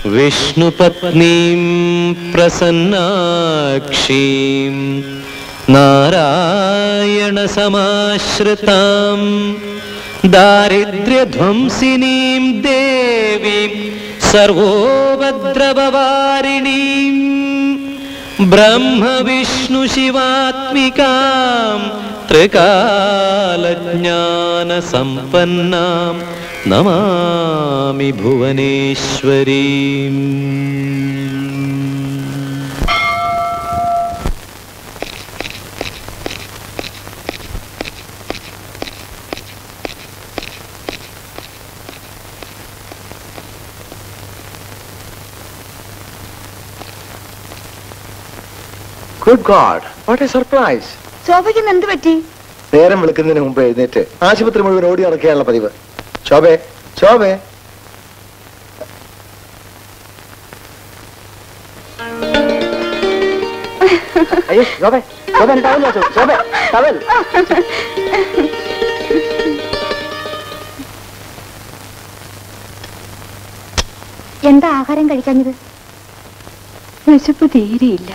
വിഷ്ണുപത്നീം പ്രസന്നാക്ഷീം നാരായണസമാശ്രിതാം ദാരിദ്ര്യധ്വംസിനീം ദേവീം സർവോപദ്രവവാരിണീം ബ്രഹ്മവിഷ്ണുശിവാത്മികാം ത്രികാലജ്ഞാനസമ്പന്നാം നമാമി ഭുവനേശ്വരീം good god what a surprise ശോഭയ്ക്ക് എന്ത് പറ്റി നേരം വിളിക്കുന്നതിന് മുമ്പ് എഴുന്നേറ്റ് ആശുപത്രി മുഴുവൻ ഓടി നടക്കുകയാണുള്ള പതിവ് ശോഭേ ശോഭേ അയ്യോ ശോഭേ ശോഭ ടവൽ വെച്ചോ ശോഭേ ടവൽ എന്താ ആഹാരം കഴിക്കാഞ്ഞത് വിശപ്പ് തീരെയില്ല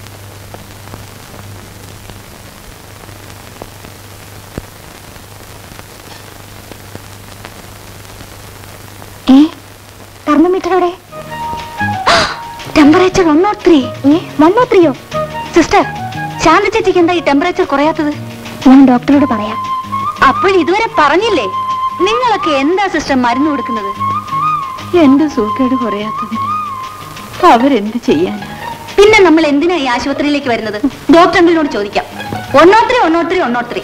ഏ തെർമോമീറ്റർ അവിടെ ടെമ്പറേച്ചർ വൺ നോട്ട് ത്രീ ഏ വൺ നോട്ട് ത്രീയോ സിസ്റ്റർ ശാന്ത ചേച്ചിക്ക് എന്താ ഈ ടെമ്പറേച്ചർ കുറയാത്തത് ഞാൻ ഡോക്ടറോട് പറയാം അപ്പോൾ ഇതുവരെ പറഞ്ഞില്ലേ നിങ്ങളൊക്കെ എന്താ സിസ്റ്റർ മരുന്ന് കൊടുക്കുന്നത് എന്റെ സൂക്കേട് കുറയാത്തതിന് അവരെന്ത് ചെയ്യാൻ പിന്നെ നമ്മൾ എന്തിനാ ഈ ആശുപത്രിയിലേക്ക് വരുന്നത് ഡോക്ടർ അങ്കിളിനോട് ചോദിക്കാം ഒന്നോത്രി ഒന്നോത്രി ഒന്നോത്രി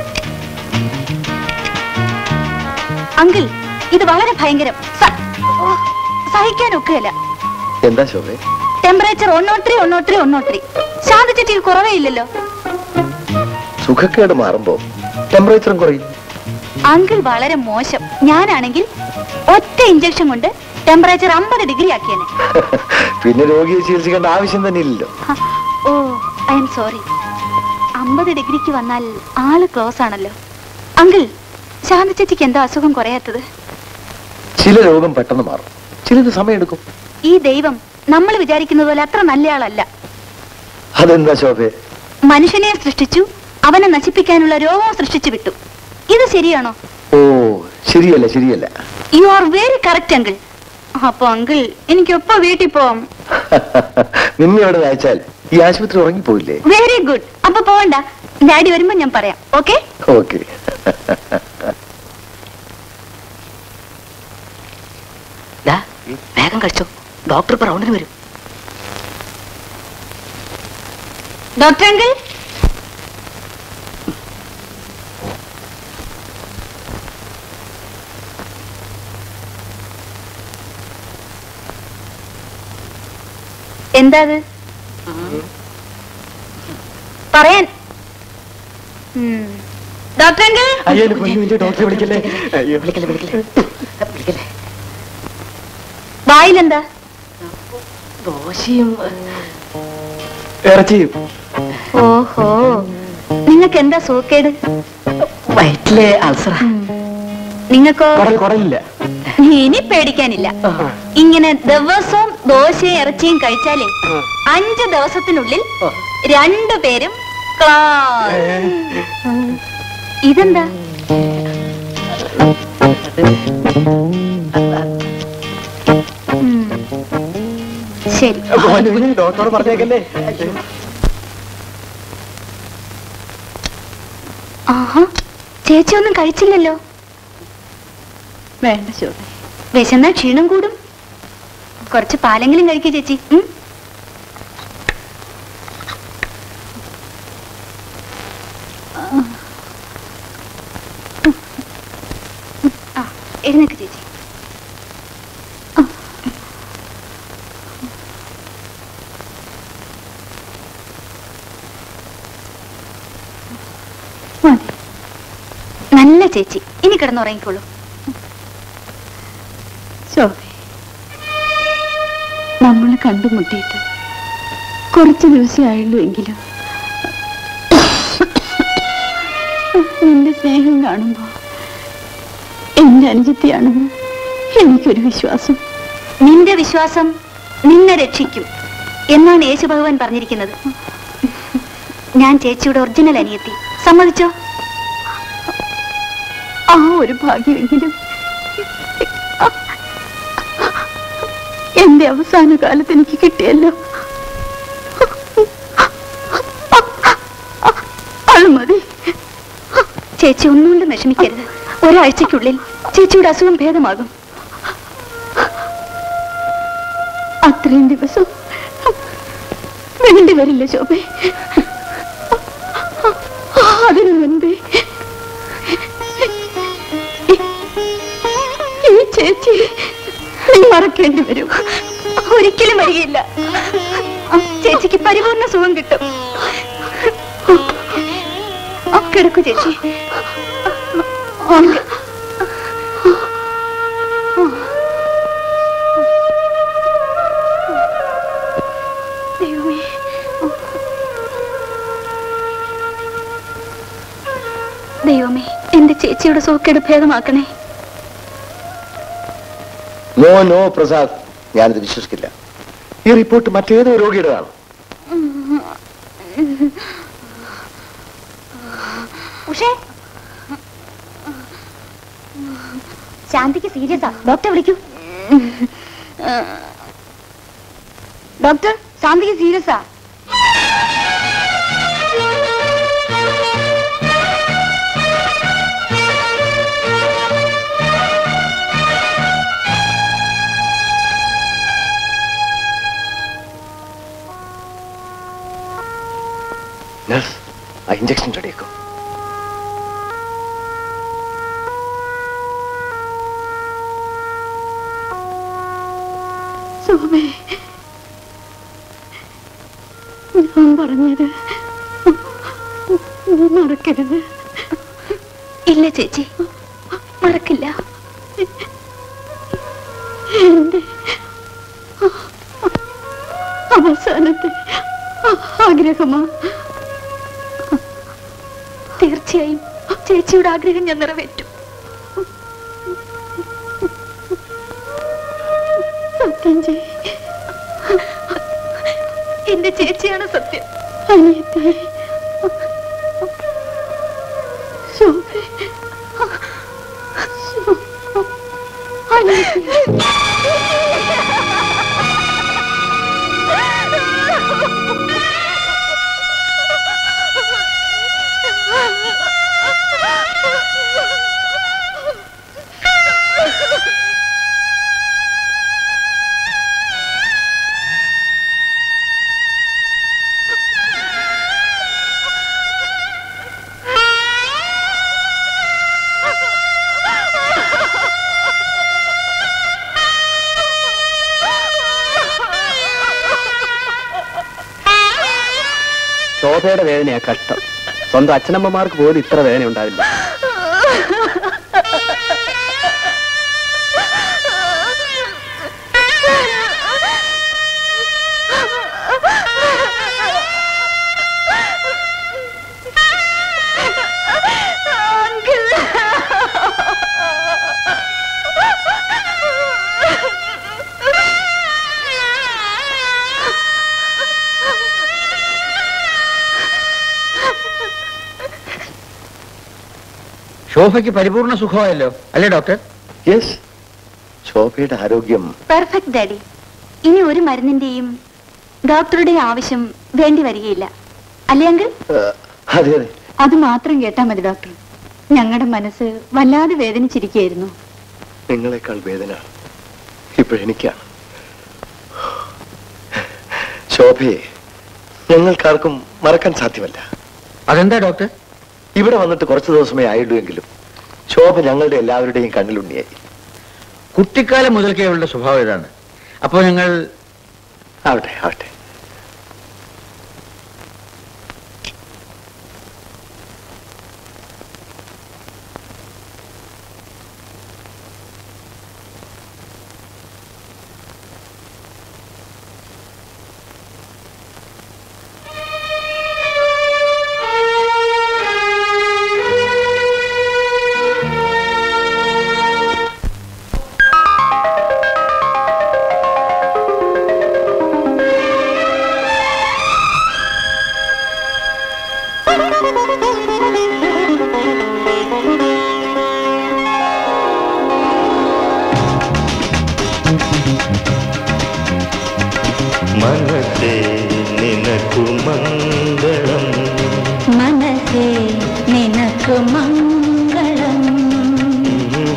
അങ്കിൾ ഇത് വളരെ ഭയങ്കരം സ- ഓ, സഹിക്കാനൊക്കെയല്ല എന്താ ശോഭേ ടെമ്പറേച്ചർ ഒന്നോത്രി ഒന്നോത്രി ഒന്നോത്രി ശാന്ത ചേച്ചിക്ക് കുറവേ ഇല്ലല്ലോ സുഖക്കേട് മാറുമ്പോ ടെമ്പറേച്ചറും കുറയും അങ്കിൾ വളരെ മോശം ഞാനാണെങ്കിൽ ഒറ്റ ഇഞ്ചക്ഷൻ കൊണ്ട് ടെമ്പറേച്ചർ അമ്പത് ഡിഗ്രി ആക്കിയേനെ പിന്നെ രോഗിയെ ചികിത്സിക്കേണ്ട ആവശ്യം തന്നെ ഇല്ലല്ലോ ഹ, ഓ ഐ എം സോറി അമ്പത് ഡിഗ്രിക്ക് വന്നാൽ ആള് ക്ലോസ് ആണല്ലോ അങ്കിൾ ശാന്ത ചേച്ചിക്ക് എന്താ അസുഖം കുറയാത്തത് ചില രോഗം പെട്ടെന്ന് മാറും ചിലത് സമയമെടുക്കും ഈ ദൈവം നമ്മൾ വിചാരിക്കുന്നത് പോലെ അത്ര നല്ലയാളല്ല അതെന്താ ശോഭേ മനുഷ്യനെ സൃഷ്ടിച്ചു അവനെ നശിപ്പിക്കാനുള്ള രോഗവും സൃഷ്ടിച്ചു വിട്ടു ഇത് ശരിയാണോ ഓ ശരിയല്ല ശരിയല്ല you are very correct uncle അപ്പൊ അങ്കിൾ എനിക്കൊപ്പം വീട്ടിൽ പോവാം നിന്നെ അവിടെ അയച്ചാൽ ഈ ആശുപത്രി ഉറങ്ങിപ്പോയില്ലേ വെരി ഗുഡ് അപ്പൊ പോവണ്ട ഡാഡി വരുമ്പോ ഞാൻ പറയാം ഓക്കെ ഓക്കെ ദാ, വേഗം കഴിച്ചോ ഡോക്ടർ ഇപ്പൊ റൗണ്ടിന് വരും ഡോക്ടർ അങ്കിൾ എന്താ അത് പറയാൻ ഉം. ഡോക്ടർ അങ്കിൾ അയ്യോ ഡോക്ടറെ വിളിക്കല്ലേ അയ്യോ വിളിക്കല്ലേ വിളിക്കല്ലേ വിളിക്കല്ലേ വായിലെന്താ ദോശയും ഇറച്ചിയും ഓഹോ നിങ്ങൾക്ക് എന്താ സൂക്കേട് വയറ്റിലെ അൾസറ നിങ്ങൾക്കോ കടൽ കുടലില്ല ഇനി പേടിക്കാനില്ല ഇങ്ങനെ ദിവസവും ദോശയും ഇറച്ചിയും കഴിച്ചാലേ അഞ്ച് ദിവസത്തിനുള്ളിൽ രണ്ടുപേരും ക്ലാസ് ഇതെന്താ ഉം. ശരി ഡോക്ടറോട് പറഞ്ഞേക്കല്ലേ ആഹാ ചേച്ചി ഒന്നും കഴിച്ചില്ലല്ലോ വേണ്ട ശോഭ വിശന്നാ ക്ഷീണം കൂടും കുറച്ച് പാലെങ്കിലും കഴിക്കൂ ചേച്ചി ഉം? ആ എഴുന്നേക്ക് ചേച്ചി മതി നല്ല ചേച്ചി ഇനി കിടന്നുറങ്ങിക്കോളൂ ശോഭ നമ്മൾ കണ്ടുമുട്ടിയിട്ട് കുറച്ച് ദിവസമായുള്ളൂ എങ്കിലും നിന്റെ സ്നേഹം കാണുമ്പോ എന്റെ അനുജത്തിയാണെന്ന് എനിക്കൊരു വിശ്വാസം നിന്റെ വിശ്വാസം നിന്നെ രക്ഷിക്കും എന്നാണ് യേശു ഭഗവാൻ പറഞ്ഞിരിക്കുന്നത് ഞാൻ ചേച്ചിയുടെ ഒറിജിനൽ അനിയത്തി സമ്മതിച്ചോ ആ ഒരു ഭാഗ്യമെങ്കിലും എന്റെ അവസാന കാലത്ത് എനിക്ക് കിട്ടിയല്ലോ അത് മതി ചേച്ചി ഒന്നുകൊണ്ടും വിഷമിക്കരുത് ഒരാഴ്ചക്കുള്ളിൽ ചേച്ചിയുടെ അസുഖം ഭേദമാകും അത്രയും ദിവസം വേണ്ടി വരില്ല ശോഭെ അതിനു മുൻപേ ഈ- ഈ ചേച്ചി നീ മറക്കേണ്ടി വരും ഒരിക്കലും വരികയില്ല ചേച്ചിക്ക് പരിപൂർണ സുഖം കിട്ടും കിടക്കു ചേച്ചി ദൈവമേ ദൈവമേ എന്റെ ചേച്ചിയുടെ സൂക്കേട് ഭേദമാക്കണേ നോ നോ പ്രസാദ് ഞാനിത് വിശ്വസിക്കില്ല ഈ റിപ്പോർട്ട് മറ്റേതോ രോഗിയുടേതാണ് ഉഷേ ശാന്തിക്ക് സീരിയസാ ഡോക്ടറെ വിളിക്കൂ ഡോക്ടർ ശാന്തിക്ക് സീരിയസാ നഴ്സ് ആ ഇഞ്ചക്ഷൻ റെഡിയാക്കും ശോഭേ ഞാൻ പറഞ്ഞത് നീ മറക്കരുത് ഇല്ല ചേച്ചി മറക്കില്ല എന്റെ അവസാനത്തെ ആഗ്രഹമാ തീർച്ചയായും ചേച്ചിയുടെ ആഗ്രഹം ഞാൻ നിറവേറ്റും സത്യം ചെയ് എന്റെ ചേച്ചിയാണ് സത്യം അനിയത്തി ശോഭേ അനിയത്തി ശോഭയുടെ വേദനയാ കഷ്ടം സ്വന്തം അച്ഛനമ്മമാർക്ക് പോലും ഇത്ര വേദന ഉണ്ടാവില്ല ശോഭയ്ക്ക് പരിപൂർണ സുഖമായല്ലോ അല്ലേ ഡോക്ടർ യെസ് ശോഭയുടെ ആരോഗ്യം പെർഫെക്റ്റ് ഡാഡി ഇനി ഒരു മരുന്നിന്റെയും ഡോക്ടറുടെ ആവശ്യം വേണ്ടി വരികയില്ല അല്ലേ അങ്കിൾ ഏഹ്, അതെ അതെ അത് മാത്രം കേട്ടാ മതി ഡോക്ടർ ഞങ്ങളുടെ മനസ്സ് വല്ലാതെ വേദനിച്ചിരിക്കുകയായിരുന്നു നിങ്ങളെക്കാൾ വേദന ഇപ്പോഴെനിക്കാണ് ശോഭയെ ഞങ്ങൾക്കാർക്കും മറക്കാൻ സാധ്യമല്ല അതെന്താ ഡോക്ടർ ഇവിടെ വന്നിട്ട് കുറച്ച് ദിവസമേ ആയുള്ളൂ എങ്കിലും ശോഭ ഞങ്ങളുടെ എല്ലാവരുടെയും കണ്ണിലുണ്ണിയായി കുട്ടിക്കാലം മുതൽക്കേ ഉള്ള സ്വഭാവം ഇതാണ് അപ്പോൾ ഞങ്ങൾ ആവട്ടെ ആവട്ടെ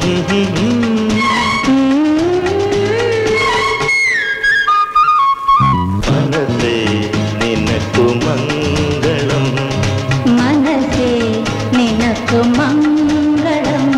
മനസ്സേ നിനക്കു മംഗളം മനസ്സേ നിനക്കു മംഗളം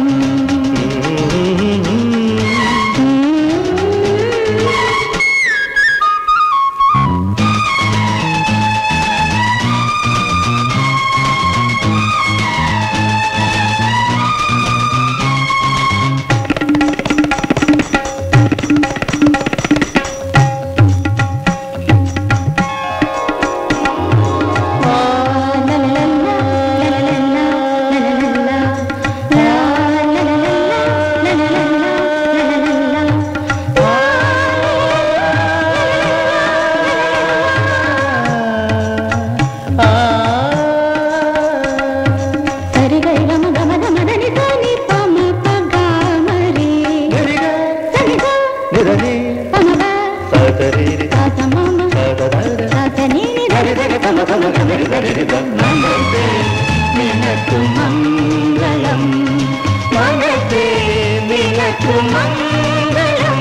നിരനി സദരിരി നിനക്കു മംഗളം മനസ്സേ നിനക്കു മംഗളം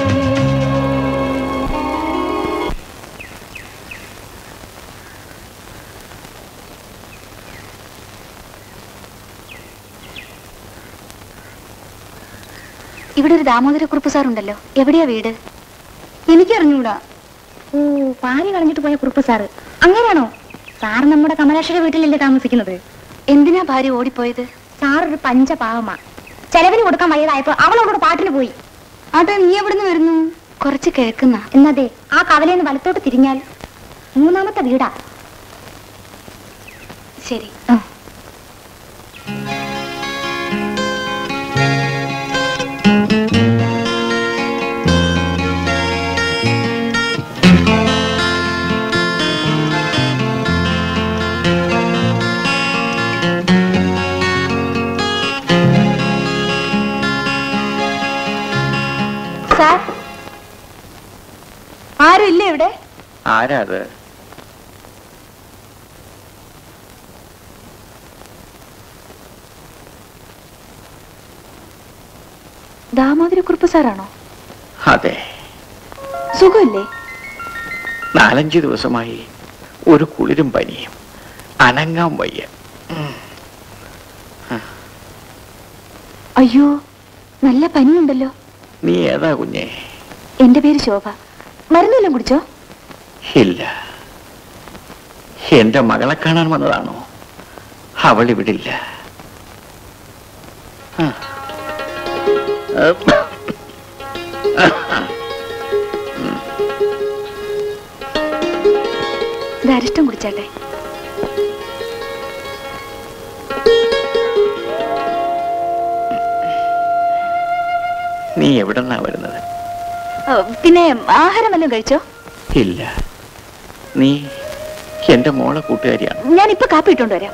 ഇവിടെ ഒരു ദാമോദരക്കുറുപ്പ് സാർ ഉണ്ടല്ലോ എവിടെയാ വീട് എനിക്കറിഞ്ഞൂടാ ഓ പാല് കളഞ്ഞിട്ട് പോയ കുറുപ്പ് സാറ് അങ്ങനെയാണോ സാർ നമ്മുടെ കമലാക്ഷയുടെ വീട്ടിലല്ലേ താമസിക്കുന്നത് എന്തിനാ ഭാര്യ ഓടിപ്പോയത് സാർ ഒരു പഞ്ചപാവമാ ചെലവിന് കൊടുക്കാൻ വയ്യതായപ്പോ അവളോട് പാട്ടിന് പോയി അതെ നീ എവിടുന്ന് വരുന്നു കുറച്ച് കിഴക്കുന്ന എന്നതെ ആ കവലയിൽ നിന്ന് വലത്തോട്ട് തിരിഞ്ഞാൽ മൂന്നാമത്തെ വീടാ ശരി സാർ ആരും ഇല്ലേ ഇവിടെ ആരാ അത് ദാമോദരക്കുറുപ്പ് സാറാണോ അതെ സുഖമില്ലേ നാലഞ്ച് ദിവസമായി ഒരു കുളിരും പനിയും അനങ്ങാൻ വയ്യ അയ്യോ നല്ല പനിയുണ്ടല്ലോ നീ ഏതാ കുഞ്ഞെ എന്റെ പേര് ശോഭ മരുന്നെല്ലാം കുടിച്ചോ ഇല്ല എന്റെ മകളെ കാണാൻ വന്നതാണോ അവൾ ഇവിടില്ല ആ. ഉം. ഇത് അരിഷ്ടം കുടിച്ചാട്ടെ നീ എവിടെന്നാ വരുന്നത് ഓ, പിന്നെ ആഹാരം വല്ലതും കഴിച്ചോ ഇല്ല നീ എന്റെ മോളെ കൂട്ടുകാരിയാണ് ഞാൻ ഇപ്പൊ കാപ്പി ഇട്ടോണ്ട് വരാം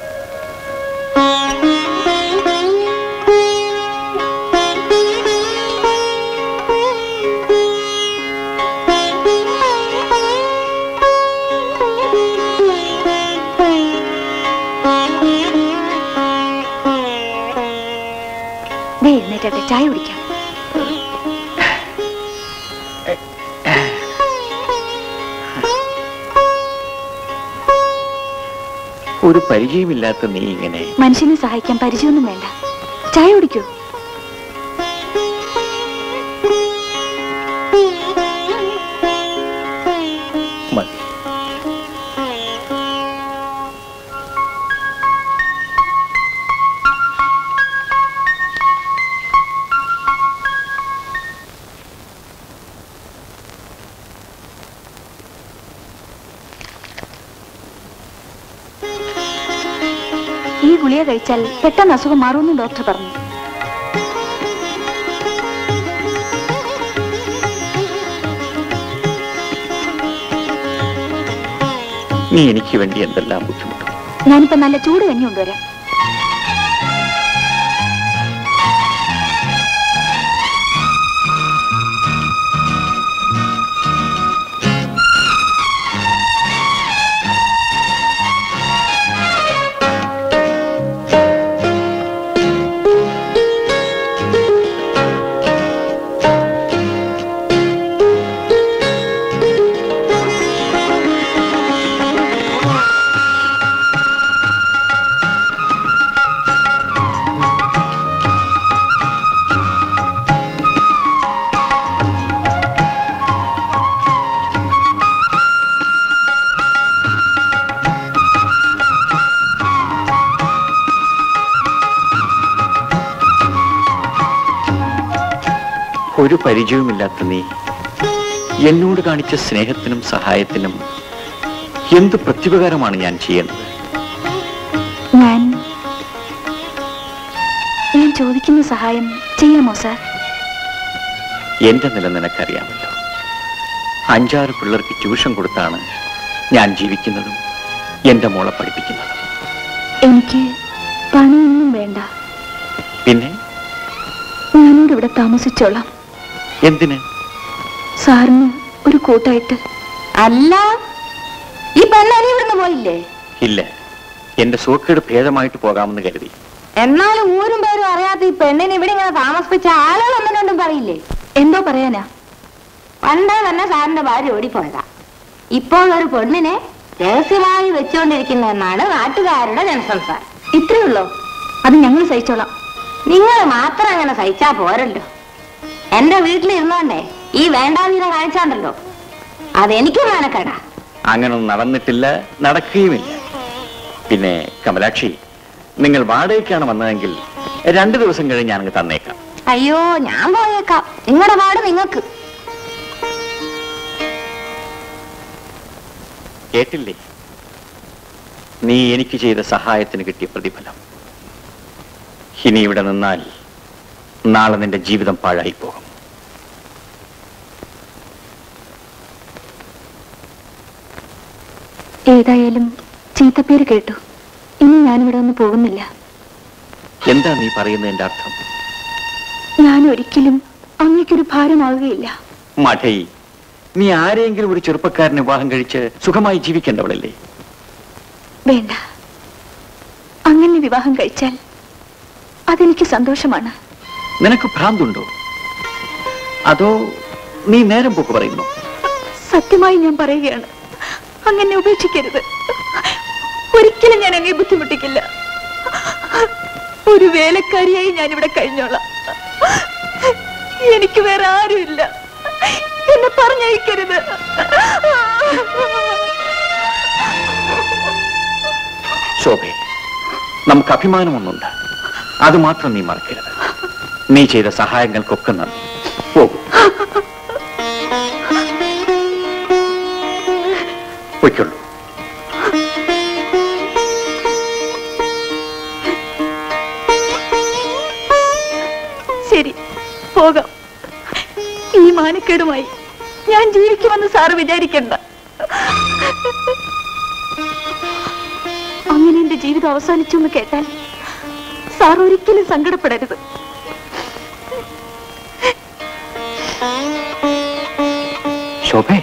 ദേ എഴുന്നേറ്റട്ടെ ചായ കുടിക്കാം ഒരു പരിചയമില്ലാത്ത നീ ഇങ്ങനെ മനുഷ്യനെ സഹായിക്കാൻ പരിചയമൊന്നും വേണ്ട ചായ കുടിക്കൂ മതി ഈ ഗുളിക കഴിച്ചാൽ പെട്ടെന്ന് അസുഖം മാറുമെന്ന് ഡോക്ടർ പറഞ്ഞു നീ എനിക്ക് വേണ്ടി എന്തെല്ലാം ബുദ്ധിമുട്ടും ഞാനിപ്പോ നല്ല ചൂട് കഞ്ഞി കൊണ്ടുവരാം ഒരു പരിചയവുമില്ലാത്ത നീ എന്നോട് കാണിച്ച സ്നേഹത്തിനും സഹായത്തിനും എന്ത് പ്രത്യുപകാരമാണ് ഞാൻ ചെയ്യുന്നത് ഞാൻ ഞാൻ ചോദിക്കുന്ന സഹായം ചെയ്യാമോ സാർ എന്റെ നില നിനക്കറിയാമല്ലോ അഞ്ചാറ് പിള്ളേർക്ക് ട്യൂഷൻ കൊടുത്താണ് ഞാൻ ജീവിക്കുന്നതും എന്റെ മോളെ പഠിപ്പിക്കുന്നതും എനിക്ക് പണമൊന്നും വേണ്ട പിന്നെ ഞാനോട് ഇവിടെ താമസിച്ചോളാം എന്തിന് സാറിന് ഒരു കൂട്ടായിട്ട് അല്ല ഈ പെണ്ണനി ഇവിടുന്ന് പോയില്ലേ ഇല്ല എന്റെ സൂക്കേട് ഭേദമായിട്ട് പോകാമെന്ന് കരുതി എന്നാലും ഊരും പേരും അറിയാത്ത ഈ പെണ്ണിനെ ഇവിടെ ഇങ്ങനെ താമസിപ്പിച്ച ആളുകൾ ഒന്നിനൊന്നും പറയില്ലേ എന്തോ പറയാനാ പണ്ടേ തന്നെ സാറിന്റെ ഭാര്യ ഓടിപ്പോയതാ ഇപ്പോൾ ഒരു പെണ്ണിനെ രഹസ്യമായി വെച്ചുകൊണ്ടിരിക്കുന്നതെന്നാണ് നാട്ടുകാരുടെ ജനസംസാരം ഇത്രയേ ഉള്ളോ അത് ഞങ്ങൾ സഹിച്ചോളാം നിങ്ങൾ മാത്രം അങ്ങനെ സഹിച്ചാ പോരല്ലോ എന്റെ വീട്ടിലിരുന്നോണ്ടേ ഈ വേണ്ടാതീന കാണിച്ചാണ്ടല്ലോ അതെനിക്ക് മാനക്കേടാ അങ്ങനൊന്നും നടന്നിട്ടില്ല നടക്കുകയുമില്ല പിന്നെ കമലാക്ഷി നിങ്ങൾ വാടകയ്ക്കാണ് വന്നതെങ്കിൽ രണ്ടു ദിവസം കഴിഞ്ഞ് ഞാനങ്ങ് തന്നേക്കാം അയ്യോ ഞാൻ പോയേക്കാം നിങ്ങളുടെ പാട് നിങ്ങൾക്ക് കേട്ടില്ലേ നീ എനിക്ക് ചെയ്ത സഹായത്തിന് കിട്ടിയ പ്രതിഫലം ഇനി ഇവിടെ നിന്നാൽ നാളെ നിന്റെ ജീവിതം പാഴായി പോകും ഏതായാലും ചീത്തപ്പേര് കേട്ടു ഇനി ഞാനിവിടെ ഒന്ന് പോകുന്നില്ല എന്താ നീ പറയുന്നതിന്റെ അർത്ഥം ഞാൻ ഒരിക്കലും അങ്ങേക്കൊരു ഭാരമാവുകയില്ല മഠൈ നീ ആരെയെങ്കിലും ഒരു ചെറുപ്പക്കാരനെ വിവാഹം കഴിച്ച് സുഖമായി ജീവിക്കേണ്ടവളല്ലേ വേണ്ട അങ്ങനെ വിവാഹം കഴിച്ചാൽ അതെനിക്ക് സന്തോഷമാണ് നിനക്ക് ഭ്രാന്തുണ്ടോ അതോ നീ നേരം പോക്ക് പറയുന്നു സത്യമായി ഞാൻ പറയുകയാണ് അങ്ങനെ ഉപേക്ഷിക്കരുത് ഒരിക്കലും ഞാൻ അങ്ങേ ബുദ്ധിമുട്ടിക്കില്ല ഒരു വേലക്കാരിയായി ഞാൻ ഇവിടെ കഴിഞ്ഞോളാം എനിക്ക് വേറെ ആരുമില്ല എന്നെ പറഞ്ഞയക്കരുത് ശോഭേ നമുക്ക് അഭിമാനമൊന്നുണ്ട് അത് മാത്രം നീ മറക്കരുത് നീ ചെയ്ത സഹായങ്ങൾക്കൊക്കെ നന്ദി പോകൂ പൊയ്ക്കൊള്ളൂ ശരി പോകാം ഈ മാനക്കേടുമായി ഞാൻ ജീവിക്കുമെന്ന് സാറ് വിചാരിക്കണ്ട അങ്ങനെ എന്റെ ജീവിതം അവസാനിച്ചു എന്ന് കേട്ടാൽ സാർ ഒരിക്കലും സങ്കടപ്പെടരുത് ശോഭേ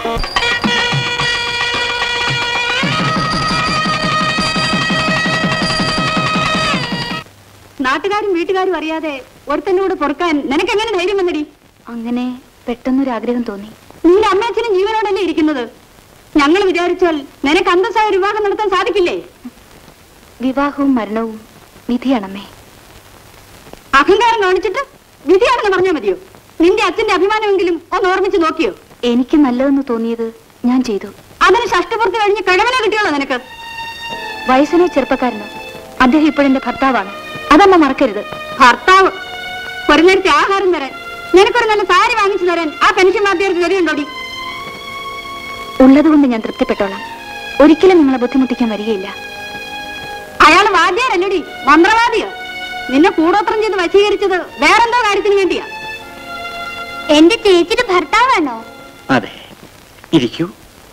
നാട്ടുകാരും വീട്ടുകാരും അറിയാതെ ഒരുത്തന്റെ കൂടെ പൊറുക്കാൻ നിനക്ക് എങ്ങനെ ധൈര്യം വന്നടി അങ്ങനെ പെട്ടെന്നൊരാഗ്രഹം തോന്നി നിന്റെ അമ്മയച്ഛനും ജീവനോടല്ലേ ഇരിക്കുന്നത് ഞങ്ങൾ വിചാരിച്ചാൽ നിനക്ക് അന്തസ്സായ ഒരു വിവാഹം നടത്താൻ സാധിക്കില്ലേ വിവാഹവും മരണവും വിധിയാണമ്മേ അഹങ്കാരം കാണിച്ചിട്ട് വിധിയാണെന്ന് പറഞ്ഞാൽ മതിയോ നിന്റെ അച്ഛന്റെ അഭിമാനമെങ്കിലും ഒന്ന് ഓർമ്മിച്ച് നോക്കിയോ എനിക്ക് നല്ലതെന്ന് തോന്നിയത് ഞാൻ ചെയ്തു അതിന് ഷഷ്ടപൂർത്തി കഴിഞ്ഞ് കിഴവനെ കിട്ടിയോളൂ നിനക്ക് വയസ്സിനോ ചെറുപ്പക്കാരനോ അദ്ദേഹം ഇപ്പോഴെന്റെ ഭർത്താവാണ് അതമ്മ മറക്കരുത് ഭർത്താവ് ഒരു നേരത്തെ ആഹാരം തരാൻ നിനക്കൊരു നല്ല സാരി വാങ്ങിച്ചു തരാൻ ആ പെൻഷൻ വാദ്യാർക്ക് ഗതിയുണ്ടോടി ഉള്ളതുകൊണ്ട് ഞാൻ തൃപ്തിപ്പെട്ടോളാം ഒരിക്കലും നിങ്ങളെ ബുദ്ധിമുട്ടിക്കാൻ വരികയില്ല അയാൾ വാദ്യാരല്ലടി മന്ത്രവാദിയോ നിന്നെ കൂടോത്രം ചെയ്ത് വശീകരിച്ചത് വേറെന്തോ കാര്യത്തിന് വേണ്ടിയാ എന്റെ ചേച്ചിയുടെ ഭർത്താവാണോ അതെ ഇരിക്കൂ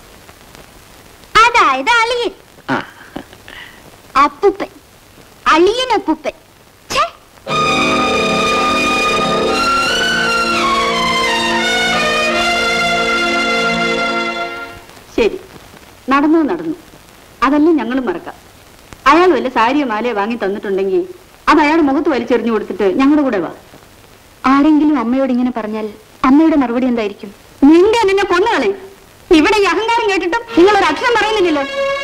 അതായത് അളിയൻ ആ അപ്പുപ്പൻ അളിയൻ അപ്പുപ്പൻ ഛേ ശരി നടന്നു നടന്നു അതെല്ലാം ഞങ്ങളും മറക്കാം അയാൾ വല്ല സാരിയോ മാലയോ വാങ്ങി തന്നിട്ടുണ്ടെങ്കിൽ അത് അയാൾ മുഖത്ത് വലിച്ചെറിഞ്ഞു കൊടുത്തിട്ട് ഞങ്ങളുടെ കൂടെ വാ ആരെങ്കിലും അമ്മയോട് ഇങ്ങനെ പറഞ്ഞാൽ അമ്മയുടെ മറുപടി എന്തായിരിക്കും നിന്റെ നിന്നെ കൊന്നുകളെ ഇവിടെ ഈ അഹങ്കാരം കേട്ടിട്ടും നിങ്ങൾ ഒരു അക്ഷരം പറയുന്നില്ലല്ലോ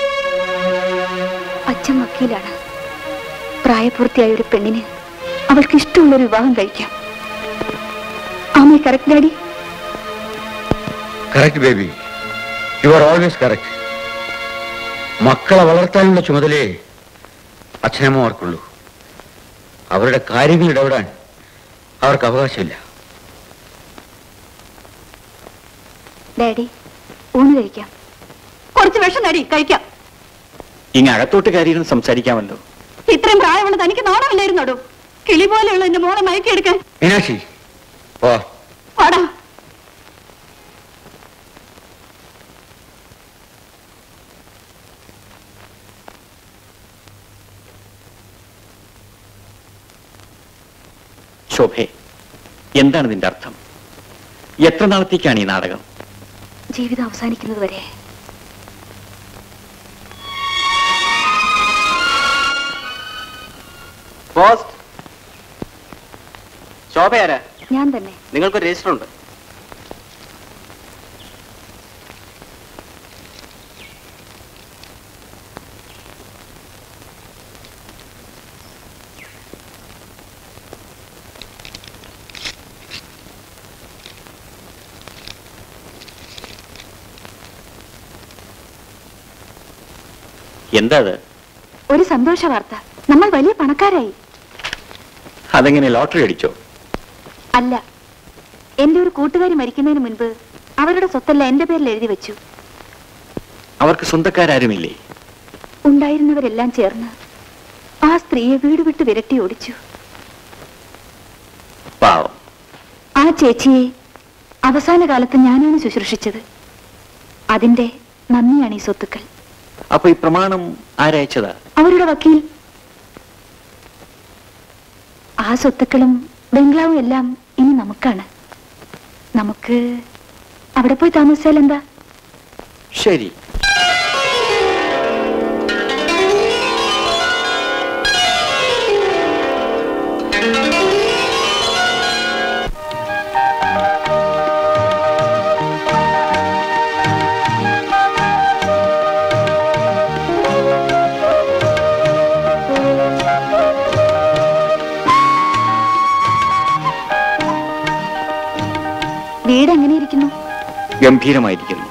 അച്ഛൻ വക്കീലാണ് പ്രായപൂർത്തിയായ ഒരു പെണ്ണിന് അവൾക്ക് ഇഷ്ടമുള്ള ഒരു വിവാഹം കഴിക്കാം ആമേ correct daddy correct baby you are always correct മക്കളെ വളർത്താനുള്ള ചുമതലയെ അച്ഛനമ്മമാർക്കുള്ളൂ അവരുടെ കാര്യങ്ങൾ ഇടപെടാൻ അവർക്ക് അവകാശമില്ല ഡാഡി ഊണ് കഴിക്കാം കുറച്ച് വിഷം നടി കഴിക്കാം ഇങ്ങ് അകത്തോട്ട് കയറിയിരുന്ന് സംസാരിക്കാമല്ലോ ഇത്രയും പ്രായമുള്ള തനിക്ക് നാണമില്ലായിരുന്നോടോ കിളി പോലെയുള്ള എന്റെ മോളെ മയക്കിയെടുക്കാൻ മീനാക്ഷി ഓ പാടാ ശോഭെ എന്താണ് നിന്റെ അർത്ഥം എത്ര നാളത്തേക്കാണ് ഈ നാടകം ജീവിതം അവസാനിക്കുന്നത് വരെ പോസ്റ്റ് ശോഭയാരാ ഞാൻ തന്നെ നിങ്ങൾക്കൊരു രജിസ്റ്റർ ഉണ്ട് എന്താ അത് ഒരു സന്തോഷ വാർത്ത നമ്മൾ വലിയ പണക്കാരായി അതെങ്ങനെ ലോട്ടറി അടിച്ചോ അല്ല എന്റെ ഒരു കൂട്ടുകാരി മരിക്കുന്നതിന് മുൻപ് അവരുടെ സ്വത്തല്ല എന്റെ പേരിൽ എഴുതി വെച്ചു അവർക്ക് സ്വന്തക്കാരാരുമില്ലേ ഉണ്ടായിരുന്നവരെല്ലാം ചേർന്ന് ആ സ്ത്രീയെ വീട് വിട്ട് വിരട്ടി ഓടിച്ചു പാവം ആ ചേച്ചിയെ അവസാന കാലത്ത് ഞാനാണ് ശുശ്രൂഷിച്ചത് അതിന്റെ നന്ദിയാണ് ഈ സ്വത്തുക്കൾ അപ്പൊ ഈ പ്രമാണം ആരയച്ചതാ അവരുടെ വക്കീൽ ആ സ്വത്തുക്കളും ബംഗ്ലാവും എല്ലാം ഇനി നമുക്കാണ് നമുക്ക് അവിടെ പോയി താമസിച്ചാൽ എന്താ ശരി വീട് എങ്ങനെ ഇരിക്കുന്നു ഗംഭീരമായിരിക്കുന്നു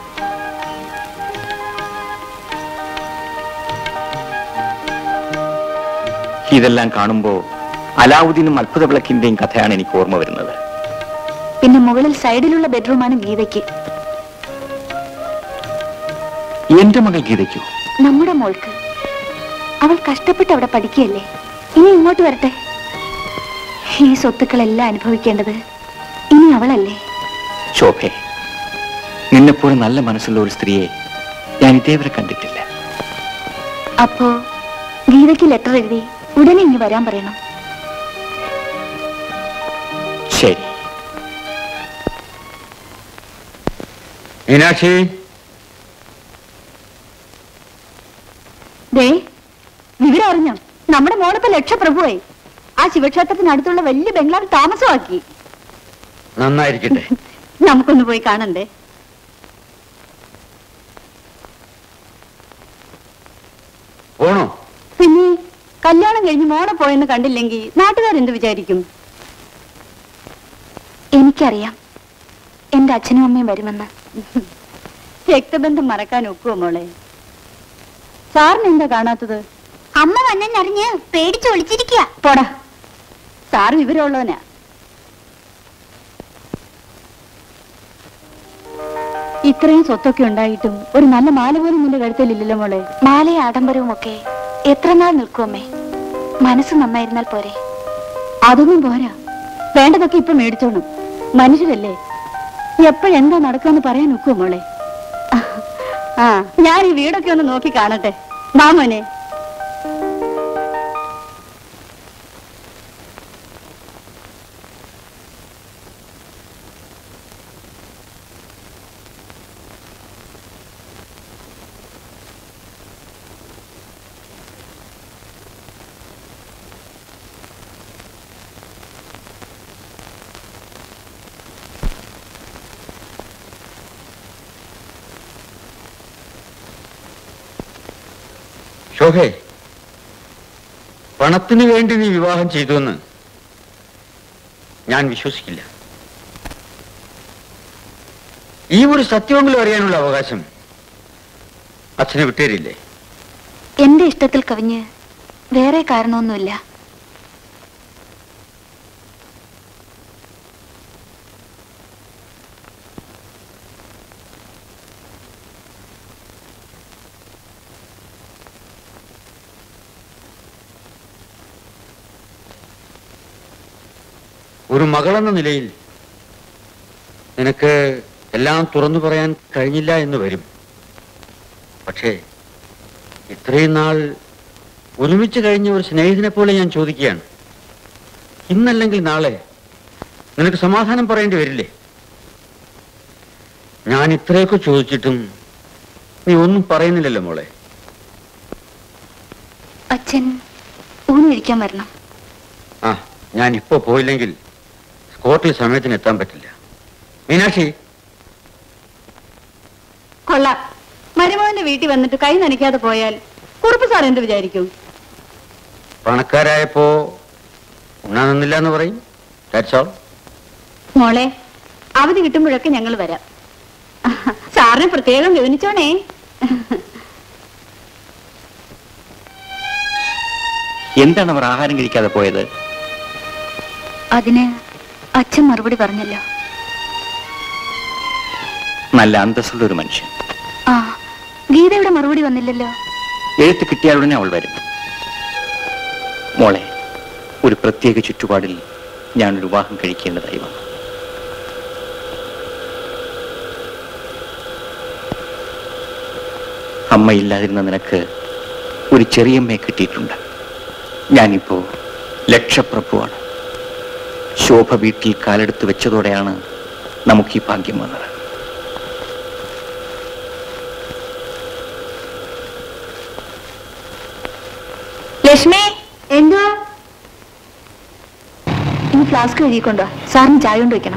ഇതെല്ലാം കാണുമ്പോ അലാവുദ്ദീനും അത്ഭുത വിളക്കിന്റെയും കഥയാണ് എനിക്ക് ഓർമ്മ വരുന്നത് പിന്നെ മുകളിൽ സൈഡിലുള്ള ബെഡ്റൂമാണ് ഗീതയ്ക്ക് എന്റെ മകൾ ഗീതയ്ക്കു നമ്മുടെ മോൾക്ക് അവൾ കഷ്ടപ്പെട്ട് അവിടെ പഠിക്കുകയല്ലേ ഇനി ഇങ്ങോട്ട് വരട്ടെ ഈ സ്വത്തുക്കളെല്ലാം അനുഭവിക്കേണ്ടത് ഇനി അവളല്ലേ ശോഭെ നിന്നെപ്പോലെ നല്ല മനസ്സുള്ള ഒരു സ്ത്രീയെ ഞാൻ ഇതേവരെ കണ്ടിട്ടില്ല അപ്പോ ഗീതയ്ക്ക് ലെറ്റർ എഴുതി ഉടനെ ഇങ്ങ് വരാൻ പറയണം ശരി മീനാക്ഷി ദേ വിവരം അറിഞ്ഞോ നമ്മുടെ മോളിപ്പോ ലക്ഷപ്രഭുവായി ആ ശിവക്ഷേത്രത്തിനടുത്തുള്ള വലിയ ബംഗ്ലാവ് താമസമാക്കി നന്നായിരിക്കട്ടെ നമുക്കൊന്ന് പോയി കാണണ്ടേ പോണോ പിന്നെ കല്യാണം കഴിഞ്ഞ് മോളെ പോയെന്ന് കണ്ടില്ലെങ്കിൽ നാട്ടുകാരെന്ത് വിചാരിക്കും എനിക്കറിയാം എന്റെ അച്ഛനും അമ്മയും വരുമെന്ന് രക്തബന്ധം മറക്കാൻ ഒക്കുവോ മോളെ സാറിന് എന്താ കാണാത്തത് അമ്മ വന്നെന്നറിഞ്ഞ് പേടിച്ച് ഒളിച്ചിരിക്കുക പോടാ സാറ് വിവരമുള്ളവനാ ഇത്രയും സ്വത്തൊക്കെ ഉണ്ടായിട്ടും ഒരു നല്ല മാല പോലും നിന്റെ കഴുത്തിലില്ലല്ലോ മോളെ മാലയും ആഡംബരവും ഒക്കെ എത്ര നാൾ നിൽക്കുമേ മനസ്സ് നന്നായിരുന്നാൽ പോരെ അതൊന്നും പോരാ വേണ്ടതൊക്കെ ഇപ്പൊ മേടിച്ചോണം മനുഷ്യരല്ലേ എപ്പോഴെന്താ നടക്കാന്ന് പറയാൻ ഒക്കുവോ മോളെ ആ ഞാൻ ഈ വീടൊക്കെ ഒന്ന് നോക്കി കാണട്ടെ വാ മോനെ ശോഭേ പണത്തിന് വേണ്ടി നീ വിവാഹം ചെയ്തുവെന്ന് ഞാൻ വിശ്വസിക്കില്ല ഈ ഒരു സത്യമെങ്കിലും അറിയാനുള്ള അവകാശം അച്ഛന് വിട്ടേരില്ലേ എന്റെ ഇഷ്ടത്തിൽ കവിഞ്ഞ് വേറെ കാരണമൊന്നുമില്ല ഒരു മകളെന്ന നിലയിൽ നിനക്ക് എല്ലാം തുറന്നു പറയാൻ കഴിഞ്ഞില്ല എന്ന് വരും പക്ഷേ ഇത്രയും നാൾ ഒരുമിച്ച് കഴിഞ്ഞ ഒരു സ്നേഹിതനെ പോലെ ഞാൻ ചോദിക്കുകയാണ് ഇന്നല്ലെങ്കിൽ നാളെ നിനക്ക് സമാധാനം പറയേണ്ടി വരില്ലേ ഞാൻ ഇത്രയൊക്കെ ചോദിച്ചിട്ടും നീ ഒന്നും പറയുന്നില്ലല്ലോ മോളെ അച്ഛൻ ഊണിഴിക്കാൻ വരണം ആ ഞാൻ ഇപ്പോ പോയില്ലെങ്കിൽ സ്കോട്ടിൽ സമയത്തിന് എത്താൻ പറ്റില്ല മീനാക്ഷി കൊള്ളാം മരുമോന്റെ വീട്ടിൽ വന്നിട്ട് കൈ നനയ്ക്കാതെ പോയാൽ കുറുപ്പ് സാർ എന്ത് വിചാരിക്കും പണക്കാരായപ്പോ ഉണ്ണാൻ നിന്നില്ല എന്ന് പറയും ദാറ്റ്സ് ഓൾ മോളെ അവധി കിട്ടുമ്പോഴൊക്കെ ഞങ്ങൾ വരാം സാറിനെ പ്രത്യേകം ഗവനിച്ചോണേ എന്താണ് അവർ ആഹാരം കഴിക്കാതെ പോയത് അതിന് അച്ഛൻ മറുപടി പറഞ്ഞല്ലോ നല്ല അന്തസ്സുള്ള ഒരു മനുഷ്യൻ ആ ഗീതയുടെ മറുപടി വന്നില്ലല്ലോ എഴുത്ത് കിട്ടിയാലുടനെ അവൾ വരും മോളെ ഒരു പ്രത്യേക ചുറ്റുപാടിൽ ഞാനൊരു വിവാഹം കഴിക്കേണ്ടതായി വന്നു അമ്മയില്ലാതിരുന്ന നിനക്ക് ഒരു ചെറിയമ്മയെ കിട്ടിയിട്ടുണ്ട് ഞാനിപ്പോ ലക്ഷപ്രഭുവാണ് ശോഭ വീട്ടിൽ കാലെടുത്ത് വെച്ചതോടെയാണ് നമുക്ക് ഈ ഭാഗ്യം വന്നത് ലക്ഷ്മി എന്തുവാ ഇനി ഫ്ലാസ്ക് കഴുകിക്കൊണ്ടോ സാറിന് ചായ കൊണ്ട് വെക്കണം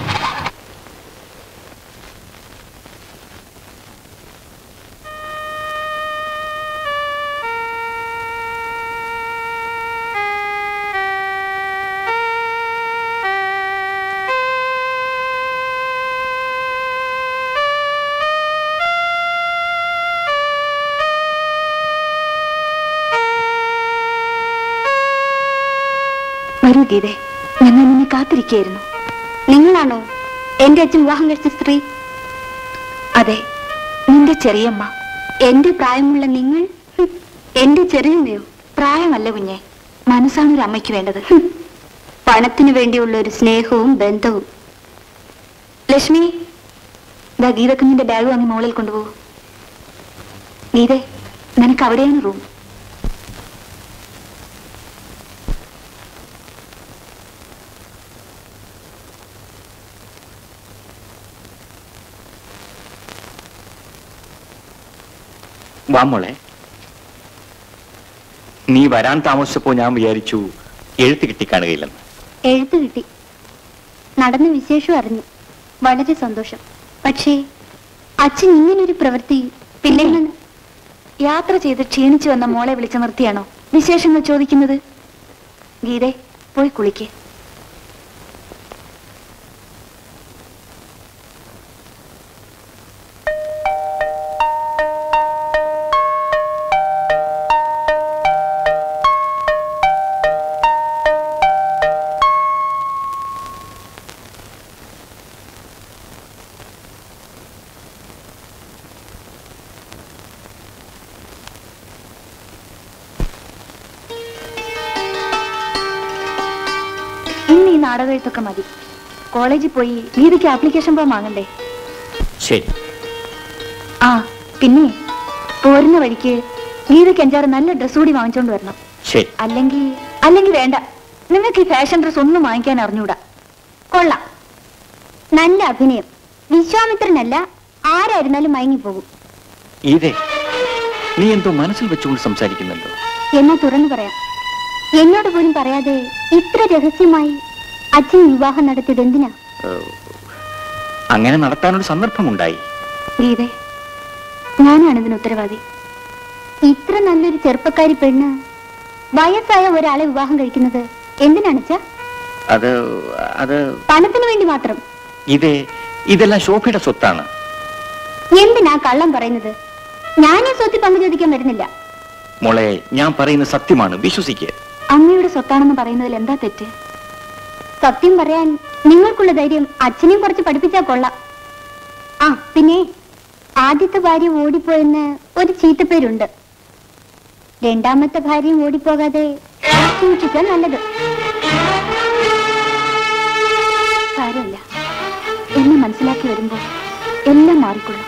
വരൂ ഗീതേ ഞങ്ങൾ നിന്നെ കാത്തിരിക്കുകയായിരുന്നു നിങ്ങളാണോ എന്റെ അച്ഛൻ വിവാഹം കഴിച്ച സ്ത്രീ അതെ നിന്റെ ചെറിയമ്മ എന്റെ പ്രായമുള്ള നിങ്ങൾ ഹും, എന്റെ ചെറിയമ്മയോ പ്രായമല്ല കുഞ്ഞെ മനസ്സാണ് ഒരു അമ്മയ്ക്ക് വേണ്ടത് ഹും, പണത്തിനു വേണ്ടിയുള്ള ഒരു സ്നേഹവും ബന്ധവും ലക്ഷ്മി ദാ ഗീതക്കുഞ്ഞിന്റെ ബാഗ് വാങ്ങി മോളിൽ കൊണ്ടുപോകൂ ഗീതേ നിനക്ക് അവിടെയാണ് റൂം വാ മോളെ നീ വരാൻ താമസിച്ചപ്പോ ഞാൻ വിചാരിച്ചു എഴുത്ത് കിട്ടിക്കാണുകയില്ലെന്ന് എഴുത്ത് കിട്ടി നടന്ന വിശേഷം അറിഞ്ഞു വളരെ സന്തോഷം പക്ഷേ അച്ഛൻ ഇങ്ങനൊരു പ്രവൃത്തി പിന്നെ യാത്ര ചെയ്ത് ക്ഷീണിച്ചു വന്ന മോളെ വിളിച്ചു നിർത്തിയാണോ വിശേഷങ്ങൾ ചോദിക്കുന്നത് ഗീതേ പോയി കുളിക്ക് ഇന്ന് ഈ നാടകം എഴുത്തൊക്കെ മതി കോളേജിൽ പോയി ഗീതയ്ക്ക് ആപ്ലിക്കേഷൻ ഫോം വാങ്ങണ്ടേ ശരി ആ പിന്നെ പോരുന്ന വഴിക്ക് ഗീതയ്ക്ക് അഞ്ചാറ് നല്ല ഡ്രസ് കൂടി വാങ്ങിച്ചോണ്ട് വരണം ശരി അല്ലെങ്കിൽ അല്ലെങ്കിൽ വേണ്ട നിങ്ങൾക്ക് ഈ ഫാഷൻ ഡ്രസ് ഒന്നും വാങ്ങിക്കാൻ അറിഞ്ഞൂടാ കൊള്ളാം നല്ല അഭിനയം വിശ്വാമിത്രനല്ല ആരായിരുന്നാലും മയങ്ങിപ്പോകും ഇതേ നീ എന്തോ മനസ്സിൽ വെച്ചുകൊണ്ട് സംസാരിക്കുന്നുണ്ടോ എന്നാ തുറന്നു പറയാം എന്നോട് പോലും പറയാതെ ഇത്ര രഹസ്യമായി അച്ഛൻ വിവാഹം നടത്തിയത് എന്തിനാ ഏഹ്, അങ്ങനെ നടത്താനൊരു സന്ദർഭമുണ്ടായി ഗീതേ ഞാനാണ് ഇതിന് ഉത്തരവാദി ഇത്ര നല്ലൊരു ചെറുപ്പക്കാരി പെണ്ണ് വയസ്സായ ഒരാളെ വിവാഹം കഴിക്കുന്നത് എന്തിനാണെച്ചാ അത് അത് പണത്തിന് വേണ്ടി മാത്രം ഇതേ ഇതെല്ലാം ശോഭയുടെ സ്വത്താണ് എന്തിനാ കള്ളം പറയുന്നത് ഞാൻ ഈ സ്വത്തി പങ്കു ചോദിക്കാൻ വരുന്നില്ല മോളെ ഞാൻ പറയുന്ന സത്യമാണ് വിശ്വസിക്കുക അമ്മയുടെ സ്വത്താണെന്ന് പറയുന്നതിൽ എന്താ തെറ്റ് സത്യം പറയാൻ നിങ്ങൾക്കുള്ള ധൈര്യം അച്ഛനെയും കുറച്ച് പഠിപ്പിച്ചാ കൊള്ളാം ആ പിന്നെ ആദ്യത്തെ ഭാര്യ ഓടിപ്പോയെന്ന് ഒരു ചീത്തപ്പേരുണ്ട് രണ്ടാമത്തെ ഭാര്യയും ഓടിപ്പോകാതെ സൂക്ഷിക്കാൻ നല്ലത് വരുമ്പോൾ എല്ലാം മാറിക്കൊള്ളും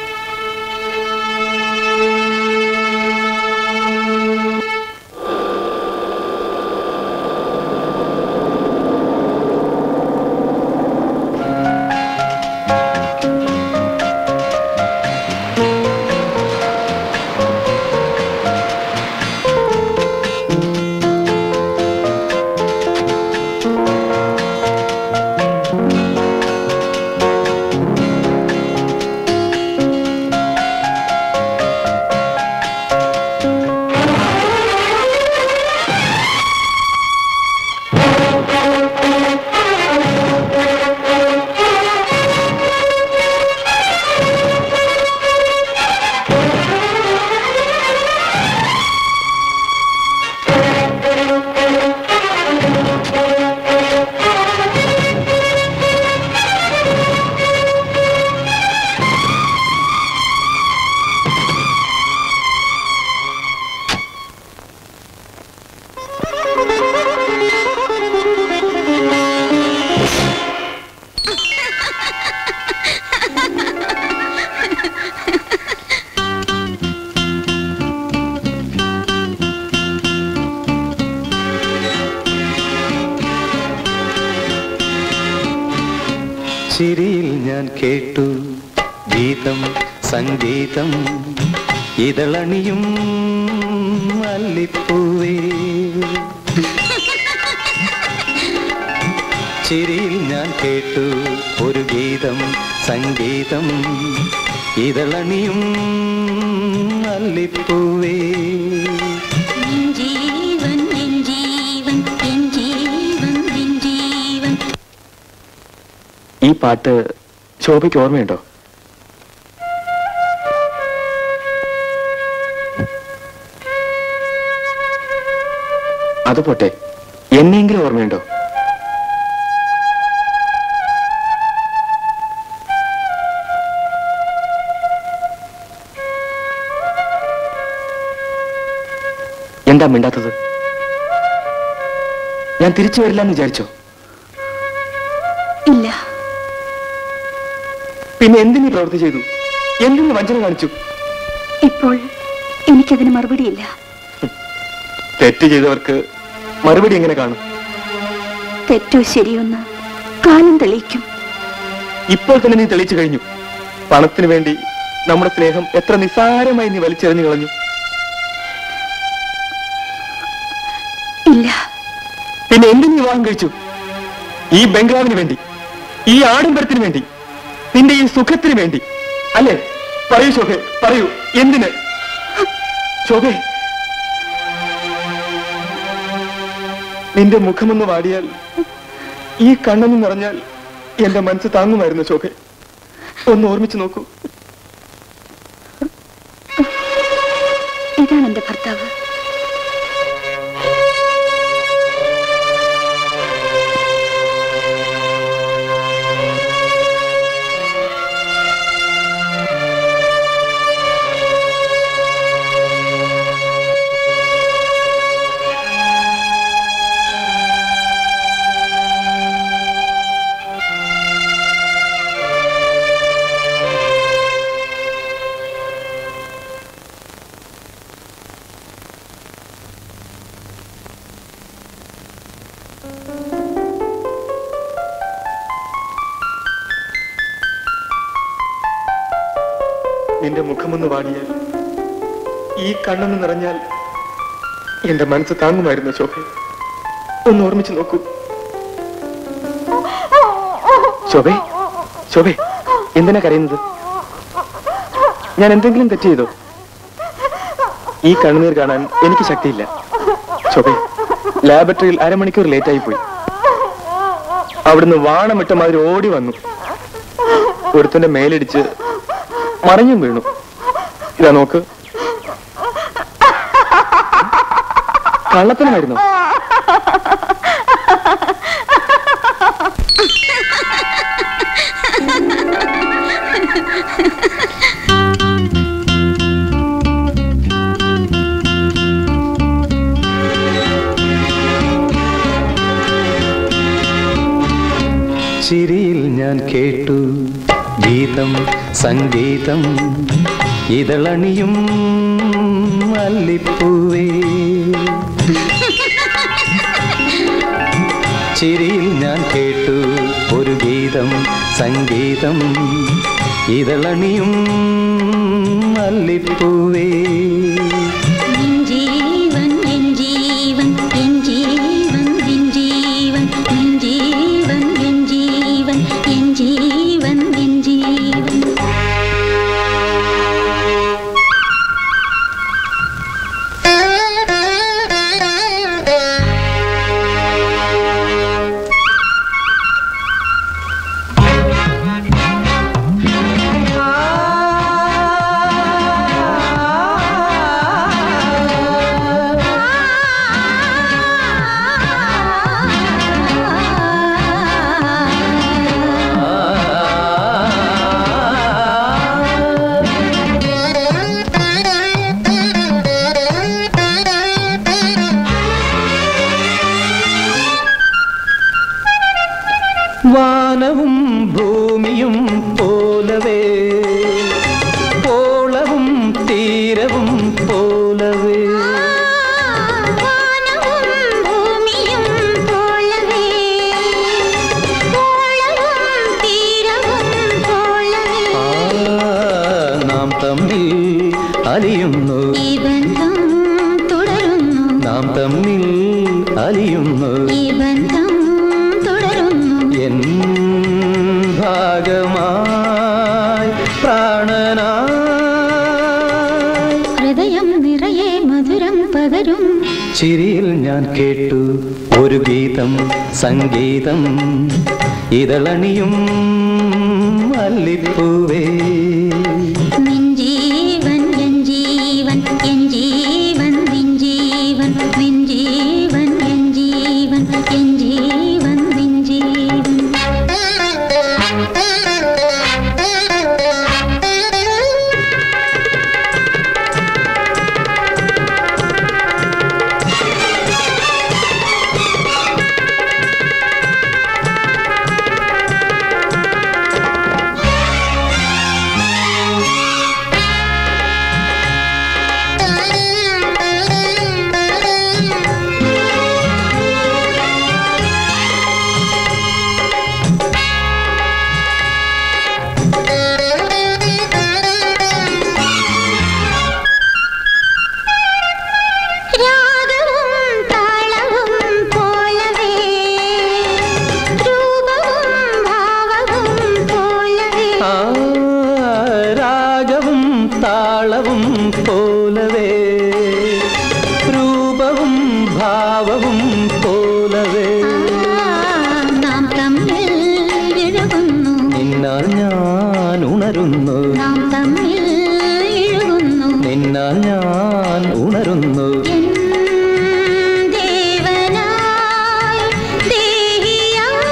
ചിരിയിൽ ഞാൻ കേട്ടു ഗീതം സംഗീതം ഇതളണിയും അല്ലിപ്പൂവേ ചിരിയിൽ ഞാൻ കേട്ടു ഒരു ഗീതം സംഗീതം ഇതളണിയും അല്ലിപ്പൂവേ ജീവൻ എൻ ജീവൻ എൻ ജീവൻ എൻ ജീവൻ ഈ പാട്ട് ശോഭയ്ക്ക് ഓർമ്മയുണ്ടോ അത് പോട്ടെ എന്നെങ്കിലും ഓർമ്മയുണ്ടോ എന്താ മിണ്ടാത്തത് ഞാൻ തിരിച്ചു വരില്ല എന്ന് വിചാരിച്ചോ ഇല്ല പിന്നെ എന്തിനീ പ്രവൃത്തി ചെയ്തു എന്തിനു വഞ്ചന കാണിച്ചു ഇപ്പോൾ എനിക്കതിന് മറുപടിയില്ല തെറ്റ് ചെയ്തവർക്ക് മറുപടി എങ്ങനെ കാണും തെറ്റോ ശരിയൊന്ന് കാലം തെളിയിക്കും ഇപ്പോൾ തന്നെ നീ തെളിയിച്ചു കഴിഞ്ഞു പണത്തിന് വേണ്ടി നമ്മുടെ സ്നേഹം എത്ര നിസ്സാരമായി നീ വലിച്ചെറിഞ്ഞു കളഞ്ഞു ഇല്ല പിന്നെ എന്തിനു വിവാഹം കഴിച്ചു ഈ ബംഗ്ലാവിന് വേണ്ടി ഈ ആഡംബരത്തിന് വേണ്ടി നിന്റെ ഈ സുഖത്തിന് വേണ്ടി അല്ലേ പറയൂ ശോഭെ പറയൂ എന്തിന് ശോഭെ നിന്റെ മുഖമൊന്ന് വാടിയാൽ ഈ കണ്ണൊന്ന് നിറഞ്ഞാൽ എന്റെ മനസ്സ് താങ്ങുമായിരുന്നു ശോഭെ ഒന്ന് ഓർമ്മിച്ചു നോക്കൂ ഇതാണ് എന്റെ ഭർത്താവ് നിന്റെ മുഖമൊന്ന് വാടിയാൽ ഈ കണ്ണൊന്ന് നിറഞ്ഞാൽ എന്റെ മനസ്സ് താങ്ങുമായിരുന്നു ശോഭ ഒന്ന് ഓർമ്മിച്ച് നോക്കൂ ശോഭേ ശോഭേ എന്തിനാ കരയുന്നത് ഞാൻ എന്തെങ്കിലും തെറ്റ് ചെയ്തോ ഈ കണ്ണുനീർ കാണാൻ എനിക്ക് ശക്തിയില്ല ശോഭേ ലാബറട്ടറിയിൽ അരമണിക്കൂർ ലേറ്റായി പോയി അവിടുന്ന് വാണമിട്ട മാതിരി ഓടി വന്നു ഒരുത്തന്റെ മേലിടിച്ച് മറിഞ്ഞും വീണു ഇതാ നോക്ക് കള്ളത്തനമായിരുന്നോ ചിരിയിൽ ഞാൻ കേട്ടു ഗീതം സംഗീതം ഇതളണിയും അല്ലിപ്പൂവേ ചിരിയിൽ ഞാൻ കേട്ടു ഒരു ഗീതം സംഗീതം ഇതളണിയും അല്ലിപ്പൂവേ നിൻ ജീവൻ എൻ ജീവൻ എൻ ജീവൻ നിൻ ജീവൻ നിൻ ജീവൻ എൻ ജീവൻ എൻ ജീവൻ നിൻ ജീവൻ വാനവും ഭൂമിയും പോലവേ പോളവും തീരവും പോലവേ വാനവും ഭൂമിയും പോലവേ പോളവും തീരവും പോലവേ ആ, നാം തമ്മിൽ അലിയുന്നു ഈ ബന്ധം തുടരുന്നു നാം തമ്മിൽ അലിയുന്നു ഈ ബന്ധം തുടരുന്നു എൻ ഭാഗമായി പ്രാണനായി ഹൃദയം നിറയെ മധുരം പകരും ചിരിയിൽ ഞാൻ കേട്ടു ഒരു ഗീതം സംഗീതം ഇതളണിയും അല്ലിപ്പൂവേ നിൻ ജീവൻ എൻ ജീവൻ എൻ ജീവൻ നിൻ ജീവൻ നിൻ ജീവൻ എൻ ജീവൻ എൻ ജീവൻ നിൻ ജീവൻ രാഗവും താളവും പോലവേ രൂപവും ഭാവവും പോലവേ ആ രാഗവും താളവും പോലവേ രൂപവും ഭാവവും പോലവേ നാം തമ്മിൽ ഇഴുകുന്നു നിന്നാൽ ഞാൻ ഉണരുന്നു നാം തമ്മിൽ ഇഴുകുന്നു നിന്നാൽ ഞാൻ ഉണരുന്നു എൻ ദേവനായി ദേഹിയായി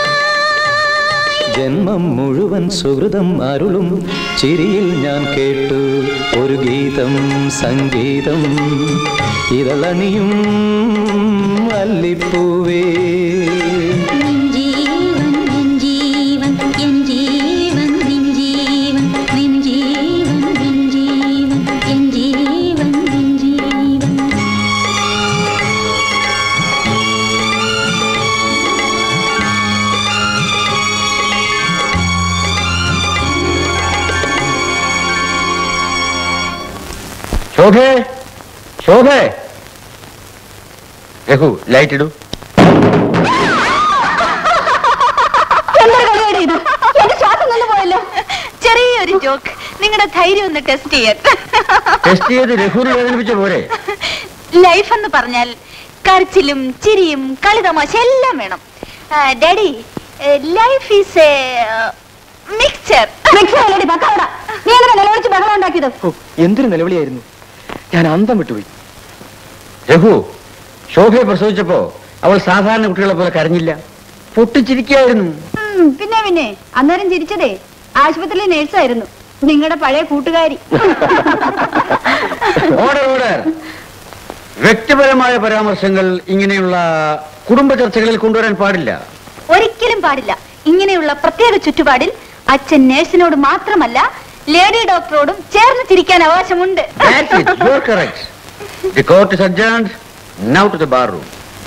ജന്മം മുഴുവൻ സുഹൃതം അരുളും ചിരിയിൽ ഞാൻ കേട്ടു ഒരു ഗീതം സംഗീതം ഇതളണിയും അല്ലിപ്പൂവേ നിൻ ജീവൻ എൻ ജീവൻ എൻ ജീവൻ നിൻ ജീവൻ നിൻ ജീവൻ എൻ ജീവൻ എൻ ജീവൻ നിൻ ജീവൻ ശോഭേ ശോഭേ രഘു ലൈറ്റ് ഇടൂ എന്തൊരു കളിയാണ് ഇത് എന്റെ ശ്വാസം നിന്ന് പോയല്ലോ ചെറിയൊരു ജോക്ക് നിങ്ങളുടെ ധൈര്യം ഒന്ന് ടെസ്റ്റ് ചെയ്യാൻ ടെസ്റ്റ് ചെയ്ത് രഘുവിനെ വേദനിപ്പിച്ച പോരെ ലൈഫ് എന്ന് പറഞ്ഞാൽ കരച്ചിലും ചിരിയും കളിതമാശ എല്ലാം വേണം daddy life is a mixer മിക്സറല്ലടി പക്കാവട നീ എങ്ങനെ നിലവിളിച്ച് ബഹളം ഉണ്ടാക്കിയത് ഓ, എന്തൊരു നിലവിളിയായിരുന്നു ഞാൻ അന്തം വിട്ടുപോയി രഘു ശോഭയെ പ്രസവിച്ചപ്പോ അവൾ സാധാരണ കുട്ടികളെ പോലെ കരഞ്ഞില്ല പൊട്ടിച്ചിരിക്കായിരുന്നു ഉം, പിന്നെ പിന്നെ അന്നേരം ചിരിച്ചതേ ആശുപത്രിയിലെ നേഴ്സായിരുന്നു നിങ്ങളുടെ പഴയ കൂട്ടുകാരി ഓർഡർ ഓർഡർ വ്യക്തിപരമായ പരാമർശങ്ങൾ ഇങ്ങനെയുള്ള കുടുംബ ചർച്ചകളിൽ കൊണ്ടുവരാൻ പാടില്ല ഒരിക്കലും പാടില്ല ഇങ്ങനെയുള്ള പ്രത്യേക ചുറ്റുപാടിൽ അച്ഛൻ നേഴ്സിനോട് മാത്രമല്ല ലേഡി ഡോക്ടറോടും ചേർന്ന് ചിരിക്കാൻ അവകാശമുണ്ട് That's it. You're correct. The court is adjourned. Now to the bar room.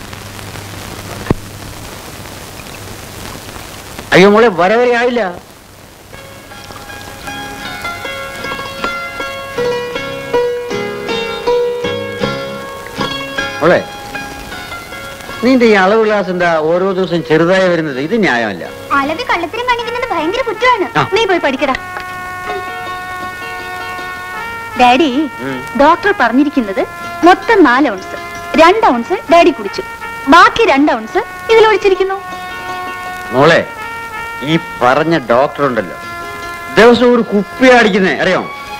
അയ്യോ മോളെ വരവരെ ആയില്ല മോളെ നിന്റെ ഈ അളവ് ഗ്ലാസ് എന്താ ഓരോ ദിവസം ചെറുതായി വരുന്നത് ഇത് ന്യായമല്ല അളവ് കള്ളത്തിനും കാണിക്കുന്നത് ഭയങ്കര കുറ്റമാണ് ആ. നീ പോയി പഠിക്കടാ ഡാഡി ഉം. ഡോക്ടർ പറഞ്ഞിരിക്കുന്നത് മൊത്തം നാല് ഔൺസ് രണ്ട് ഔൺസ് ഡാഡി കുടിച്ചു ബാക്കി രണ്ട് ഔൺസ് ഇതിലൊഴിച്ചിരിക്കുന്നു മോളെ ഈ പറഞ്ഞ ഡോക്ടർ ഉണ്ടല്ലോ ദിവസം ഒരു കുപ്പി അടിക്കുന്നേ അറിയോ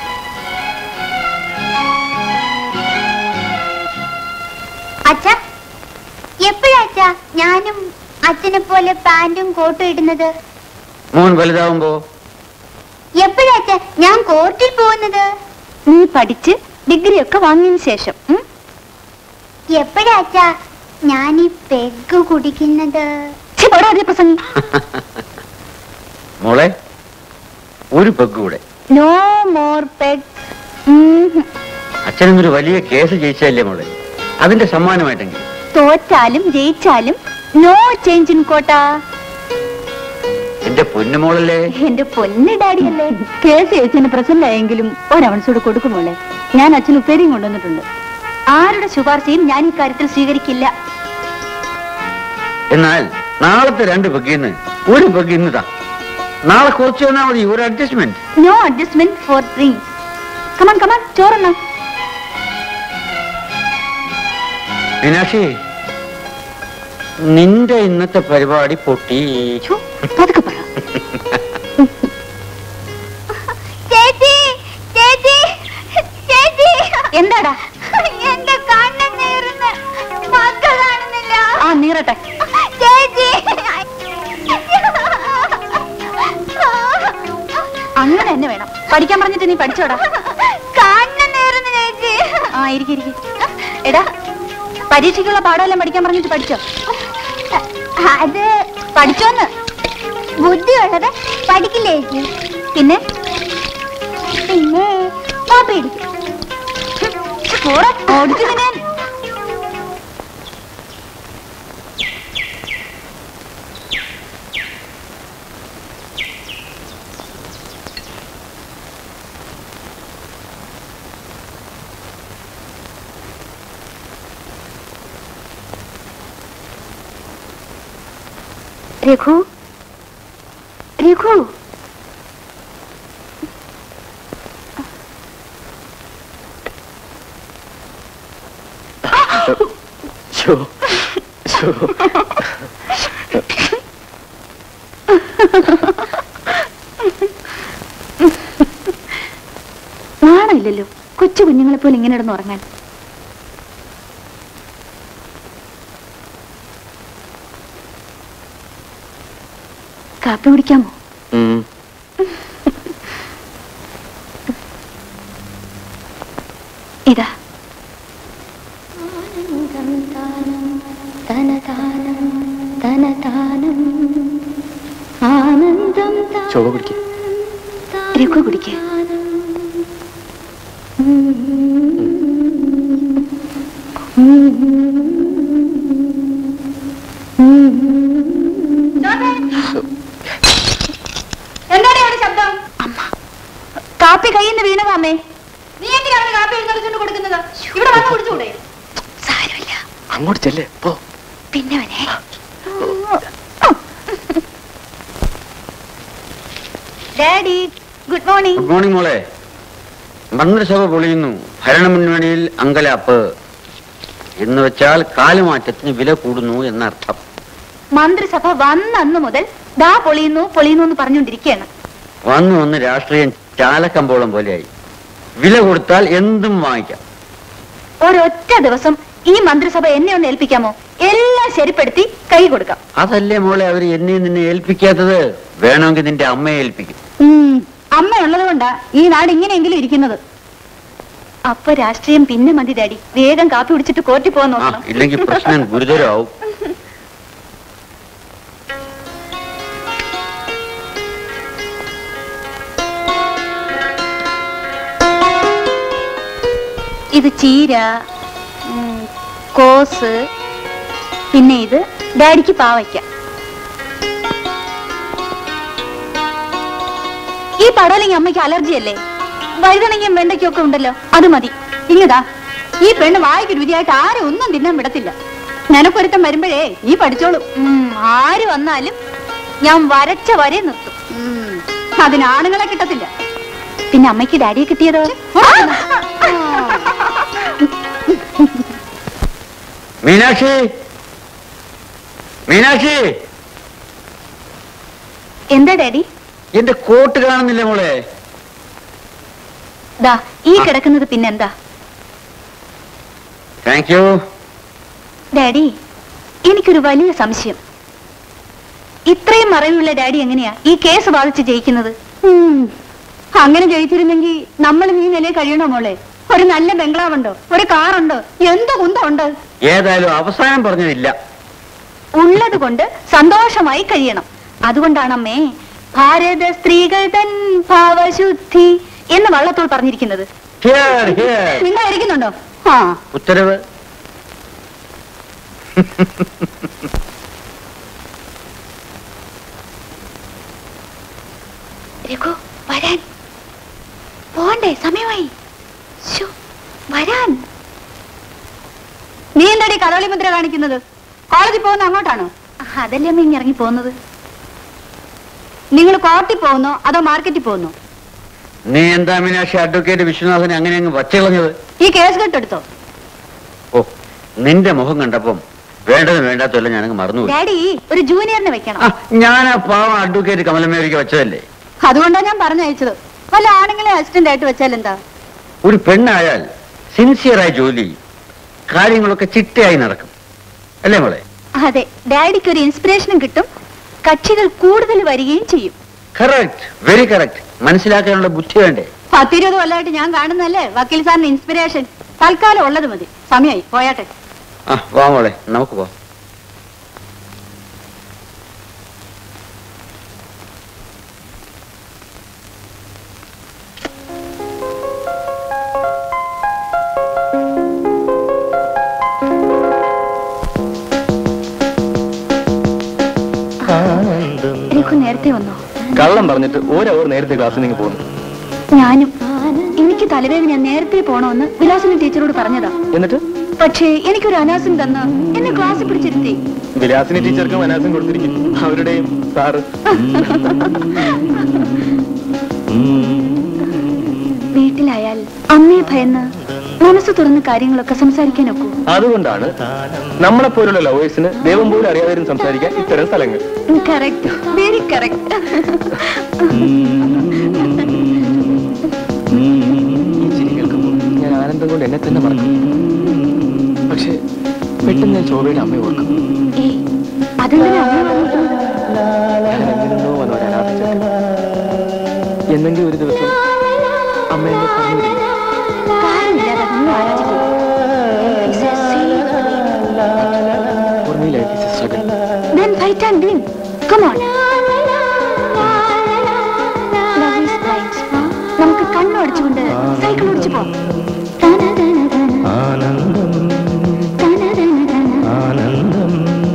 അച്ഛ എപ്പോഴാച്ചാ ഞാനും അച്ഛനെ പോലെ പാന്റും കോട്ടും ഇടുന്നത് മോൻ വലുതാവുമ്പോ എപ്പോഴാച്ച ഞാൻ കോർട്ടിൽ പോകുന്നത് നീ പഠിച്ച് ഡിഗ്രി ഒക്കെ വാങ്ങിയതിന് ശേഷം ഉം? എപ്പോഴാച്ചാ ഞാൻ ഈ പെഗ് കുടിക്കുന്നത് ഛെ, പോടാ അതേ പ്രസംഗം മോളെ ഒരു പെഗ് കൂടെ നോ മോർ പെഗ് അച്ഛനൊന്നൊരു വലിയ കേസ് ജയിച്ചല്ലേ മോളെ അതിന്റെ സമ്മാനമായിട്ടെങ്കിൽ തോറ്റാലും ജയിച്ചാലും നോ ചേഞ്ച് ഇൻ കോട്ട എന്റെ പൊന്നുമോളല്ലേ എന്റെ പൊന്ന് ഡാഡി അല്ലേ കേസ് ചേച്ചിന് പ്രസന്റ് ആയെങ്കിലും ഒരവൺസോട് കൊടുക്കുമോളെ ഞാൻ അച്ഛൻ ഉപ്പേരിയും കൊണ്ടുവന്നിട്ടുണ്ട് ആരുടെ ശുപാർശയും ഞാൻ ഇക്കാര്യത്തിൽ സ്വീകരിക്കില്ല എന്നാൽ നാളത്തെ രണ്ട് പെഗിന്ന് ഒരു പെഗ് ഇന്നതാ നാളെ കുറച്ച് വന്നാൽ മതി ഒരു adjustment no adjustment for dreams come on come on ചോറണ്ണ മീനാക്ഷി നിന്റെ ഇന്നത്തെ പരിപാടി പൊട്ടി പതുക്കെ പറ ചേച്ചി ചേച്ചി ചേച്ചി എന്താടാ എന്റെ കണ്ണ് നീറുന്നു മക്ക കാണുന്നില്ല ആ നീറട്ടെ ചേച്ചി അങ്ങനെ തന്നെ വേണം പഠിക്കാൻ പറഞ്ഞിട്ട് നീ പഠിച്ചോടാ കണ്ണ് നീറുന്നു ചേച്ചി ആ ഇരിക്കെ ഇരിക്കെ എടാ പരീക്ഷയ്ക്കുള്ള പാഠമെല്ലാം പഠിക്കാൻ പറഞ്ഞിട്ട് പഠിച്ചോ അത് പഠിച്ചോന്ന് ബുദ്ധിയുള്ളത് പഠിക്കില്ലേ ചേച്ചി പിന്നെ പിന്നെ കോപ്പി അടിക്കും പോടാ, ഓടിച്ചു നിന്നെ രഘു രഘു ശോ, ശോ. നാണമില്ലല്ലോ കൊച്ചു കുഞ്ഞുങ്ങളെ പോലെ ഇങ്ങനെ ഇടന്ന് ഉറങ്ങാൻ കാപ്പി കുടിക്കാമോ ഉം. ഇതാ ആനന്ദം ശോഭ പിടിക്കും രഘു കുടിക്കേ എന്താണ് അവിടെ ശബ്ദം കാപ്പി കയ്യിൽ നിന്ന് വീണതാമേ നീ എന്തിനാണ് കാപ്പി എഴുന്നള്ളിച്ചുകൊണ്ട് കൊടുക്കുന്നത് ഇവിടെ വന്ന് കുടിച്ചുകൂടെ സാരമില്ല അങ്ങോട്ട് ചെല്ലേ പോ പിന്നെ വനെ daddy good morning good morning മോളെ മന്ത്രിസഭ പൊളിയുന്നു ഭരണമുന്നണിയിൽ അങ്കലാപ്പ് എന്ന് വെച്ചാൽ കാലുമാറ്റത്തിന് വില കൂടുന്നു എന്നർത്ഥം മന്ത്രിസഭ വന്ന അന്ന് മുതൽ ദാ പൊളിയുന്നു പൊളിയുന്നു എന്ന് പറഞ്ഞുകൊണ്ടിരിക്കുകയാണ് വന്നു വന്ന് രാഷ്ട്രീയം ചാലക്കമ്പോളം പോലെയായി വില കൊടുത്താൽ എന്തും വാങ്ങിക്കാം ഒരൊറ്റ ദിവസം ഈ മന്ത്രിസഭ എന്നെ ഒന്ന് ഏൽപ്പിക്കാമോ എല്ലാം ശരിപ്പെടുത്തി കൈ കൊടുക്കാം അതല്ലേ മോളെ അവർ എന്നെ നിന്നെ ഏൽപ്പിക്കാത്തത് വേണമെങ്കിൽ നിന്റെ അമ്മയെ ഏൽപ്പിക്കും അമ്മ ഉള്ളത് കൊണ്ടാ ഈ നാട് ഇങ്ങനെയെങ്കിലും ഇരിക്കുന്നത് അപ്പൊ രാഷ്ട്രീയം പിന്നെ മതി ഡാഡി വേഗം കാപ്പി കുടിച്ചിട്ട് കോർട്ടിൽ പോകാൻ ആ നോക്കണം ഇല്ലെങ്കിൽ പ്രശ്നം ഗുരുതരമാവും ഇത് ചീര ഉം, കോസ് പിന്നെ ഇത് ഡാഡിക്ക് പാവയ്ക്ക ഈ പടവലെങ്കിൽ അമ്മയ്ക്ക് അലർജി അല്ലേ വഴുതണങ്ങിയും വെണ്ടയ്ക്കും ഒക്കെ ഉണ്ടല്ലോ അത് മതി ഇങ്ങതാ ഈ പെണ്ണ് വായിക്ക് രുചിയായിട്ട് ആരും ഒന്നും തിന്നാൻ വിടത്തില്ല നിനക്കൊരുത്തം വരുമ്പോഴേ നീ പഠിച്ചോളൂ ആര് വന്നാലും ഞാൻ വരച്ച വരെ നിർത്തും ഉം, അതിന് ആണുങ്ങളെ കിട്ടത്തില്ല പിന്നെ അമ്മയ്ക്ക് ഡാഡിയെ കിട്ടിയതോ മീനാക്ഷി മീനാക്ഷി എന്താ ഡാഡി എന്റെ കോട്ട് കാണുന്നില്ല മോളെ ദാ ഈ കിടക്കുന്നത് പിന്നെന്താ താങ്ക് യു ഡാഡി എനിക്കൊരു വലിയ സംശയം ഇത്രയും മറവിയുള്ള ഡാഡി എങ്ങനെയാ ഈ കേസ് ബാധിച്ച് ജയിക്കുന്നത് അങ്ങനെ ജയിച്ചിരുന്നെങ്കിൽ നമ്മൾ ഈ നിലയിൽ കഴിയണോ മോളെ ഒരു നല്ല ബംഗ്ലാവുണ്ടോ ഒരു കാറുണ്ടോ എന്തോ കുന്തമുണ്ട് ഏതായാലും അവസാനം പറഞ്ഞതില്ല ഉള്ളത് കൊണ്ട് സന്തോഷമായി കഴിയണം അതുകൊണ്ടാണ് അമ്മേ ഭാരത സ്ത്രീകൾ തൻ ഭാവശുദ്ധി എന്ന് വള്ളത്തോൾ പറഞ്ഞിരിക്കുന്നത് ഹിയർ ഹിയർ നിങ്ങൾ ഇരിക്കുന്നുണ്ടോ ആ ഉത്തരവ് രഘു വരാൻ പോണ്ടേ സമയമായി ശ്ശോ, വരാൻ നീ എന്താടി കടോളി മുദ്ര കാണിക്കുന്നത് കോളേജിൽ പോകുന്ന അങ്ങോട്ടാണോ അതല്ലേ അമ്മ ഇങ്ങ് ഇറങ്ങി പോകുന്നത് നിങ്ങൾ കോർട്ടിൽ പോകുന്നോ അതോ മാർക്കറ്റിൽ പോകുന്നോ നീ എന്താ മീനാക്ഷി അഡ്വക്കേറ്റ് വിശ്വനാഥൻ അങ്ങനെ അങ്ങ് വച്ചളഞ്ഞത് ഈ കേസ് കെട്ടെടുത്തോ ഓ നിന്റെ മുഖം കണ്ടപ്പം വേണ്ടത് വേണ്ടാത്തല്ല ഞാനങ്ങ് മറന്നുപോയി ഡാഡി ഒരു ജൂനിയറിനെ വെക്കണം ആ, ഞാൻ ആ പാവം അഡ്വക്കേറ്റ് കമലമേരിക്ക് വെച്ചതല്ലേ അതുകൊണ്ടാണ് ഞാൻ പറഞ്ഞയച്ചത് വല്ല ആണുങ്ങളെ അസിസ്റ്റന്റ് ആയിട്ട് വെച്ചാൽ എന്താ ഒരു പെണ്ണായാൽ സിൻസിയറായി ജോലി ചെയ്യും. കാര്യങ്ങളൊക്കെ ചിട്ടയായി നടക്കും അല്ലേ മോളെ അതെ ഡാഡിക്ക് ഒരു ഇൻസ്പിറേഷനും കിട്ടും കക്ഷികൾ കൂടുതൽ വരികയും ചെയ്യും കറക്റ്റ് വെരി കറക്റ്റ് മനസ്സിലാക്കാനുള്ള ബുദ്ധി വേണ്ടേ പത്തിരുപത് കൊല്ലമായിട്ട് ഞാൻ കാണുന്നല്ലേ വക്കീൽ സാറിന് ഇൻസ്പിറേഷൻ തൽക്കാലം ഉള്ളത് മതി സമയായി പോയാട്ടെ ആ വാ മോളെ നമുക്ക് പോ രഘു നേരത്തെ വന്നോ കള്ളം പറഞ്ഞിട്ട് ഒരവർ നേരത്തെ ക്ലാസ്സിൽ നിന്ന് പോകുന്നു ഞാനും എനിക്ക് തലവേദന നേരത്തെ പോണോന്ന് വിലാസിനി ടീച്ചറോട് പറഞ്ഞതാ എന്നിട്ട് പക്ഷേ എനിക്കൊരു അനാസം തന്ന് എന്നെ ക്ലാസ്സിൽ പിടിച്ചിരുത്തി വിലാസിനി ടീച്ചർക്കും അനാസം കൊടുത്തിരിക്കും അവരുടെയും സാറ് വീട്ടിലായാൽ അമ്മയെ ഭയന്ന് മനസ്സ് തുറന്ന് കാര്യങ്ങളൊക്കെ സംസാരിക്കാൻ ഒക്കൂ അതുകൊണ്ടാണ് നമ്മളെ പോലുള്ള ലവേഴ്സിന് ദൈവം പോലും അറിയാതെ സംസാരിക്കാൻ ഇത്തരം സ്ഥലങ്ങൾ കറക്റ്റ് വെരി കറക്റ്റ് ഈ ചിരി കേൾക്കുമ്പോൾ ഞാൻ ആനന്ദം കൊണ്ട് എന്നെ തന്നെ മറക്കും പക്ഷേ പെട്ടെന്ന് ഞാൻ ശോഭയുടെ അമ്മയെ ഓർക്കും ഏയ് അതെന്തിനാ അമ്മ പറഞ്ഞിരിക്കുന്നത്? ഞാൻ എങ്ങനെയോ വന്ന് ഒരു അനാഥ ചെറുക്കൻ. എന്നെങ്കിലും ഒരു ദിവസം അമ്മ എന്നെ പറഞ്ഞു വിടില്ല. കാര്യമില്ലാതെ അതൊന്നും ആലോചിക്കരുത്. It's a safe dream. For me, life is a struggle. Then fight and win. Come on. Love is blind. നമുക്ക് കണ്ണടച്ചുകൊണ്ട് സൈക്കിൾ ഓടിച്ചു പോവാം ആനന്ദം ആനന്ദം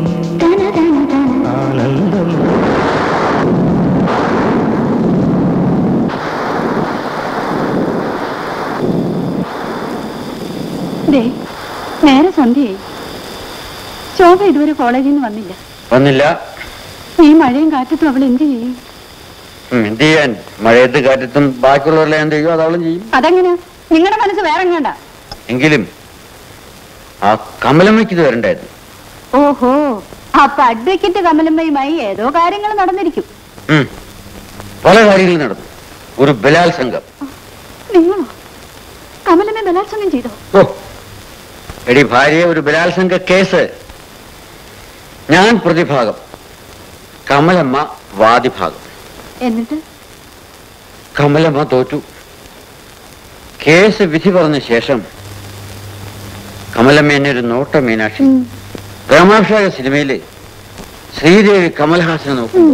ആനന്ദം ദേ നേരെ സന്ധ്യയായി ശോഭ ഇതുവരെ കോളേജിൽ നിന്ന് വന്നില്ല വന്നില്ല ഈ മഴയും കാറ്റത്തും അവൾ എന്ത് ചെയ്യും ഉം, എന്ത് ചെയ്യാൻ മഴയത്ത് കാറ്റത്തും ബാക്കിയുള്ളവരെല്ലാം എന്ത് ചെയ്യും അതവളും ചെയ്യും അതെങ്ങനെ നിങ്ങളുടെ മനസ്സ് വേറെ എങ്ങാണ്ട എങ്കിലും ആ കമലമ്മയ്ക്ക് ഇത് വരണ്ടായിരുന്നു ഓഹോ അപ്പൊ അഡ്വക്കേറ്റ് കമലമ്മയുമായി ഏതോ കാര്യങ്ങൾ നടന്നിരിക്കും ഉം. പല കാര്യങ്ങളും നടന്നു ഒരു ബലാത്സംഗം നിങ്ങളോ കമലമ്മ ബലാത്സംഗം ചെയ്തോ ഓ എടി ഭാര്യയെ ഒരു ബലാത്സംഗ കേസ് ഞാൻ പ്രതിഭാഗം കമലമ്മ വാദിഭാഗം എന്നിട്ട് കമലമ്മ തോറ്റു കേസ് വിധി പറഞ്ഞ ശേഷം കമലമ്മ എന്നെ ഒരു നോട്ട മീനാക്ഷി പ്രേമാക്ഷായ സിനിമയില് ശ്രീദേവി കമൽഹാസനെ നോക്കുമ്പോൾ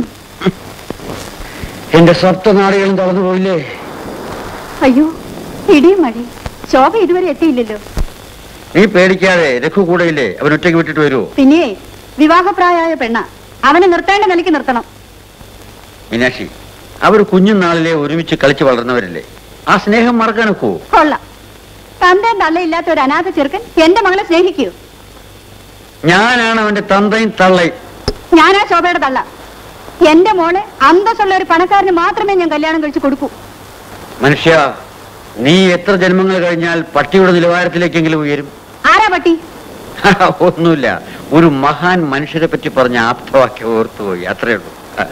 എന്റെ സപ്തനാടികളും തളർന്നു പോയില്ലേ അയ്യോ ഇടിയും മഴയും ശോഭ ഇതുവരെ എത്തിയില്ലല്ലോ നീ പേടിക്കാതെ രഘു കൂടെയില്ലേ അവൻ ഒറ്റയ്ക്ക് വിട്ടിട്ട് വരുമോ പിന്നെ വിവാഹപ്രായമായ പെണ്ണ അവനെ നിർത്തേണ്ട നിലയ്ക്ക് നിർത്തണം മീനാക്ഷി അവർ കുഞ്ഞുനാളിലെ ഒരുമിച്ച് കളിച്ച് വളർന്നവരല്ലേ ആ സ്നേഹം മറക്കാൻ ഒക്കുവോ കൊള്ളാം തന്തയും തള്ളയില്ലാത്ത ഒരു അനാഥ ചെറുക്കൻ എന്റെ മകളെ സ്നേഹിക്കൂ ഞാനാണ് അവന്റെ തന്തയും തള്ളയും ഞാനാ ശോഭയുടെ തള്ള എന്റെ മോളെ അന്തസ്സുള്ള ഒരു പണക്കാരന് മാത്രമേ ഞാൻ കല്യാണം കഴിച്ചു കൊടുക്കൂ മനുഷ്യ നീ എത്ര ജന്മങ്ങൾ കഴിഞ്ഞാൽ പട്ടിയുടെ നിലവാരത്തിലേക്കെങ്കിലും ഉയരും ആരാ പട്ടി ഒന്നുമില്ല ഒരു മഹാൻ മനുഷ്യരെ പറ്റി പറഞ്ഞ ആപ്തവാക്യം ഓർത്തുപോയി അത്രേ ഉള്ളൂ ആ.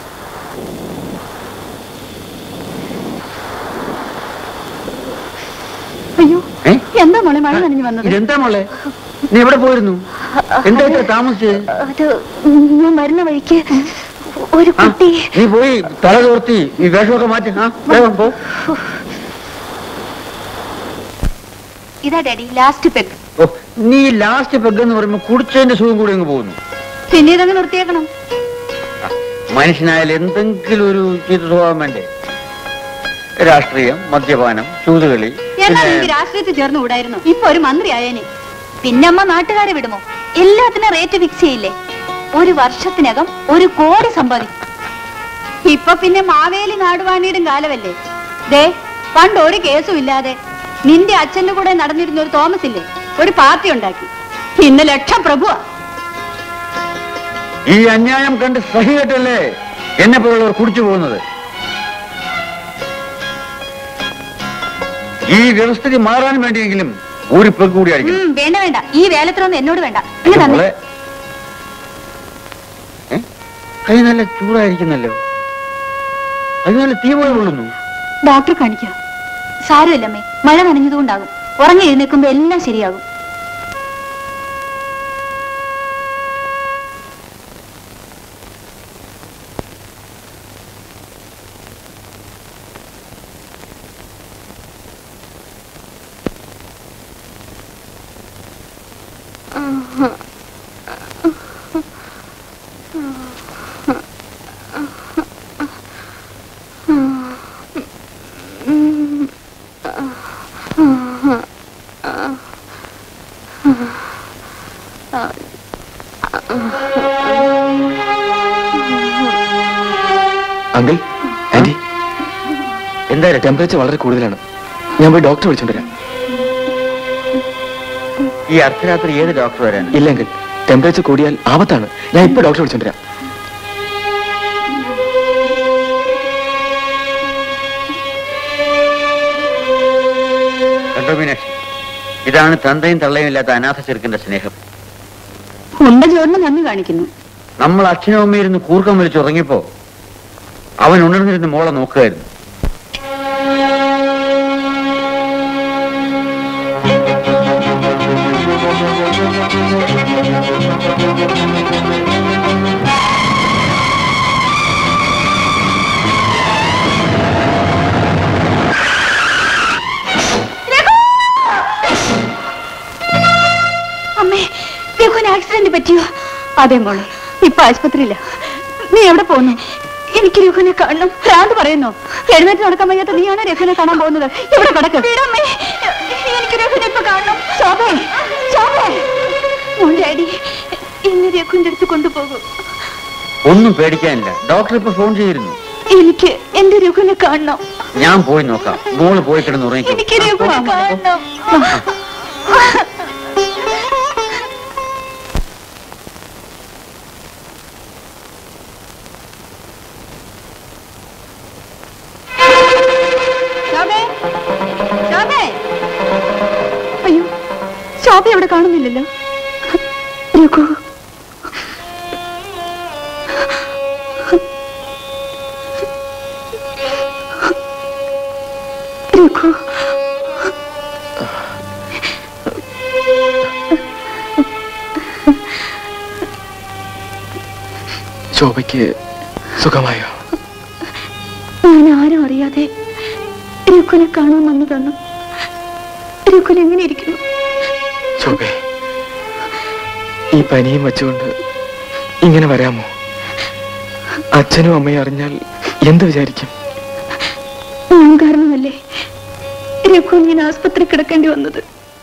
അയ്യോ ഏ? എന്താ മോളെ മഴ നനഞ്ഞു വന്നത് ഇതെന്താ മോളെ നീ എവിടെ പോയിരുന്നു എന്താ ഇത്ര താമസിച്ചത് അത് ഞാൻ വരുന്ന വഴിക്ക് ഒരു ആ, കുട്ടി നീ പോയി തല തോർത്തി ഈ വേഷമൊക്കെ മാറ്റി ആ വേഗം പോ ഇതാ ഡാഡി ലാസ്റ്റ് പെഗ് ഓ, നീ ലാസ്റ്റ് പെഗ് എന്ന് പറയുമ്പോ കുടിച്ചതിന്റെ സുഖം കൂടി അങ്ങ് പോകുന്നു പിന്നെ ഇതങ്ങ് നിർത്തിയേക്കണം മനുഷ്യനായാലും എന്തെങ്കിലും ഒരു ചീത്ത സ്വഭാവം വേണ്ടേ രാഷ്ട്രീയം മദ്യപാനം ചൂതുകളി എന്നാൽ പിന്നെ എനിക്ക് രാഷ്ട്രീയത്തിൽ ചേർന്ന് കൂടായിരുന്നു ഇപ്പൊ ഒരു മന്ത്രി ആയേനെ പിന്നെ അമ്മ നാട്ടുകാരെ വിടുമോ എല്ലാത്തിനും റേറ്റ് ഫിക്സ് ചെയ്യില്ലേ ഒരു വർഷത്തിനകം ഒരു കോടി സമ്പാദിക്കും ഇപ്പൊ പിന്നെ മാവേലി നാടുവാണിയുടെ കാലമല്ലേ ദേ പണ്ട് ഒരു കേസും ഇല്ലാതെ നിന്റെ അച്ഛന്റെ കൂടെ നടന്നിരുന്ന ഒരു തോമസ് ഇല്ലേ ഒരു പാർട്ടി ഉണ്ടാക്കി ഇന്ന് ലക്ഷപ്രഭുവാ ഈ അന്യായം കണ്ട് സഹികെട്ടല്ലേ എന്നെ പോലുള്ളവർ കുടിച്ചു പോകുന്നത് ഈ വ്യവസ്ഥിതി മാറാൻ വേണ്ടിയെങ്കിലും ഒരു പെഗ് കൂടി അടിക്കണം ഉം, വേണ്ട വേണ്ട ഈ വേലത്തിനൊന്നും എന്നോട് വേണ്ട ഇങ്ങ് തന്നെ മോളെ, ഏ? കൈ നല്ല ചൂടായിരിക്കുന്നല്ലോ അത് നല്ല തീ പോലെ കൊള്ളുന്നു ഡോക്ടർ കാണിക്കാം സാരമില്ലമ്മേ മഴ നനഞ്ഞതുകൊണ്ടാകും ഉറങ്ങി എഴുന്നേൽക്കുമ്പോ എല്ലാം ശരിയാകും അങ്കിൾ ആന്റി എന്തായാലും ടെമ്പറേച്ചർ വളരെ കൂടുതലാണ് ഞാൻ പോയി ഡോക്ടറെ വിളിച്ചോണ്ടുവരാം ഈ അർദ്ധരാത്രി ഏത് ഡോക്ടർ വരാൻ ഇല്ല അങ്കിൾ ടെമ്പറേച്ചർ കൂടിയാൽ ആപത്താണ് ഞാൻ ഇപ്പൊ ഡോക്ടറെ വിളിച്ചോണ്ടുവരാം കണ്ടോ മീനാക്ഷി ഇതാണ് തന്തയും തള്ളയും ഇല്ലാത്ത അനാഥ ചെറുക്കന്റെ സ്നേഹം ഉണ്ട ചോറിന് നന്ദി കാണിക്കുന്നു നമ്മൾ അച്ഛനും അമ്മയും ഇരുന്ന് കൂർക്കം വലിച്ചുറങ്ങിയപ്പോ അവൻ ഉണർന്നിരുന്ന് മോളെ നോക്കുകയായിരുന്നു അമ്മേ രഘുവിന് ആക്സിഡന്റ് പറ്റിയോ അതെ മോളെ ഇപ്പൊ ആശുപത്രിയില്ല നീ എവിടെ പോകുന്നു എനിക്ക് രഘുവിനെ കാണണം ഭ്രാന്ത് പറയുന്നു എഴുന്നേറ്റ് നടക്കാൻ വയ്യാത്ത നീയാണ് രഘുവിനെ കാണാൻ പോകുന്നത് ഇവിടെ കിടക്ക് വിടമ്മേ എനിക്ക് രഘുവിനെ ഇപ്പൊ കാണണം ശോഭേ ശോഭേ മോൻ ഡാഡി ഇന്ന് രഘുവിന്റെ അടുത്ത് കൊണ്ടുപോകൂ ഒന്നും പേടിക്കാനില്ല ഡോക്ടർ ഇപ്പൊ ഫോൺ ചെയ്തിരുന്നു എനിക്ക് എന്റെ രഘുവിനെ കാണണം ഞാൻ പോയി നോക്കാം മോള് പോയി കിടന്ന് ഉറങ്ങിക്കോ എനിക്ക് രഘുവിനെ കാണണം ശോഭേ ശോഭേ അയ്യോ ശോഭ ഇവിടെ കാണുന്നില്ലല്ലോ രഘു രഘു ശോഭയ്ക്ക് സുഖമായോ ഞാൻ ആരും അറിയാതെ രഘുവിനെ കാണാൻ വന്നതാണ് രഘുൻ എങ്ങനെ ഇരിക്കുന്നു ശോഭേ ഈ പനിയും വെച്ചുകൊണ്ട് ഇങ്ങനെ വരാമോ അച്ഛനും അമ്മയും അറിഞ്ഞാൽ എന്ത് വിചാരിക്കും ഞാൻ കാരണമല്ലേ രഘു ഇങ്ങനെ ആസ്പത്രി കിടക്കേണ്ടി വന്നത്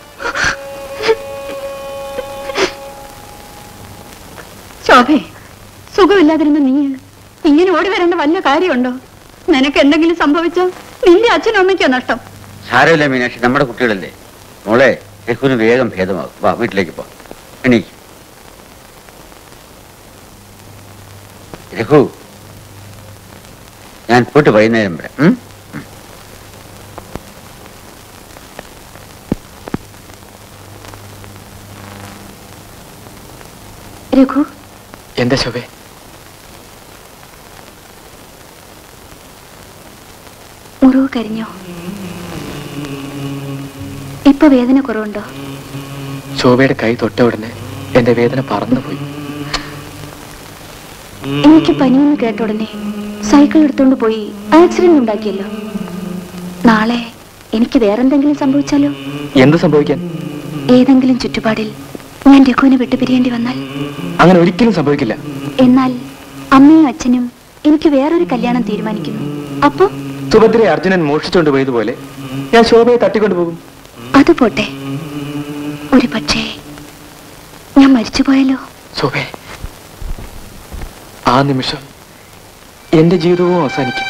ശോഭേ സുഖമില്ലാതിരുന്ന നീ ഇങ്ങനെ ഓടി വരേണ്ട വല്ല കാര്യമുണ്ടോ നിനക്ക് എന്തെങ്കിലും സംഭവിച്ചോ നിന്റെ അച്ഛനും അമ്മയ്ക്കോ നഷ്ടം സാരമില്ല മീനാക്ഷി നമ്മുടെ കുട്ടികളല്ലേ മോളെ രഘുവിന് വേഗം ഭേദമാകും വാ വീട്ടിലേക്ക് പോ എണീക്ക് രഘു ഞാൻ പോയിട്ട് വൈകുന്നേരം വരാം ഉം? രഘു എന്താ ശോഭേ മുറിവ് കരിഞ്ഞോ ഇപ്പൊ വേദന കുറവുണ്ടോ ശോഭയുടെ കൈ തൊട്ട ഉടനെ എന്റെ വേദന പറന്നുപോയി എനിക്ക് പനിയെന്ന് കേട്ട ഉടനെ സൈക്കിൾ എടുത്തോണ്ട് പോയി ആക്സിഡന്റ് ഉണ്ടാക്കിയല്ലോ നാളെ എനിക്ക് വേറെന്തെങ്കിലും സംഭവിച്ചാലോ എന്ത് സംഭവിക്കാൻ ഏതെങ്കിലും ചുറ്റുപാടിൽ ഞാൻ രഘുവിനെ വിട്ടുപിരിയേണ്ടി വന്നാൽ അങ്ങനെ ഒരിക്കലും സംഭവിക്കില്ല എന്നാൽ അമ്മയും അച്ഛനും എനിക്ക് വേറൊരു കല്യാണം തീരുമാനിക്കുന്നു അപ്പോ സുഭദ്രയെ അർജുനൻ മോഷിച്ചുകൊണ്ട് പോയതുപോലെ ഞാൻ ശോഭയെ തട്ടിക്കൊണ്ടുപോകും അത് പോട്ടെ ഒരു പക്ഷേ ഞാൻ മരിച്ചുപോയല്ലോ ശോഭേ ആ നിമിഷം എന്റെ ജീവിതവും അവസാനിക്കും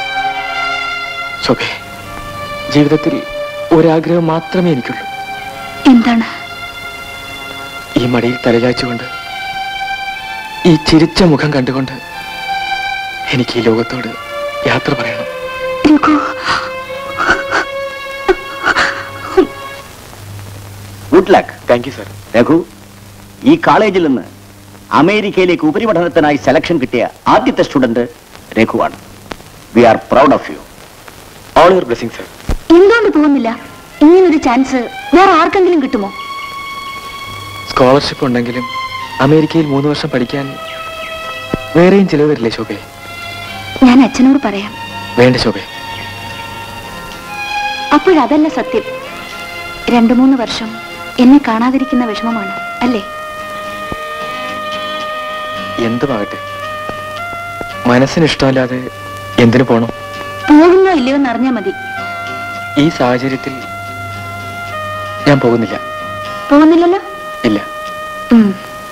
ശോഭേ ജീവിതത്തിൽ ഒരാഗ്രഹം മാത്രമേ എനിക്കുള്ളൂ എന്താണ് ഈ മടിയിൽ തലചാച്ചുകൊണ്ട് ഈ ചിരിച്ച മുഖം കണ്ടുകൊണ്ട് എനിക്ക് ഈ ലോകത്തോട് യാത്ര പറയണം Raghu good luck thank you sir Raghu ഈ കോളേജിൽ നിന്ന് അമേരിക്കയിലേക്ക് ഉപരിപഠനത്തിനായി സെലക്ഷൻ കിട്ടിയ ആദ്യത്തെ സ്റ്റുഡന്റ് രഘുവാണ് we are proud of you all your blessing sir എന്തുകൊണ്ട് തോന്നുന്നില്ല ഇങ്ങനൊരു ചാൻസ് വേറെ ആർക്കെങ്കിലും കിട്ടുമോ സ്കോളർഷിപ്പ് ഉണ്ടെങ്കിലും അമേരിക്കയിൽ മൂന്ന് വർഷം പഠിക്കാൻ വേറെയും ചിലവ് വരില്ലേ ശോഭേ ഞാൻ അച്ഛനോട് പറയാം വേണ്ട ശോഭേ അപ്പോഴതല്ല സത്യം രണ്ടു മൂന്ന് വർഷം എന്നെ കാണാതിരിക്കുന്ന വിഷമമാണ് അല്ലേ എന്തുമാകട്ടെ മനസ്സിന് ഇഷ്ടമല്ലാതെ എന്തിനു പോണം പോകുന്നോ ഇല്ലയോ എന്ന് അറിഞ്ഞാൽ മതി ഈ സാഹചര്യത്തിൽ ഞാൻ പോകുന്നില്ല പോകുന്നില്ലല്ലോ ഇല്ല ഉം.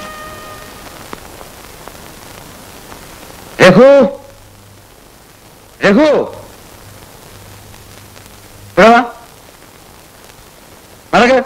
രഘു രഘു ഇവിടെ വാ. നടക്ക്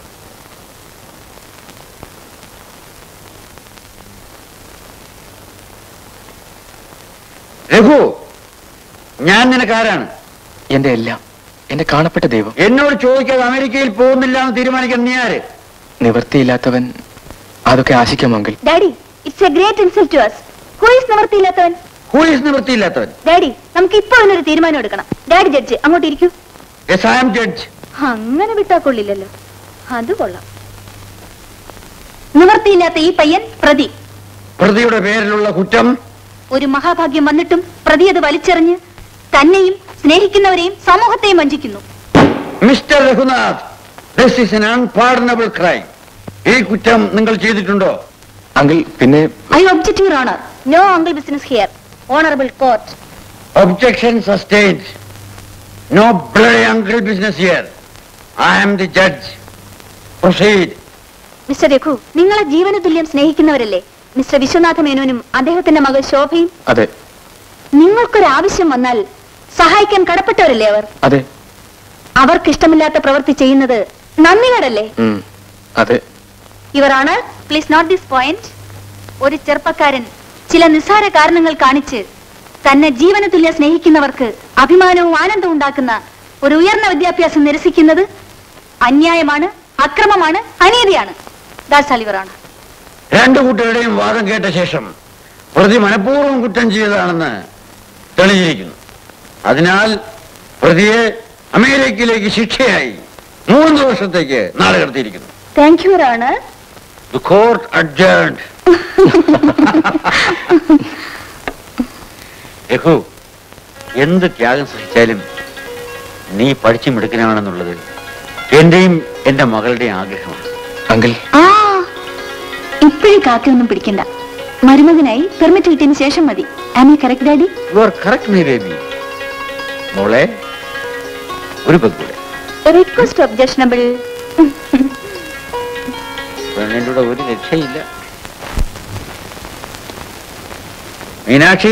രഘു ഞാൻ നിനക്ക് ആരാണ് എന്റെ എല്ലാം എന്റെ കാണപ്പെട്ട ദൈവം എന്നോട് ചോദിക്കാതെ അമേരിക്കയിൽ പോകുന്നില്ല എന്ന് തീരുമാനിക്കുന്ന നീ ആര് നിവൃത്തിയില്ലാത്തവൻ അതൊക്കെ ആശിക്കാമെങ്കിൽ daddy it's a great insult to us who is നിവർത്തിയില്ലാത്തവൻ ഹൂ ഈസ് നിവൃത്തിയില്ലാത്തവൻ ഡാഡി നമുക്ക് ഇപ്പൊ അതിനൊരു തീരുമാനം എടുക്കണം ഡാഡി ജഡ്ജ് അങ്ങോട്ട് ഇരിക്കൂ യെസ് ഐ ആം ജഡ്ജ് അങ്ങനെ വിട്ടാ കൊള്ളില്ലല്ലോ അത് കൊള്ളാം നിവർത്തിയില്ലാത്ത ഈ പയ്യൻ പ്രതി പ്രതിയുടെ പേരിലുള്ള കുറ്റം ഒരു മഹാഭാഗ്യം വന്നിട്ടും പ്രതി അത് വലിച്ചെറിഞ്ഞ് തന്നെയും സ്നേഹിക്കുന്നവരെയും സമൂഹത്തെയും വഞ്ചിക്കുന്നു mister Raghunath this is an unpardonable crime ഈ കുറ്റം നിങ്ങൾ ചെയ്തിട്ടുണ്ടോ അങ്കിൾ പിന്നെ I object your honour no uncle business here honourable court objection sustained no bloody uncle business here I am the judge proceed mister Raghu നിങ്ങളെ ജീവന തുല്യം സ്നേഹിക്കുന്നവരല്ലേ മിസ്റ്റർ വിശ്വനാഥ മേനോനും അദ്ദേഹത്തിന്റെ മകൾ ശോഭയും അതെ നിങ്ങൾക്കൊരാവശ്യം വന്നാൽ സഹായിക്കാൻ കടപ്പെട്ടവരല്ലേ അവർ അതെ അവർക്കിഷ്ടമില്ലാത്ത പ്രവൃത്തി ചെയ്യുന്നത് നന്ദികേടല്ലേ ഉം, അതെ ഇവരാണ് പ്ലീസ് നോട്ട് ദിസ് പോയിന്റ് ഒരു ചെറുപ്പക്കാരൻ ചില നിസ്സാര കാരണങ്ങൾ കാണിച്ച് തന്നെ ജീവന തുല്യ സ്നേഹിക്കുന്നവർക്ക് അഭിമാനവും ആനന്ദവും ഉണ്ടാക്കുന്ന ഒരു ഉയർന്ന വിദ്യാഭ്യാസം നിരസിക്കുന്നത് അന്യായമാണ് അക്രമമാണ് അനീതിയാണ് ദാസ് അലിവറാണ് രണ്ടു കൂട്ടരുടെയും വാദം കേട്ട ശേഷം പ്രതി മനഃപൂർവ്വം കുറ്റം ചെയ്തതാണെന്ന് തെളിഞ്ഞിരിക്കുന്നു അതിനാൽ പ്രതിയെ അമേരിക്കയിലേക്ക് ശിക്ഷയായി മൂന്ന് വർഷത്തേക്ക് നാളെ കടത്തിയിരിക്കുന്നു താങ്ക് യു ആണ് The court adjourned. രഘു എന്ത് ത്യാഗം സഹിച്ചാലും നീ പഠിച്ചു മിടുക്കനാണെന്നുള്ളത് എന്റെയും എന്റെ മകളുടെയും ആഗ്രഹമാണ് അങ്കിൾ ആ ഇപ്പോഴും കാക്കയൊന്നും പിടിക്കണ്ട മരുമകനായി പെർമിറ്റ് കിട്ടിയതിന് ശേഷം മതി am I correct daddy you are correct my baby മോളെ ഒരു പെക്കൂടെ റിക്വസ്റ്റ് ഒബ്ജക്ഷനബിൾ പെണ്ണിൻ്റെ കൂടെ ഒരു രക്ഷയില്ല മീനാക്ഷി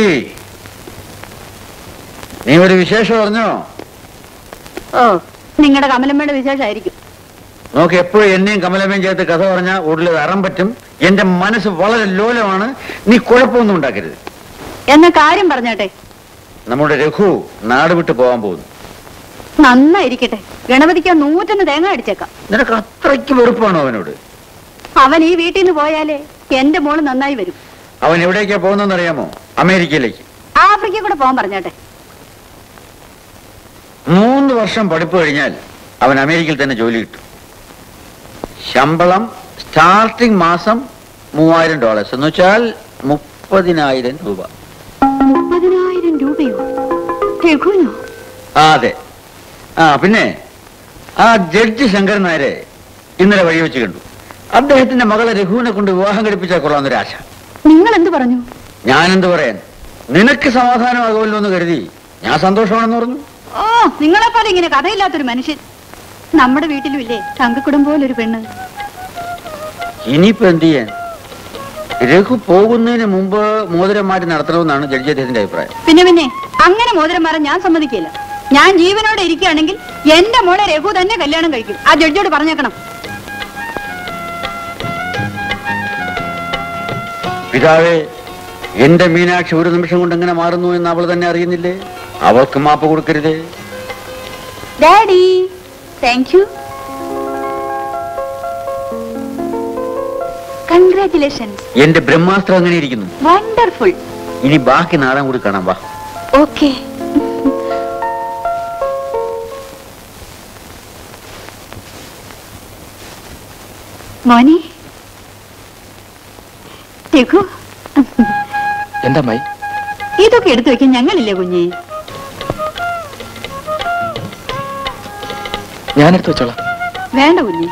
നീ ഒരു വിശേഷം അറിഞ്ഞോ ഓ നിങ്ങളുടെ കമലമ്മയുടെ വിശേഷമായിരിക്കും നോക്ക് എപ്പോഴും എന്നെയും കമലമ്മയും ചേർത്ത് കഥ പറഞ്ഞാൽ ഉള്ളിൽ വരാൻ പറ്റും എന്റെ മനസ്സ് വളരെ ലോലമാണ് നീ കുഴപ്പമൊന്നും ഉണ്ടാക്കരുത് എന്ന കാര്യം പറഞ്ഞാട്ടെ നമ്മുടെ രഘു നാട് വിട്ട് പോകാൻ പോകുന്നു നന്നായിരിക്കട്ടെ ഗണപതിക്ക് നൂറ്റൊന്ന് തേങ്ങ അടിച്ചേക്കാം നിനക്ക് അത്രയ്ക്ക് വെറുപ്പാണോ അവനോട് അവൻ ഈ വീട്ടിൽ നിന്ന് പോയാലേ എന്റെ മോള് നന്നായി വരും അവൻ എവിടേക്കാ പോകുന്നതെന്ന് അറിയാമോ അമേരിക്കയിലേക്ക് ആഫ്രിക്ക കൂടെ പോകാൻ പറഞ്ഞാട്ടെ മൂന്ന് വർഷം പഠിപ്പ് കഴിഞ്ഞാൽ അവൻ അമേരിക്കയിൽ തന്നെ ജോലി കിട്ടും ശമ്പളം സ്റ്റാർട്ടിംഗ് മാസം മൂവായിരം ഡോളേഴ്സ് എന്ന് വെച്ചാൽ മുപ്പതിനായിരം രൂപ മുപ്പതിനായിരം രൂപയോ രഘുവിനോ ആ അതെ ആ പിന്നെ ആ ജഡ്ജി ശങ്കരൻ നായരെ ഇന്നലെ വഴി വെച്ച് കണ്ടു അദ്ദേഹത്തിന്റെ മകളെ രഘുവിനെ കൊണ്ട് വിവാഹം കഴിപ്പിച്ചാൽ കൊള്ളാമെന്നൊരു ആശ നിങ്ങൾ എന്ത് പറഞ്ഞു ഞാനെന്ത് പറയാൻ നിനക്ക് സമാധാനമാകുമല്ലോ എന്ന് കരുതി ഞാൻ സന്തോഷമാണെന്ന് പറഞ്ഞു ഓ നിങ്ങളെ പോലെ ഇങ്ങനെ കഥയില്ലാത്തൊരു മനുഷ്യൻ നമ്മുടെ വീട്ടിലും ഇല്ലേ തങ്കക്കുടം പോലൊരു പെണ്ണ് ഇനിയിപ്പോ എന്ത് ചെയ്യാൻ രഘു പോകുന്നതിന് മുമ്പ് മോതിരം മാറ്റി നടത്തണമെന്നാണ് ജഡ്ജി അദ്ദേഹത്തിന്റെ അഭിപ്രായം പിന്നെ പിന്നെ അങ്ങനെ മോതിരം മാറാൻ ഞാൻ സമ്മതിക്കില്ല ഞാൻ ജീവനോടെ ഇരിക്കുകയാണെങ്കിൽ എന്റെ മോളെ രഘു തന്നെ കല്യാണം കഴിക്കും ആ ജഡ്ജിയോട് പറഞ്ഞേക്കണം പിതാവേ എന്റെ മീനാക്ഷി ഒരു നിമിഷം കൊണ്ട് എങ്ങനെ മാറുന്നു എന്ന് അവൾ തന്നെ അറിയുന്നില്ലേ അവൾക്ക് മാപ്പ് കൊടുക്കരുതേ ഡാഡി താങ്ക് യു കൺഗ്രാറ്റുലേഷൻസ് എന്റെ ബ്രഹ്മാസ്ത്രം അങ്ങനെ ഇരിക്കുന്നു വണ്ടർഫുൾ ഇനി ബാക്കി നാടൻ കൂടി കാണാം വാ ഓക്കെ മോനെ രഘു എന്താ അമ്മായി ഇതൊക്കെ എടുത്തു വെക്കാൻ ഞങ്ങളില്ലേ കുഞ്ഞേ ഞാനെടുത്ത് വെച്ചോളാം വേണ്ട കുഞ്ഞേ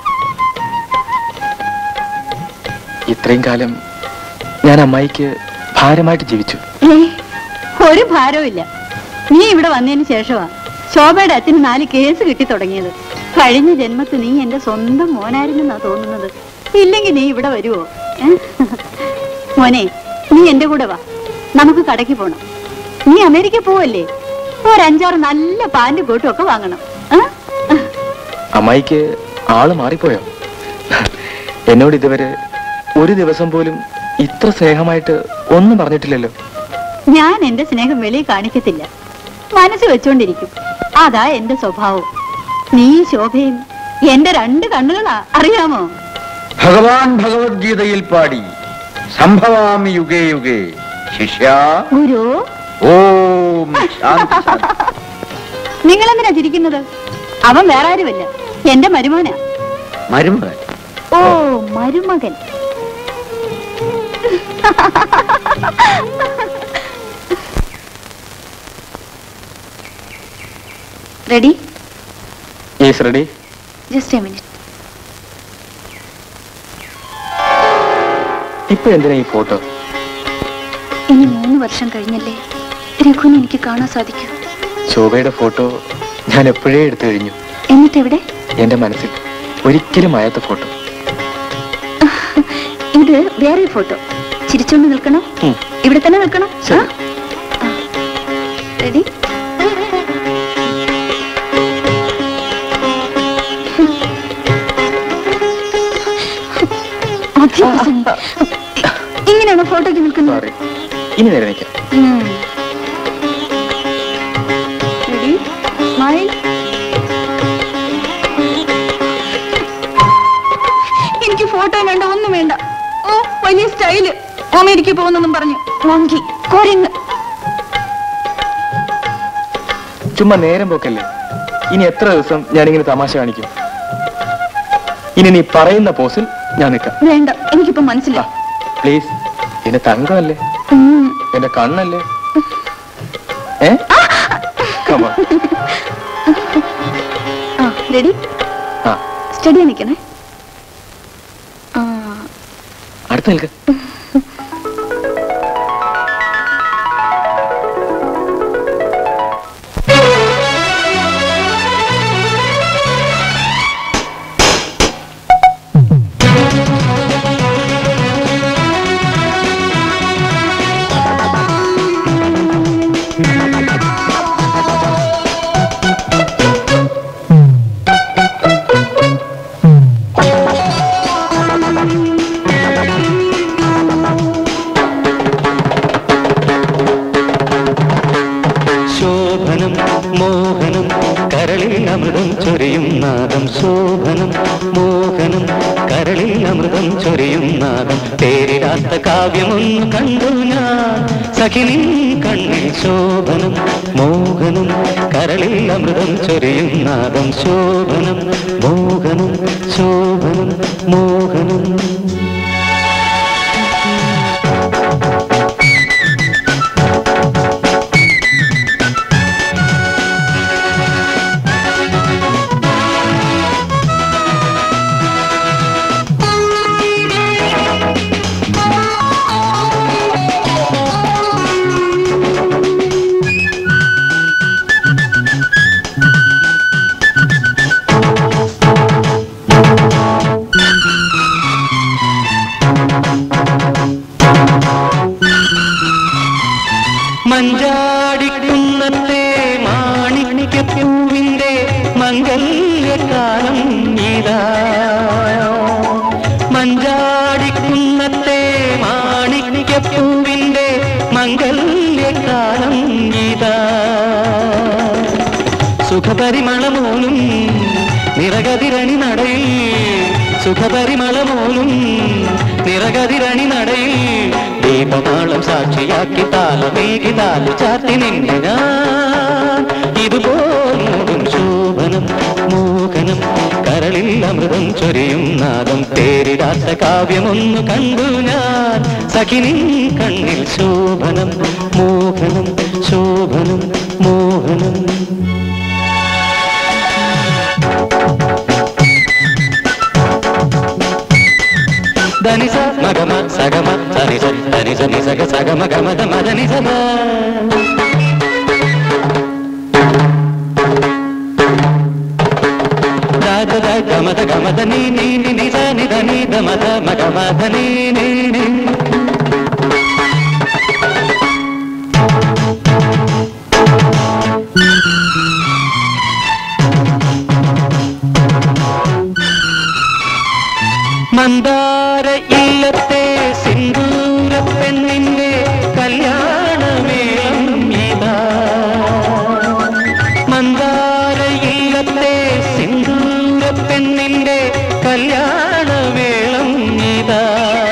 ഇത്രയും കാലം ഞാൻ അമ്മായിക്ക് ഭാരമായിട്ട് ജീവിച്ചു ഏ ഒരു ഭാരവും ഇല്ല നീ ഇവിടെ വന്നതിന് ശേഷമാ ശോഭയുടെ അച്ഛന് നാല് കേസ് കിട്ടി തുടങ്ങിയത് കഴിഞ്ഞ ജന്മത്ത് നീ എന്റെ സ്വന്തം മോനായിരുന്നെന്നാ തോന്നുന്നത് ഇല്ലെങ്കിൽ നീ ഇവിടെ വരുവോ ഏ? മോനെ നീ എന്റെ കൂടെ വാ നമുക്ക് കടയ്ക്ക് പോണം നീ അമേരിക്ക പോവല്ലേ ഒരു അഞ്ചാറ് നല്ല പാന്റ് കോട്ടും ഒക്കെ വാങ്ങണം ഏ? അമ്മായിക്ക് ആള് മാറിപ്പോയോ എന്നോട് ഇതുവരെ ഒരു ദിവസം പോലും ഇത്ര സ്നേഹമായിട്ട് ഒന്നും പറഞ്ഞിട്ടില്ലല്ലോ ഞാൻ എന്റെ സ്നേഹം വെളിയിൽ കാണിക്കത്തില്ല മനസ്സ് വെച്ചോണ്ടിരിക്കും അതാ എന്റെ സ്വഭാവം നീ ശോഭയും എന്റെ രണ്ട് കണ്ണുകളാ അറിയാമോ ഭഗവാൻ ഭഗവത്ഗീതയിൽ പാടി സംഭവാമി യുഗേ യുഗേ ശിഷ്യ ഗുരു ഓം ശാന്തി ശാന്തി നിങ്ങളെന്തിനാ ചിരിക്കുന്നത് അവൻ വേറെ ആരുമല്ല എന്റെ മരുമോനാ മരുമകൻ ഓ മരുമകൻ ready yes ready just a minute ഇപ്പൊ എന്തിനാ ഈ ഫോട്ടോ ഇനി മൂന്ന് വർഷം കഴിഞ്ഞല്ലേ രഘുവിനെ എനിക്ക് കാണാൻ സാധിക്കൂ ശോഭയുടെ ഫോട്ടോ ഞാൻ എപ്പോഴേ എടുത്തു കഴിഞ്ഞു എന്നിട്ട് എവിടെ എന്റെ മനസ്സിൽ ഒരിക്കലും ആയാത്ത ഫോട്ടോ ഇത് വേറെ ഫോട്ടോ ചിരിച്ചോണ്ട് നിൽക്കണം ഉം. ഇവിടെ തന്നെ നിൽക്കണം ശരി. റെഡി ഇങ്ങനെയാണോ ഫോട്ടോയ്ക്ക് നിൽക്കുന്നത് സോറി ഇനി നേരെ നിൽക്കാം റെഡി സ്മൈൽ എനിക്ക് ഫോട്ടോ വേണ്ട ഒന്നും വേണ്ട ഓ വലിയ സ്റ്റൈല് അമേരിക്ക പോകുന്നെന്നും പറഞ്ഞു മോങ്കി കോരങ്ങ് ചുമ്മാ നേരം പോക്കല്ലേ ഇനി എത്ര ദിവസം ഞാനിങ്ങനെ തമാശ കാണിക്കും ഇനി നീ പറയുന്ന പോസിൽ ഞാൻ നിൽക്കാം വേണ്ട എനിക്കിപ്പോ മനസ്സിലായി പ്ലീസ് എന്റെ തങ്കമല്ലേ ഉം. എന്റെ കണ്ണല്ലേ ഏ Come on. ആ റെഡി ആ സ്റ്റഡി നിൽക്കണേ ആ അടുത്ത് നിൽക്ക് മോഹനം കരളിൽ അമൃതം ചൊരിയും നാദം ശോഭനം മോഹനം കരളിൽ അമൃതം ചൊരിയും നാദം പേരിടാത്ത കാവ്യമൊന്നു കണ്ടു ഞാൻ സഖിനിൻ കണ്ണിൽ ശോഭനം മോഹനം കരളിൽ അമൃതം ചൊരിയും നാദം ശോഭനം മോഹനം ശോഭനം മോഹനം മഞ്ചാടിക്കുന്നത്തെ മാണിക്യപ്പൂവിന്റെ മംഗല്യകാലം ഇതാ മഞ്ചാടിക്കുന്നത്തെ മാണിക്യപ്പൂവിന്റെ മംഗല്യകാലം ഇതാ സുഖപരിമളമോലും നിറകതിരണി നടയിൽ സുഖപരിമളമോലും നിറകതിരണി നടയിൽ ദീപനാളം സാക്ഷിയാക്കി താലമേകി താല് ചാർത്തി നിന്നെ ഞാൻ ഇതുപോലും ശോഭനം മോഹനം കരളിൽ അമൃതം ചൊരിയും നാദം പേരിടാത്ത കാവ്യമൊന്നു കണ്ടു ഞാൻ സഖിനിൻ കണ്ണിൽ ശോഭനം മോഹനം ശോഭനം മോഹനം ധനിസ മഗമ സഗമ ധനിസ ധനിസ നിസഗ സഗമ ഗമത മദനിസ ദാദ ദ ഗമത ഗമത നീ നീ നി നിസ നിധ നീ ധ മത മഗമ ധ നീ നീ നീ മന്ദാര ഇല്ലത്തെ സിന്ദൂര പെണ്ണിന്റെ കല്യാണമേളം ഇതാ മന്ദാര ഇല്ലത്തെ സിന്ദൂര പെണ്ണിന്റെ കല്യാണമേളം ഇതാ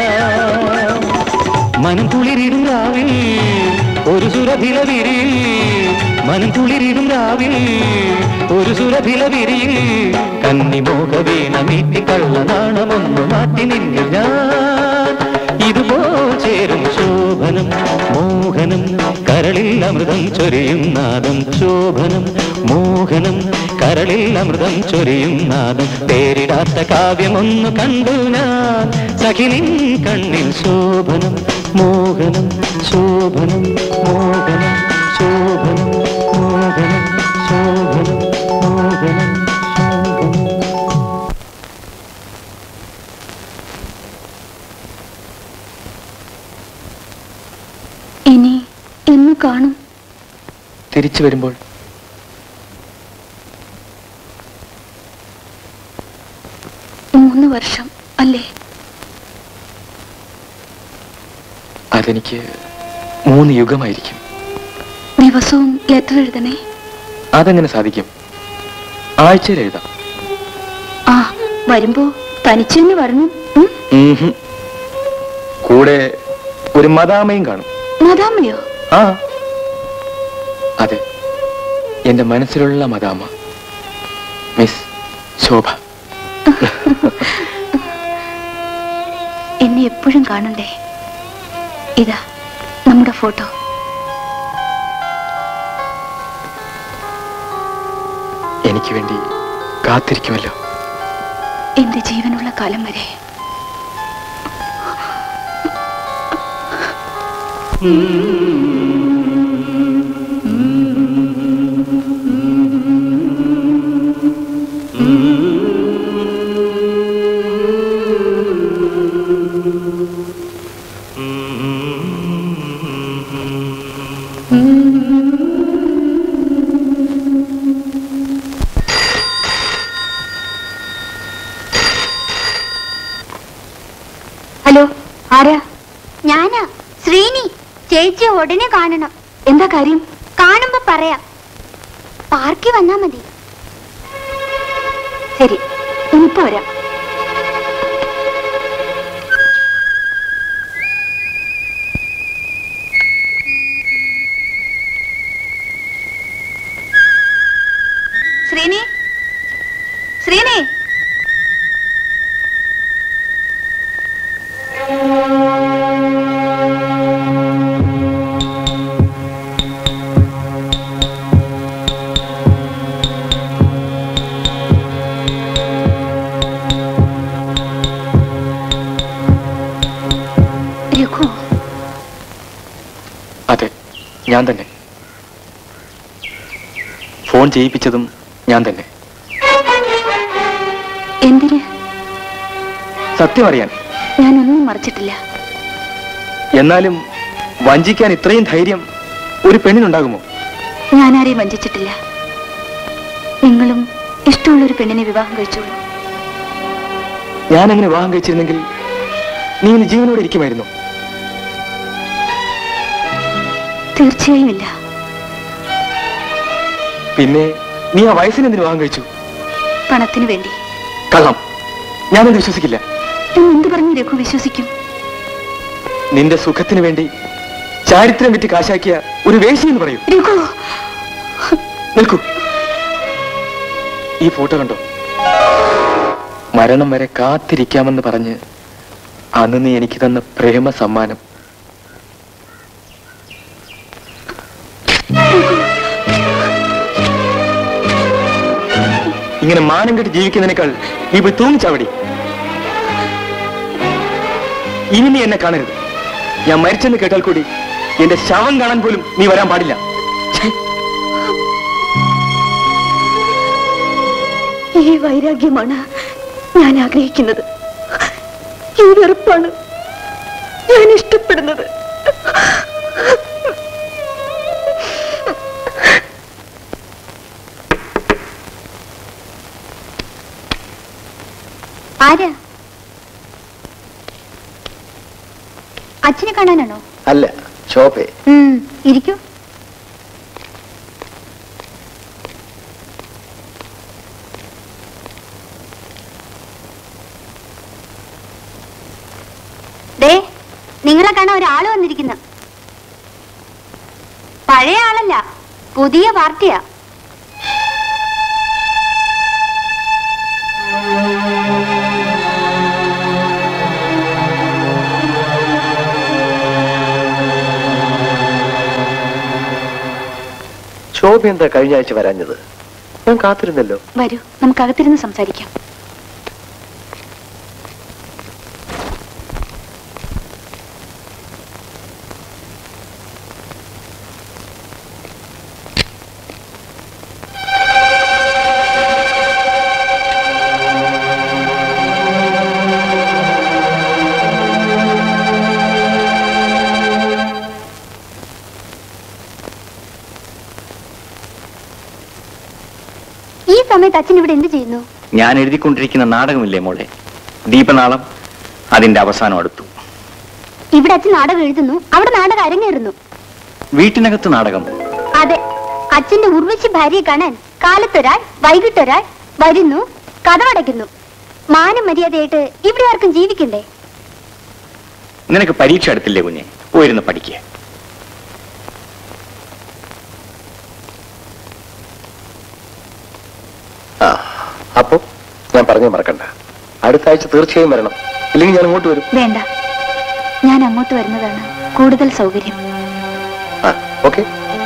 മനം കുളിരിടും രാവിൽ ഒരു സുരഭില വിരിയിൽ മനം കുളിരിടും രാവിൽ ഒരു സുരഭില വിരിയിൽ കന്നിമോഹ വീണ മീട്ടി കള്ള നാണമൊന്നു മാറ്റി നിന്നിൽ ഞാൻ ഇതുപോ ചേരും ശോഭനം മോഹനം കരളിൽ അമൃതം ചൊരിയും നാദം ശോഭനം മോഹനം കരളിൽ അമൃതം ചൊരിയും നാദം പേരിടാത്ത കാവ്യമൊന്നു കണ്ടു ഞാൻ സഖിനിൻ കണ്ണിൽ ശോഭനം മോഹനം ശോഭനം മോഹനം ശോഭനം മോഹനം ശോഭനം മോഹനം ശോഭനം ഇനി എന്ന് കാണും തിരിച്ചു വരുമ്പോൾ മൂന്ന് വർഷം അല്ലേ അതെനിക്ക് മൂന്ന് യുഗമായിരിക്കും ദിവസവും ലെറ്റർ എഴുതണേ അതെങ്ങനെ സാധിക്കും ആഴ്ചയിൽ എഴുതാം ആ വരുമ്പോ തനിച്ചു തന്നെ വരണം ഉം? ഉംഹും. കൂടെ ഒരു മദാമയും കാണും മദാമയോ ആ അതെ എന്റെ മനസ്സിലുള്ള മദാമ മിസ് ശോഭ എന്നെ എപ്പോഴും കാണണ്ടേ ഇതാ നമ്മുടെ ഫോട്ടോ എനിക്ക് വേണ്ടി കാത്തിരിക്കുമല്ലോ എന്റെ ജീവനുള്ള കാലം വരെ ഹലോ ആരാ ഞാനാ ശ്രീനി ചേച്ചി ഉടനെ കാണണം എന്താ കാര്യം കാണുമ്പോ പറയാം പാർക്കിൽ വന്നാ മതി ശരി ഇനിയിപ്പോ വരാം ശ്രീനി ശ്രീനി രഘു അതെ ഞാൻ തന്നെ ഫോൺ ചെയ്യിപ്പിച്ചതും ഞാൻ തന്നെ എന്തിന് സത്യം അറിയാൻ ഞാനൊന്നും മറച്ചിട്ടില്ല എന്നാലും വഞ്ചിക്കാൻ ഇത്രയും ധൈര്യം ഒരു പെണ്ണിനുണ്ടാകുമോ ഞാനാരെയും വഞ്ചിച്ചിട്ടില്ല നിങ്ങളും ഇഷ്ടമുള്ളൊരു പെണ്ണിനെ വിവാഹം കഴിച്ചോളൂ ഞാൻ അങ്ങനെ വിവാഹം കഴിച്ചിരുന്നെങ്കിൽ നീ ഇന്ന് ജീവനോടെ ഇരിക്കുമായിരുന്നു തീർച്ചയായും ഇല്ല പിന്നെ നീ ആ വയസ്സിന് എന്തിനു വിവാഹം കഴിച്ചു പണത്തിനു വേണ്ടി കള്ളം ഞാനത് വിശ്വസിക്കില്ല എന്ന് എന്ത് പറഞ്ഞ് രഘു വിശ്വസിക്കും നിന്റെ സുഖത്തിന് വേണ്ടി ചാരിത്രം വിറ്റ് കാശാക്കിയ ഒരു വേശി എന്ന് പറയൂ രഘു നിൽക്കൂ ഈ ഫോട്ടോ കണ്ടോ മരണം വരെ കാത്തിരിക്കാമെന്ന് പറഞ്ഞ് അന്ന് നീ എനിക്ക് തന്ന പ്രേമ സമ്മാനം ഇങ്ങനെ മാനം കെട്ടി ജീവിക്കുന്നതിനേക്കാൾ നീ പോയി തൂങ്ങിച്ചാവടി ഇനി നീ എന്നെ കാണരുത് ഞാൻ മരിച്ചെന്ന് കേട്ടാൽ കൂടി എന്റെ ശവം കാണാൻ പോലും നീ വരാൻ പാടില്ല ഈ വൈരാഗ്യമാണ് ഞാൻ ആഗ്രഹിക്കുന്നത് ഈ വെറുപ്പാണ് ഞാൻ ഇഷ്ടപ്പെടുന്നത് ആരാ അച്ഛനെ കാണാനാണോ അല്ല ശോഭയെ ഉം, ഇരിക്കൂ ദേ നിങ്ങളെ കാണാൻ ഒരാള് വന്നിരിക്കുന്നു പഴയ ആളല്ല പുതിയ പാർട്ടിയാ ശോഭ എന്താ കഴിഞ്ഞ ആഴ്ച വരാഞ്ഞത് ഞാൻ കാത്തിരുന്നല്ലോ വരൂ നമുക്ക് അകത്തിരുന്ന് സംസാരിക്കാം ഈ സമയത്ത് അച്ഛൻ ഇവിടെ എന്ത് ചെയ്യുന്നു ഞാൻ എഴുതിക്കൊണ്ടിരിക്കുന്ന നാടകമില്ലേ മോളെ ദീപനാളം അതിന്റെ അവസാനം അടുത്തു ഇവിടെ അച്ഛൻ നാടകം എഴുതുന്നു അവിടെ നാടകം അരങ്ങേറുന്നു വീട്ടിനകത്ത് നാടകം അതെ അച്ഛന്റെ ഉർവശി ഭാര്യയെ കാണാൻ കാലത്തൊരാൾ വൈകിട്ടൊരാൾ വരുന്നു കഥവടയ്ക്കുന്നു മാനം മര്യാദയായിട്ട് ഇവിടെ ആർക്കും ജീവിക്കണ്ടേ നിനക്ക് പരീക്ഷ അടുത്തില്ലേ കുഞ്ഞെ പോയിരുന്ന് പഠിക്കുക ആ അപ്പോ ഞാൻ പറഞ്ഞു മറക്കണ്ട അടുത്ത ആഴ്ച തീർച്ചയായും വരണം ഇല്ലെങ്കിൽ ഞാൻ അങ്ങോട്ട് വരും വേണ്ട ഞാൻ അങ്ങോട്ട് വരുന്നതാണ് കൂടുതൽ സൗകര്യം ആ ഓക്കെ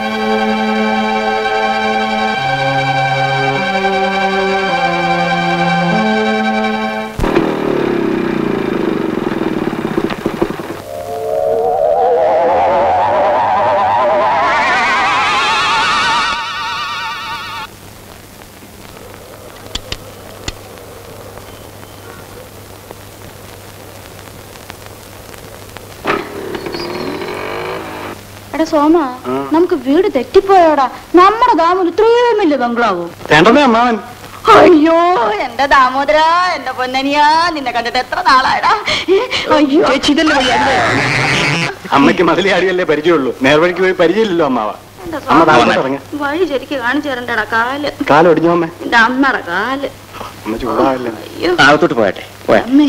എടാ സോമ നമുക്ക് വീട് തെറ്റിപ്പോയോടാ നമ്മുടെ ദാമോദർ ഇത്രയും വലിയ ബംഗ്ലാവോ വേണ്ടതേ അമ്മാവൻ അയ്യോ എന്റെ ദാമോദര എന്റെ പൊന്നനിയാ നിന്നെ കണ്ടിട്ട് എത്ര നാളായടാ അയ്യോ അമ്മയ്ക്ക് മതിലി ആടിയല്ലേ പരിചയമുള്ളൂ നേർവഴിക്ക് പോയി പരിചയമില്ലല്ലോ അമ്മാവ എന്റെ അമ്മ സ്വാമി താഴോട്ട് ഇറങ്ങ വഴി ശരിക്ക് കാണിച്ചു തരണ്ടടാ കാല് കാലം ഒടിഞ്ഞോ അമ്മേ എന്റെ അമ്മയുടെ കാല് അമ്മ ചൂടാവില്ല അയ്യോ അകത്തോട്ട് പോയട്ടെ പോയാ അമ്മേ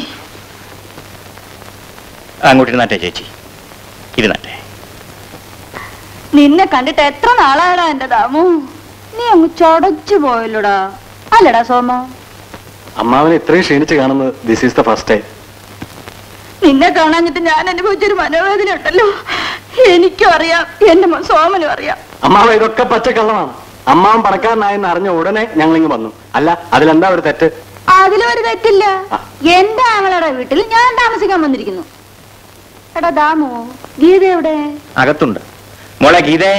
അങ്ങോട്ട് ഇരുന്നാട്ടെ ചേച്ചി ഇരുന്നാട്ടെ നിന്നെ കണ്ടിട്ട് എത്ര നാളായടാ എന്റെ ദാമു നീ അങ്ങ് ചടച്ചു പോയല്ലോടാ അല്ലടാ സോമ അമ്മാവനെ ഇത്രയും ക്ഷീണിച്ച് കാണുന്നത് this is the first time നിന്നെ കാണാഞ്ഞിട്ട് ഞാൻ അനുഭവിച്ചൊരു മനോവേദന ഉണ്ടല്ലോ എനിക്കും അറിയാം എന്റെ മോ- സോമനും അറിയാം അമ്മാവ ഇതൊക്കെ പച്ചക്കള്ളമാണ് അമ്മാവൻ പണക്കാരനായെന്ന് അറിഞ്ഞ ഉടനെ ഞങ്ങളിങ്ങ് വന്നു അല്ല അതിലെന്താ ഒരു തെറ്റ് അതിലും ഒരു തെറ്റില്ല എന്റെ ആങ്ങളുടെ വീട്ടിൽ ഞാൻ താമസിക്കാൻ വന്നിരിക്കുന്നു എടാ ദാമു ഗീത എവിടെ അകത്തുണ്ട് മോളെ ഗീതേ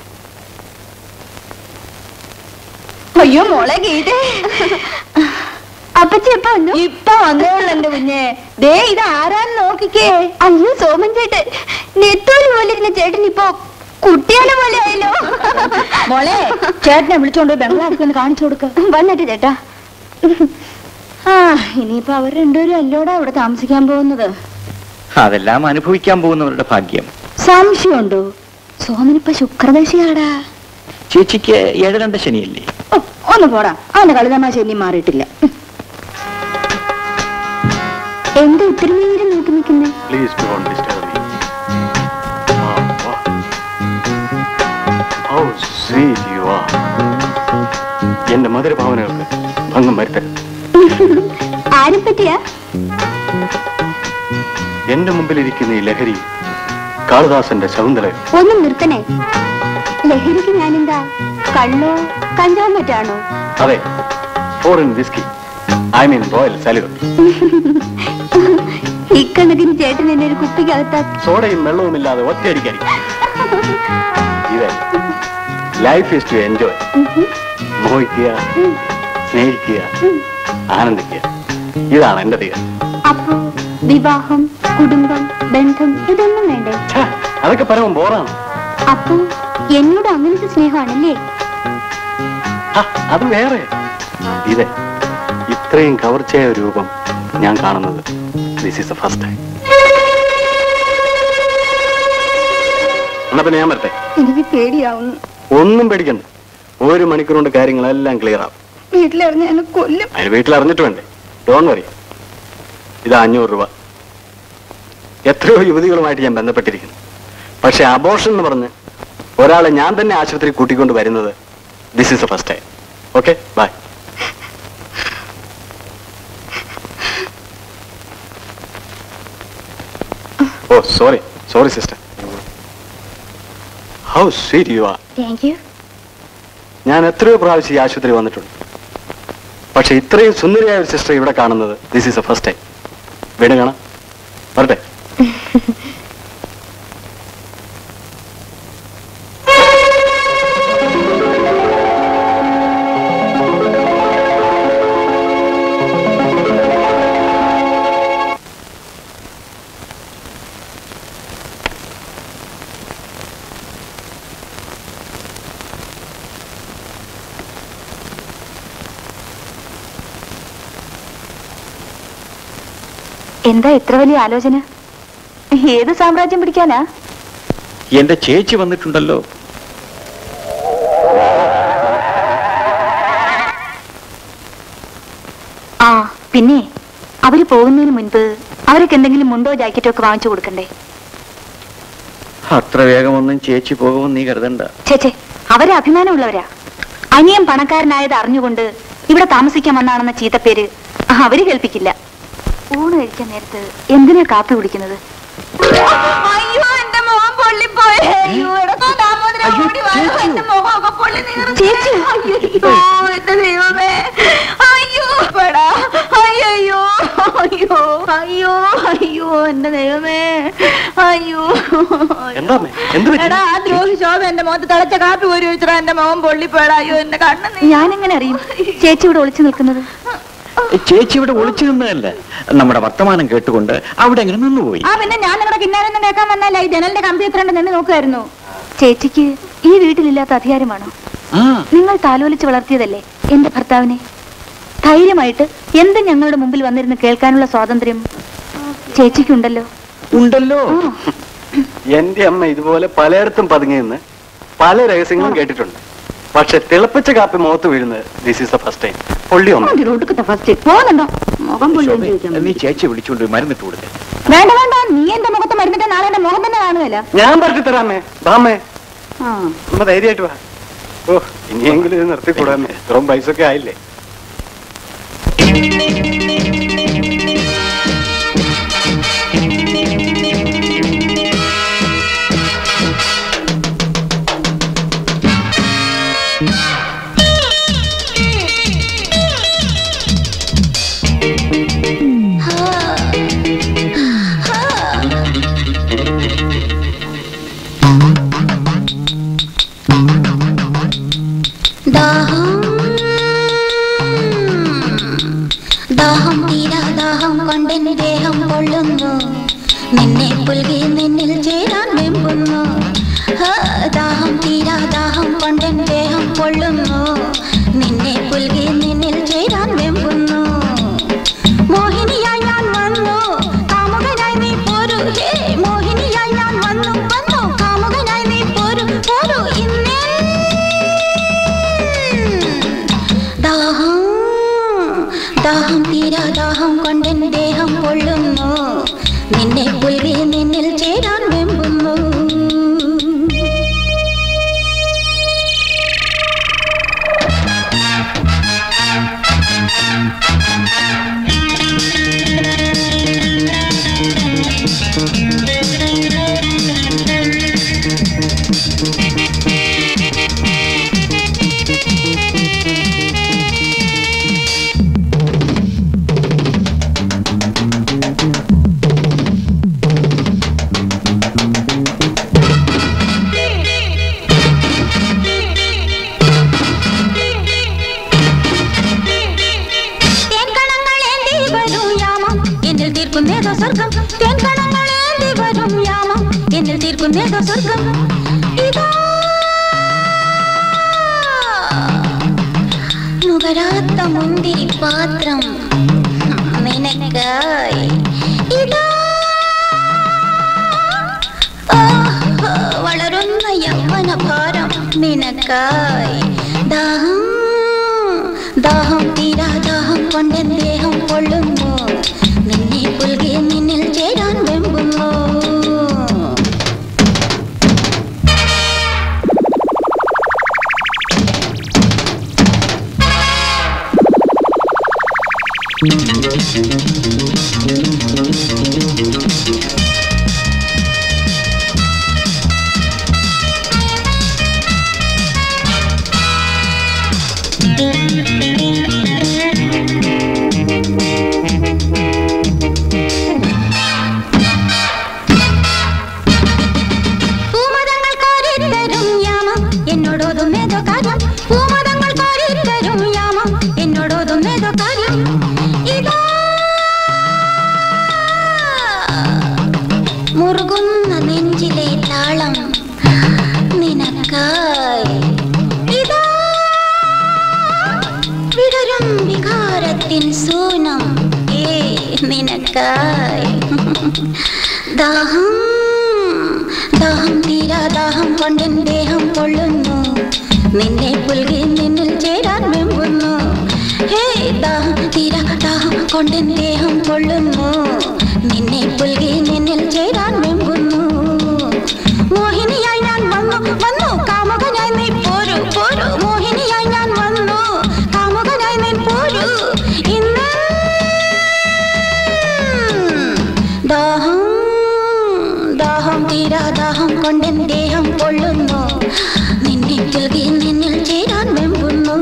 അയ്യോ മോളെ ഗീതേ അപ്പച്ചി എപ്പോ വന്നു ഇപ്പൊ വന്നോളൂ എന്റെ കുഞ്ഞെ ദേ ഇത് ആരാന്ന് നോക്കിക്കേ അയ്യോ സോമൻ ചേട്ടൻ നെത്തോലി പോലെ ഇരുന്ന ചേട്ടൻ ഇപ്പോ കുട്ടിയാലെ പോലെ ആയല്ലോ മോളെ ചേട്ടനെ വിളിച്ചോണ്ട് ബംഗ്ലാദേശ് ഒന്ന് കാണിച്ചു കൊടുക്ക വന്നിട്ട് ചേട്ടാ ആ ഇനിയിപ്പോ അവർ രണ്ടുപേരും അല്ലോടാ ഇവിടെ താമസിക്കാൻ പോകുന്നത് അതെല്ലാം അനുഭവിക്കാൻ പോകുന്നവരുടെ ഭാഗ്യം സംശയമുണ്ടോ സോമനിപ്പ ശുക്രദശയാടാ ചേച്ചിക്ക് ഏഴ് രണ്ട് ശനിയല്ലേ ഓ, ഒന്ന് പോടാ അവന്റെ കളിതമാശ ഇനി മാറിയിട്ടില്ല എന്താ ഇത്തിരി നേരം നോക്കി നിൽക്കുന്നേ please don't disturb me how sweet you are എന്റെ മധുരഭാവനകൾക്ക് ഭംഗം വരുത്തരുത് ആരെ പറ്റിയാ എന്റെ മുമ്പിലിരിക്കുന്ന ഈ ലഹരി കാളിദാസന്റെ ശകുന്തളയും ഒന്ന് നിർത്തണേ ലഹരിക്ക് ഞാനെന്താ കള്ളോ കഞ്ചാവും മറ്റാണോ അതെ foreign whisky I mean Royal Salute ഇക്കണക്കിന് ചേട്ടൻ എന്നെ ഒരു കുപ്പിക്കകത്താ സോഡയും വെള്ളവുമില്ലാതെ ഒറ്റയടിക്കടി ഇത് ലൈഫ് ഈസ് ടു എൻജോയ് മോഹിക്കുക സ്നേഹിക്കുക ആനന്ദിക്കുക ഇതാണ് എന്റെ തീരം അപ്പോ വിവാഹം കുടുംബം ബന്ധം ഇതൊന്നും വേണ്ടേ ഛേ, അതൊക്കെ പരമം ബോറാണ് അപ്പോ എന്നോട് അങ്ങനത്തെ സ്നേഹമാണല്ലേ ഹ, അത് വേറെ ഇത് ഇത്രയും കവർച്ചയായ ഒരു രൂപം ഞാൻ കാണുന്നത് this is the first time എന്നാ പിന്നെ ഞാൻ വരട്ടെ എനിക്ക് പേടിയാവുന്നു ഒന്നും പേടിക്കണ്ട ഒരു മണിക്കൂർ കൊണ്ട് കാര്യങ്ങളെല്ലാം ക്ലിയർ ആവും വീട്ടിലറിഞ്ഞ എന്നെ കൊല്ലും അതിന് വീട്ടിൽ അറിഞ്ഞിട്ട് വേണ്ടേ ഡോൺ വറി ഇത് അഞ്ഞൂറ് രൂപ എത്രയോ യുവതികളുമായിട്ട് ഞാൻ ബന്ധപ്പെട്ടിരിക്കുന്നു പക്ഷെ അബോർഷൻ എന്ന് പറഞ്ഞ് ഒരാളെ ഞാൻ തന്നെ ആശുപത്രി കൂട്ടിക്കൊണ്ട് വരുന്നത് this is a first time okay bye oh sorry sorry sister how sweet you are thank you ഞാൻ എത്രയോ പ്രാവശ്യം ഈ ആശുപത്രി വന്നിട്ടുണ്ട് പക്ഷെ ഇത്രയും സുന്ദരിയായ ഒരു സിസ്റ്റർ ഇവിടെ കാണുന്നത് this is a first time വീണ്ടും കാണാം വരട്ടെ എന്താ ഇത്ര വലിയ ആലോചന ഏത് സാമ്രാജ്യം പിടിക്കാനാ എന്റെ ചേച്ചി വന്നിട്ടുണ്ടല്ലോ ആ പിന്നെ അവര് പോകുന്നതിന് മുൻപ് അവർക്ക് എന്തെങ്കിലും മുണ്ടോ ജാക്കറ്റോ ഒക്കെ വാങ്ങിച്ചു കൊടുക്കണ്ടേ അത്ര വേഗമൊന്നും ചേച്ചി പോകുമെന്ന് നീ കരുതണ്ട ചേച്ചേ അവര് അഭിമാനമുള്ളവരാ അനിയൻ പണക്കാരനായത് അറിഞ്ഞുകൊണ്ട് ഇവിടെ താമസിക്കാൻ വന്നാണെന്ന ചീത്തപ്പേര് അവര് കേൾപ്പിക്കില്ല ഊണ് കഴിക്കാൻ നേരത്ത് എന്തിനാ കാപ്പി കുടിക്കുന്നത് അയ്യോ എന്റെ മുഖം പൊള്ളിപ്പോയി അയ്യോ എടാ ദാമോദരൻ ഓടി വാ. എന്റെ മുഖമൊക്കെ പൊള്ളി നീറുന്നു. ചേച്ചി. അയ്യോ എന്റെ ദൈവമേ അയ്യോ പെടാ അയ്യോ അയ്യോ അയ്യോ അയ്യോ എന്റെ ദൈവമേ അയ്യോ എന്താ അമ്മേ? എന്ത് പറ്റി? എടാ ആ ദ്രോഹി ശോഭ എന്റെ മുഖത്ത് തിളച്ച കാപ്പി ഒരു വെച്ചിട്ടാ എന്റെ മുഖം പൊള്ളിപ്പോടാ അയ്യോ എന്റെ കണ്ണ് നീ ഞാനെങ്ങനെ അറിയും ചേച്ചി ഇവിടെ ഒളിച്ചു നിൽക്കുന്നത് ചേച്ചി ഇവിടെ ഒളിച്ചു നിന്നതല്ല നമ്മുടെ വർത്തമാനം കേട്ടുകൊണ്ട് അവിടെ അങ്ങനെ നിന്നുപോയി ആ പിന്നെ ഞാൻ നിങ്ങളുടെ കിന്നാരം കേൾക്കാൻ വന്നല്ല ഈ ജനലിന്റെ കമ്പി എത്ര നിന്ന് നോക്കുമായിരുന്നു ചേച്ചിക്ക് ഈ വീട്ടിലില്ലാത്ത അധികാരമാണോ ആ നിങ്ങൾ താലോലിച്ച് വളർത്തിയതല്ലേ എന്റെ ഭർത്താവിനെ ധൈര്യമായിട്ട് എന്ത് ഞങ്ങളുടെ മുമ്പിൽ വന്നിരുന്ന് കേൾക്കാനുള്ള സ്വാതന്ത്ര്യം ചേച്ചിക്കുണ്ടല്ലോ ഉണ്ടല്ലോ ആ, എന്റെ അമ്മ ഇതുപോലെ പലയിടത്തും പതുങ്ങി നിന്ന് പല രഹസ്യങ്ങളും കേട്ടിട്ടുണ്ട് പക്ഷെ തിളപ്പിച്ച കാപ്പി മുഖത്ത് വീഴുന്നത് this is the first time പൊള്ളി ഒന്ന് ഒടുക്കത്തെ ഫസ്റ്റ് പോകുന്നുണ്ടോ മുഖം പൊള്ളിയും ചോദിക്കാൻ നീ ചേച്ചി വിളിച്ചുകൊണ്ട് മരുന്നിട്ട് കൊടുത്തേ വേണ്ട വേണ്ട നീ എന്റെ മുഖത്ത് മരുന്നിട്ട് നാളെ എന്റെ മുഖം തന്നെ കാണുകയല്ല ഞാൻ പറഞ്ഞു തരാമേ ബാമേ ആ അമ്മ ധൈര്യമായിട്ട് വാ ഓ ഇനിയെങ്കിലും ഇത് നിർത്തിക്കൂടാമേ ഇത്രയും പൈസ ഒക്കെ ആയില്ലേ ദാഹം ദാഹം തീരാ ദാഹം കൊണ്ടെന്റെ ദേഹം കൊള്ളുന്നു നിന്നെ പുൽകി നിന്നിൽ ചേരാൻ വെമ്പുന്നു ഹാ, ദാഹം തീരാ ദാഹം കൊണ്ടെന്റെ ദേഹം കൊള്ളുന്നു നിന്നെ പുൽകി നിന്നിൽ ചേരാൻ വെമ്പുന്നു മോഹിനിയായി ഞാൻ വന്നു കാമുകനായി നീ പോരു ഹേ മോഹിനിയായി ഞാൻ വന്നു വന്നു കാമുകനായി നീ പോരു പോരു ഇന്നേ ദാഹം ദാഹം തീരാ ദാഹം കൊണ്ടെൻ ദേഹം പൊള്ളുന്നു നിന്നെ പുൽകി നിന്നിൽ ചേരാൻ വെമ്പുന്നു തേൻകണങ്ങളേന്തി വരും യാമം എന്നിൽ തീർക്കുന്നേതോ സ്വർഗം തേൻകണങ്ങളേന്തി വരും യാമം എന്നിൽ തീർക്കുന്നേതോ സ്വർഗം ഇതാ നുകരാത്ത മുന്തിരി പാത്രം നിനക്കായി ഇതാ ആഹ്, വളരുന്ന യൗവന ഭാരം നിനക്കായി ദാഹം ദാഹം തീരാ ദാഹം കൊണ്ടെൻ ദേഹം കൊള്ളുന്നു നിന്നെ പുൽകി നിന്നിൽ ചേരാൻ വെമ്പുന്നു പൂമതങ്ങൾ കോരിത്തരും യാമം എന്നോടോതുന്നേതോ കാര്യം പൂമതങ്ങൾ കോരിത്തരും യാമം എന്നോടോതുന്നേതോ കാര്യം ഇതാ മുറുകുന്ന നെഞ്ചിലെ താളം നിനക്കായി ഇതാ വിടരും വികാരത്തിൻ സൂനം ഏ നിനക്കായി ദാഹം ദാഹം തീരാ ദാഹം കൊണ്ടെൻ ദേഹം കൊള്ളുന്നു നിന്നെ പുൽകി നിന്നിൽ ചേരാൻ വെമ്പുന്നു ഹേ ദാഹം തീരാ ദാഹം കൊണ്ടെൻ ദേഹം കൊള്ളുന്നു നിന്നെ പുൽകി നിന്നിൽ ചേരാൻ വെമ്പുന്നു മോഹിനിയായി ഞാൻ വന്നു വന്നു കാമുകനായി നീ പോരു പോരു മോഹിനിയായി ഞാൻ വന്നു കാമുകനായി നീ പോരു ഇന്ന് ദാഹം ദാഹം തീരാ ദാഹം കൊണ്ടെൻ ദേഹം കൊള്ളുന്നു നിന്നെ പുൽകി നിന്നിൽ ചേരാൻ വെമ്പുന്നു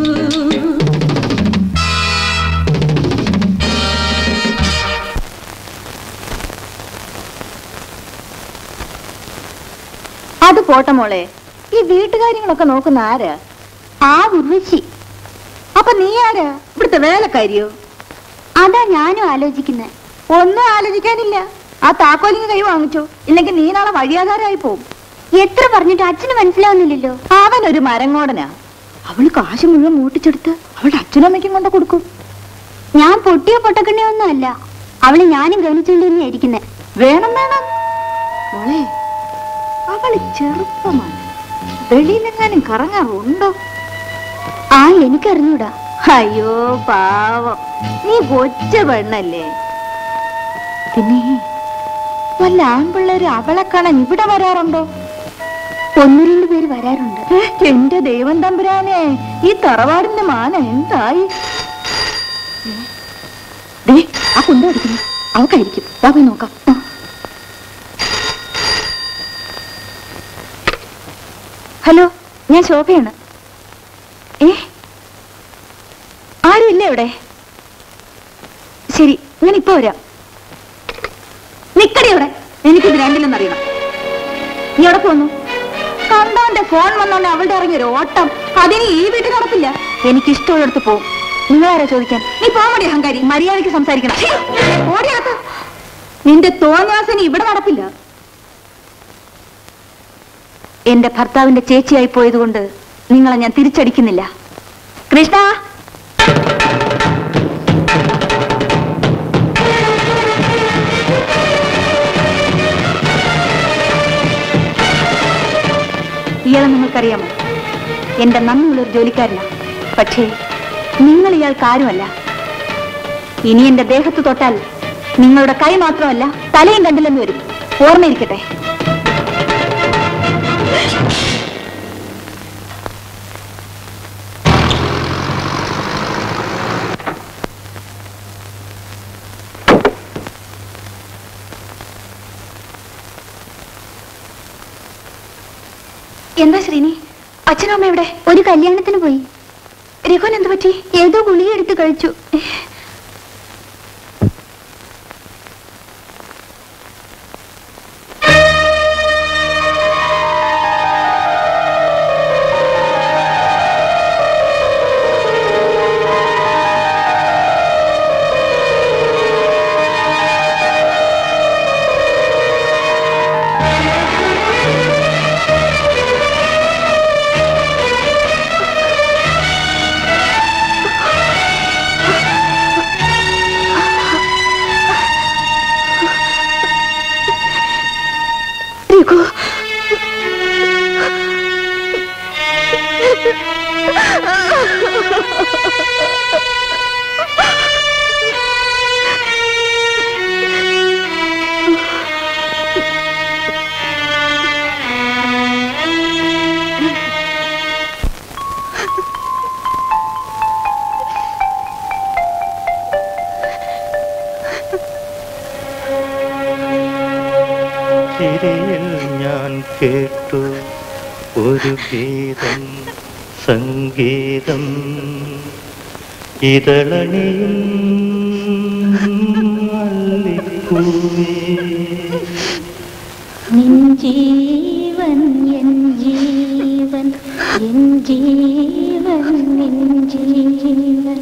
അത് പോട്ടെ മോളെ ഈ വീട്ടുകാര്യങ്ങളൊക്കെ നോക്കുന്ന ആരാ ആ ഉർവശി അപ്പൊ നീ ആരാ ഇവിടുത്തെ വേലക്കാരിയോ അതാ ഞാനും ആലോചിക്കുന്നത് ഒന്നും ആലോചിക്കാനില്ല ആ താക്കോലിങ് കൈ വാങ്ങിച്ചോ ഇല്ലെങ്കിൽ നീ നാളെ വഴിയാധാരമായി പോവും എത്ര പറഞ്ഞിട്ട് അച്ഛന് മനസ്സിലാവുന്നില്ലല്ലോ അവൻ ഒരു മരങ്ങോടനാ അവള് കാശ് മുഴുവൻ മൂട്ടിച്ചെടുത്ത് അവളുടെ അച്ഛനും അമ്മയ്ക്കും കൊണ്ട് കൊടുക്കും ഞാൻ പൊട്ടിയോ പൊട്ടക്കണ്ണിയോ ഒന്നും അല്ല അവള് ഞാനും ഗവനിച്ചുകൊണ്ട് തന്നെയാ ഇരിക്കുന്നെ വേണം വേണം മോളെ അവള് ചെറുപ്പമാണ് വെളിയിലെങ്ങാനും കറങ്ങാറുണ്ടോ ആ എനിക്കറിഞ്ഞൂടാ അയ്യോ പാവം നീ കൊച്ച പെണ്ണല്ലേ പിന്നെ വല്ല ആൺപിള്ളേര് അവളെ കാണാൻ ഇവിടെ വരാറുണ്ടോ ഒന്ന് രണ്ട് പേര് വരാറുണ്ട് ഏ, എന്റെ ദൈവം തമ്പുരാനെ ഈ തറവാടിന്റെ മാന എന്തായി ദേ ആ കുണ്ട അടിക്കുന്നു അവക്കായിരിക്കും വാ പോയി നോക്കാം ആ. ഹലോ ഞാൻ ശോഭയാണ് ഏ ആരും ഇല്ലേ ഇവിടെ ശരി ഞാൻ ഇപ്പൊ വരാം നിക്കടി ഇവിടെ എനിക്കിത് രണ്ടിലൊന്നും അറിയണം നീ എവിടെ പോന്നു കണ്ടോന്റെ ഫോൺ വന്നോണ്ട് അവളുടെ ഇറങ്ങിയൊരു ഓട്ടം അതിന് ഈ വീട്ടിൽ നടപ്പില്ല എനിക്ക് ഇഷ്ടമുള്ളിടത്ത് പോവും നിങ്ങളാരാ ചോദിക്കാൻ നീ പോമടി അഹങ്കാരി മര്യാദയ്ക്ക് സംസാരിക്കണം ഛീ, ഓടിയകത്ത് നിന്റെ തോന്നാസന് ഇവിടെ നടപ്പില്ല എന്റെ ഭർത്താവിന്റെ ചേച്ചിയായി പോയതുകൊണ്ട് നിങ്ങളെ ഞാൻ തിരിച്ചടിക്കുന്നില്ല കൃഷ്ണ ഇയാളെ നിങ്ങൾക്കറിയാമോ എന്റെ നന്ദിയുള്ളൊരു ജോലിക്കാരനാ പക്ഷേ നിങ്ങൾ ഇയാൾക്ക് ആരുമല്ല ഇനി എന്റെ ദേഹത്ത് തൊട്ടാൽ നിങ്ങളുടെ കൈ മാത്രമല്ല തലയും കണ്ടില്ലെന്ന് വരും ഓർമ്മയിരിക്കട്ടെ എന്താ ശ്രീനി അച്ഛനും അമ്മ എവിടെ ഒരു കല്യാണത്തിന് പോയി രഘുവിന് എന്ത് പറ്റി ഏതോ ഗുളിക എടുത്ത് കഴിച്ചു രഘു ചിരിയിൽ ഞാൻ കേട്ടു ഒരു ഗീതം സംഗീതം ഇതളണിയും മല്ലിപ്പൂവേ നിൻ ജീവൻ എൻ ജീവൻ എൻ ജീവൻ നിൻ ജീവൻ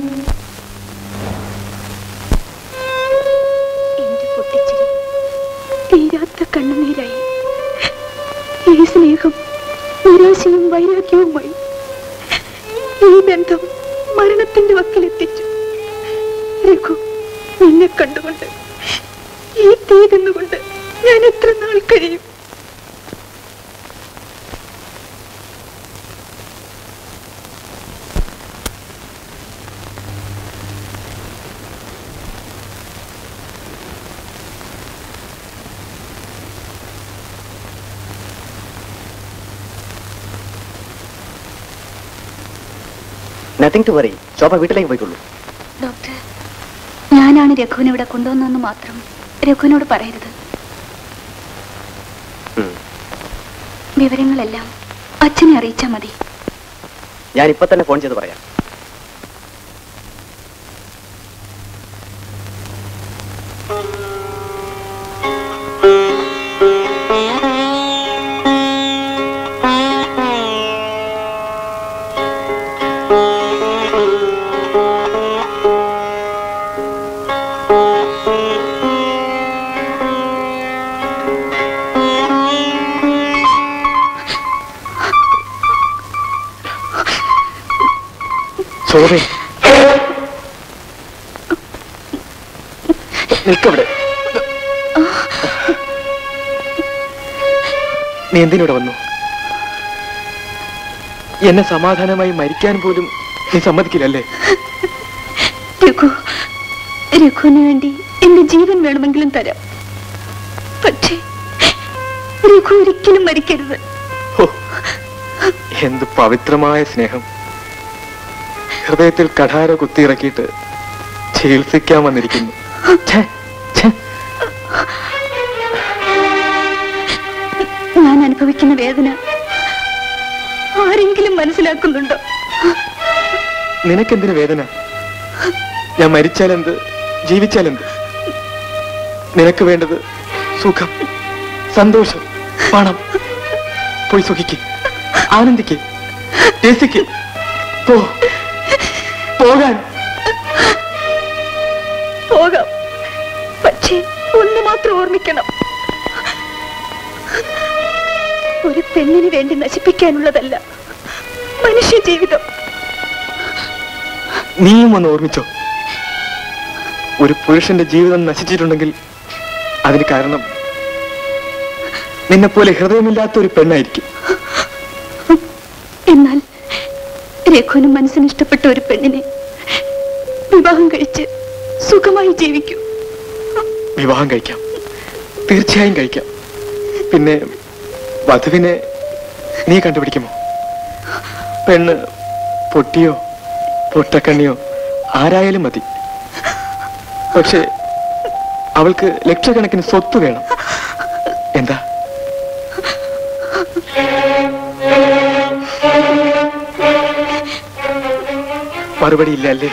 എന്റെ പൊട്ടിച്ചിരി തീരാത്ത കണ്ണുനീരായി ഈ സ്നേഹം നിരാശയും വൈരാഗ്യവുമായി ഈ ബന്ധം മരണത്തിന്റെ വക്കിലെത്തിച്ചു രഘു നിന്നെ കണ്ടുകൊണ്ട് ഈ തീ തിന്നുകൊണ്ട് ഞാൻ എത്ര നാൾ കഴിയും നത്തിങ് ടു വറി ശോഭ വീട്ടിലേക്ക് പോയിക്കൊള്ളൂ ഡോക്ടർ ഞാനാണ് രഘുവിനെ ഇവിടെ കൊണ്ടുവന്നതെന്ന് മാത്രം രഘുവിനോട് പറയരുത് ഉം. വിവരങ്ങളെല്ലാം അച്ഛനെ അറിയിച്ചാൽ മതി ഞാൻ ഇപ്പൊ തന്നെ ഫോൺ ചെയ്ത് പറയാം ശോഭേ നിൽക്കവിടെ നീ എന്തിനൂടെ വന്നു എന്നെ സമാധാനമായി മരിക്കാൻ പോലും നീ സമ്മതിക്കില്ലല്ലേ രഘു രഘുവിന് വേണ്ടി എന്റെ ജീവൻ വേണമെങ്കിലും തരാം പക്ഷേ രഘു ഒരിക്കലും മരിക്കരുത് ഹോ, എന്ത് പവിത്രമായ സ്നേഹം ഹൃദയത്തിൽ കഠാര കുത്തിയിറക്കിയിട്ട് ചികിത്സിക്കാൻ വന്നിരിക്കുന്നു ഛേ, ഛേ. ഞാൻ അനുഭവിക്കുന്ന വേദന ആരെങ്കിലും മനസ്സിലാക്കുന്നുണ്ടോ നിനക്കെന്തിന് വേദന ഞാൻ മരിച്ചാലെന്ത് ജീവിച്ചാലെന്ത് നിനക്ക് വേണ്ടത് സുഖം സന്തോഷം പണം പോയി സുഖിക്ക് ആനന്ദിക്ക് രസിക്ക് പോ പോകാൻ പോകാം പക്ഷേ ഒന്ന് മാത്രം ഓർമ്മിക്കണം ഒരു പെണ്ണിന് വേണ്ടി നശിപ്പിക്കാനുള്ളതല്ല മനുഷ്യ ജീവിതം നീയും ഒന്ന് ഓർമ്മിച്ചോ ഒരു പുരുഷന്റെ ജീവിതം നശിച്ചിട്ടുണ്ടെങ്കിൽ അതിന് കാരണം നിന്നെപ്പോലെ ഹൃദയമില്ലാത്ത ഒരു പെണ്ണായിരിക്കും എന്നാൽ രഘുവിന് മനസ്സിന് ഇഷ്ടപ്പെട്ട ഒരു പെണ്ണിനെ വിവാഹം കഴിച്ച് സുഖമായി ജീവിക്കൂ വിവാഹം കഴിക്കാം തീർച്ചയായും കഴിക്കാം പിന്നെ വധുവിനെ നീ കണ്ടുപിടിക്കുമോ പെണ്ണ് പൊട്ടിയോ പൊട്ടക്കണ്ണിയോ ആരായാലും മതി പക്ഷേ അവൾക്ക് ലക്ഷക്കണക്കിന് സ്വത്ത് വേണം എന്താ മറുപടിയില്ല അല്ലേ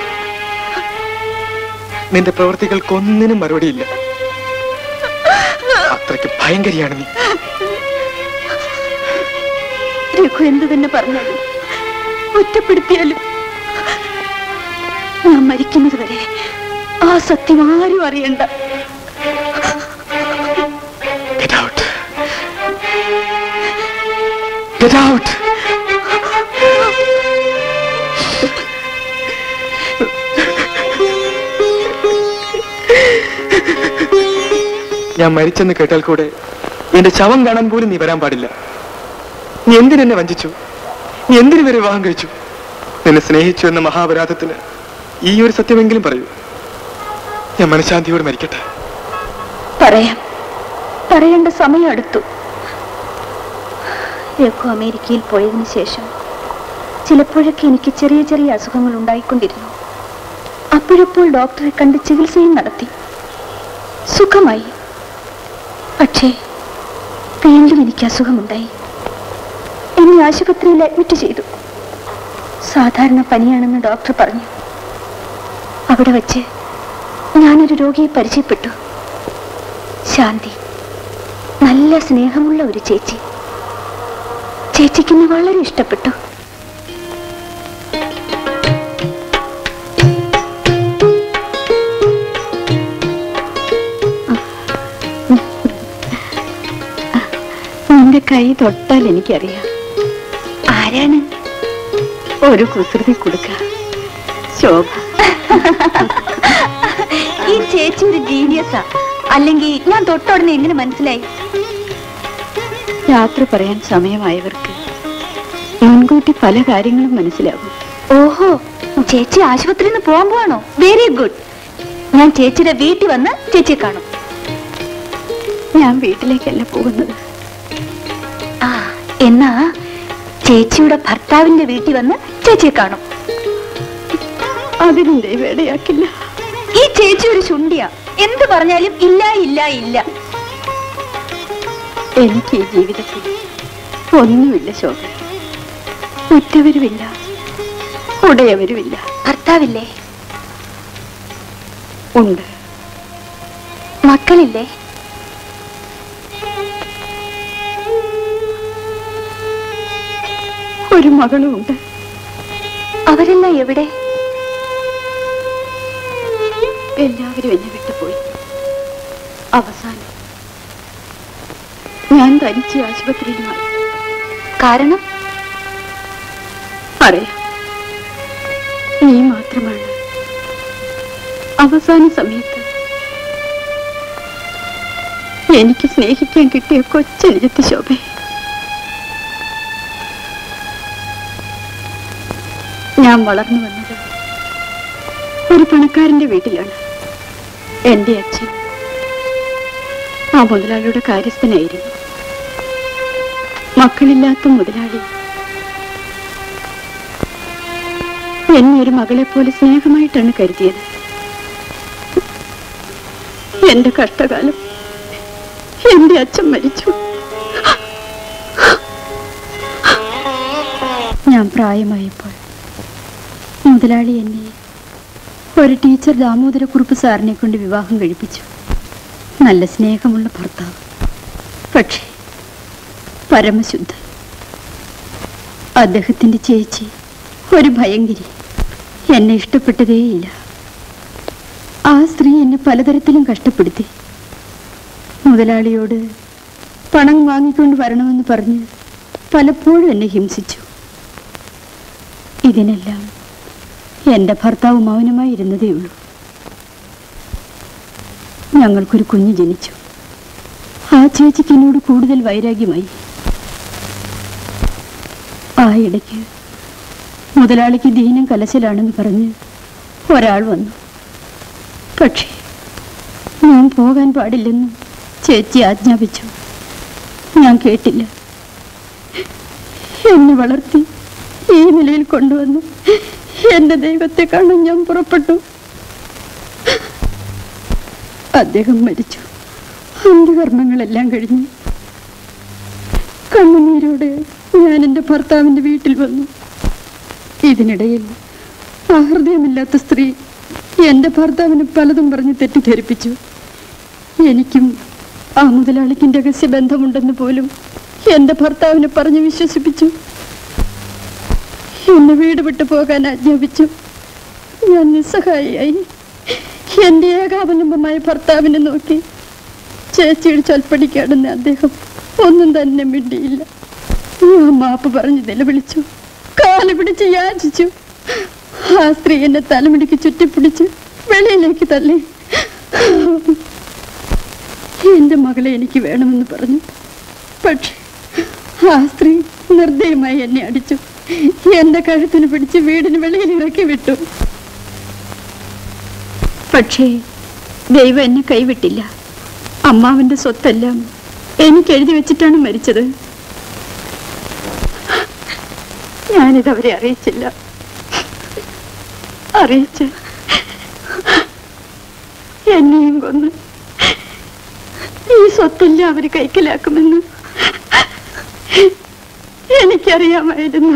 നിന്റെ പ്രവൃത്തികൾക്കൊന്നിനും മറുപടിയില്ല അത്രയ്ക്ക് ഭയങ്കരിയാണ് നീ രഘു എന്ത് തന്നെ പറഞ്ഞാലും ഒറ്റപ്പെടുത്തിയാലും ഞാൻ മരിക്കുന്നത് വരെ ആ സത്യം ആരും അറിയണ്ട Get out. Get out. ഞാൻ മരിച്ചെന്ന് കേട്ടാൽ കൂടെ എന്റെ ശവം കാണാൻ പോലും നീ വരാൻ പാടില്ല നീ എന്തിനെന്നെ വഞ്ചിച്ചു നീ എന്തിനു വരെ വിവാഹം കഴിച്ചു നിന്നെ സ്നേഹിച്ചു എന്ന മഹാപരാധത്തിന് ഈ ഒരു സത്യമെങ്കിലും പറയൂ ഞാൻ മനഃശാന്തിയോട് മരിക്കട്ടെ പറയാം പറയേണ്ട സമയം അടുത്തു രഘു അമേരിക്കയിൽ പോയതിനു ശേഷം ചിലപ്പോഴൊക്കെ എനിക്ക് ചെറിയ ചെറിയ അസുഖങ്ങൾ ഉണ്ടായിക്കൊണ്ടിരുന്നു അപ്പോഴപ്പോൾ ഡോക്ടറെ കണ്ട് ചികിത്സയും നടത്തി സുഖമായി പക്ഷേ വീണ്ടും എനിക്ക് അസുഖമുണ്ടായി എന്നെ ആശുപത്രിയിൽ അഡ്മിറ്റ് ചെയ്തു സാധാരണ പനിയാണെന്ന് ഡോക്ടർ പറഞ്ഞു അവിടെ വച്ച് ഞാനൊരു രോഗിയെ പരിചയപ്പെട്ടു ശാന്തി നല്ല സ്നേഹമുള്ള ഒരു ചേച്ചി ചേച്ചിക്ക് എന്നെ വളരെ ഇഷ്ടപ്പെട്ടു നിന്റെ കൈ തൊട്ടാൽ എനിക്കറിയാം ആരാണ് ഒരു കുസൃതി കൊടുക്ക ശോഭ ഈ ചേച്ചി ഒരു ജീനിയസാ അല്ലെങ്കിൽ ഞാൻ തൊട്ടുടനെ എങ്ങനെ മനസ്സിലായി യാത്ര പറയാൻ സമയമായവർക്ക് മുൻകൂട്ടി പല കാര്യങ്ങളും മനസ്സിലാകും ഓഹോ ചേച്ചി ആശുപത്രിയിൽ നിന്ന് പോകാൻ പോവാണോ വെരി ഗുഡ് ഞാൻ ചേച്ചിയുടെ വീട്ടിൽ വന്ന് ചേച്ചിയെ കാണും ഞാൻ വീട്ടിലേക്കല്ല പോകുന്നത് ആ എന്നാ ചേച്ചിയുടെ ഭർത്താവിന്റെ വീട്ടിൽ വന്ന് ചേച്ചിയെ കാണും അതിനും ദൈവം ഇടയാക്കില്ല ഈ ചേച്ചി ഒരു ശുണ്ടിയാ എന്ത് പറഞ്ഞാലും ഇല്ല ഇല്ല ഇല്ല എനിക്ക് ഈ ജീവിതത്തിൽ ഒന്നുമില്ല ശോഭ ഉറ്റവരുമില്ല ഉടയവരുമില്ല ഭർത്താവില്ലേ ഉണ്ട് മക്കളില്ലേ ഒരു മകളും ഉണ്ട് അവരെല്ലാം എവിടെ എല്ലാവരും എന്നെ വിട്ടുപോയി അവസാനം ഞാൻ തനിച്ച് ആശുപത്രിയിലുമായി കാരണം അറിയാം നീ മാത്രമാണ് അവസാന സമയത്ത് എനിക്ക് സ്നേഹിക്കാൻ കിട്ടിയ കൊച്ചനുജത്തി ശോഭ ഞാൻ വളർന്നു വന്നത് ഒരു പണക്കാരന്റെ വീട്ടിലാണ് എന്റെ അച്ഛൻ ആ മുതലാളിയുടെ കാര്യസ്ഥനായിരുന്നു മക്കളില്ലാത്ത മുതലാളി എന്നെ ഒരു മകളെ പോലെ സ്നേഹമായിട്ടാണ് കരുതിയത് എന്റെ കഷ്ടകാലം എന്റെ അച്ഛൻ മരിച്ചു ഞാൻ പ്രായമായപ്പോൾ മുതലാളി എന്നെ ഒരു ടീച്ചർ ദാമോദരക്കുറുപ്പ് സാറിനെ കൊണ്ട് വിവാഹം കഴിപ്പിച്ചു നല്ല സ്നേഹമുള്ള ഭർത്താവ് പക്ഷേ പരമശുദ്ധൻ അദ്ദേഹത്തിന്റെ ചേച്ചി ഒരു ഭയങ്കരി എന്നെ ഇഷ്ടപ്പെട്ടതേയില്ല ആ സ്ത്രീ എന്നെ പലതരത്തിലും കഷ്ടപ്പെടുത്തി മുതലാളിയോട് പണം വാങ്ങിക്കൊണ്ട് വരണമെന്ന് പറഞ്ഞ് പലപ്പോഴും എന്നെ ഹിംസിച്ചു ഇതിനെല്ലാം എന്റെ ഭർത്താവ് മൗനമായി ഇരുന്നതേ ഉള്ളൂ ഞങ്ങൾക്കൊരു കുഞ്ഞ് ജനിച്ചു ആ ചേച്ചിക്ക് എന്നോട് കൂടുതൽ വൈരാഗ്യമായി ആ ഇടയ്ക്ക് മുതലാളിക്ക് ദീനം കലശലാണെന്ന് പറഞ്ഞ് ഒരാൾ വന്നു പക്ഷേ ഞാൻ പോകാൻ പാടില്ലെന്ന് ചേച്ചി ആജ്ഞാപിച്ചു ഞാൻ കേട്ടില്ല എന്നെ വളർത്തി ഈ നിലയിൽ കൊണ്ടുവന്നു എന്റെ ദൈവത്തെ കാണാൻ ഞാൻ പുറപ്പെട്ടു അദ്ദേഹം മരിച്ചു അന്ത്യകർമ്മങ്ങളെല്ലാം കഴിഞ്ഞു കണ്ണുനീരോടെ ഞാൻ എൻ്റെ ഭർത്താവിൻ്റെ വീട്ടിൽ വന്നു ഇതിനിടയിൽ ആ ഹൃദയമില്ലാത്ത സ്ത്രീ എൻ്റെ ഭർത്താവിന് പലതും പറഞ്ഞ് തെറ്റിദ്ധരിപ്പിച്ചു എനിക്കും ആ മുതലാളിക്കും രഹസ്യബന്ധമുണ്ടെന്ന് പോലും എൻ്റെ ഭർത്താവിനെ പറഞ്ഞ് വിശ്വസിപ്പിച്ചു എന്നെ വീട് വിട്ടു പോകാൻ ആജ്ഞാപിച്ചു ഞാൻ നിസ്സഹായിയായി എന്റെ ഏകാവലംബമായ ഭർത്താവിനെ നോക്കി ചേച്ചിയുടെ ചൊൽപ്പടിക്കാടുന്ന അദ്ദേഹം ഒന്നും തന്നെ മിണ്ടിയില്ല ഞാൻ മാപ്പ് പറഞ്ഞ് നിലവിളിച്ചു കാല് പിടിച്ച് യാചിച്ചു ആ സ്ത്രീ എന്നെ തലമിടിക്ക് ചുറ്റിപ്പിടിച്ച് വെളിയിലേക്ക് തള്ളി എന്റെ മകളെ എനിക്ക് വേണമെന്ന് പറഞ്ഞു പക്ഷെ ആ സ്ത്രീ നിർദ്ദയമായി എന്നെ അടിച്ചു എന്റെ കഴുത്തിന് പിടിച്ച് വീടിന് വെളിയിൽ ഇറക്കി വിട്ടു പക്ഷേ ദൈവം എന്നെ കൈവിട്ടില്ല അമ്മാവിന്റെ സ്വത്തെല്ലാം എനിക്ക് എഴുതി വെച്ചിട്ടാണ് മരിച്ചത് ഞാനിതവരെ അറിയിച്ചില്ല അറിയിച്ച് എന്നെയും കൊന്ന് ഈ സ്വത്തെല്ലാം അവര് കൈക്കലാക്കുമെന്ന് എനിക്കറിയാമായിരുന്നു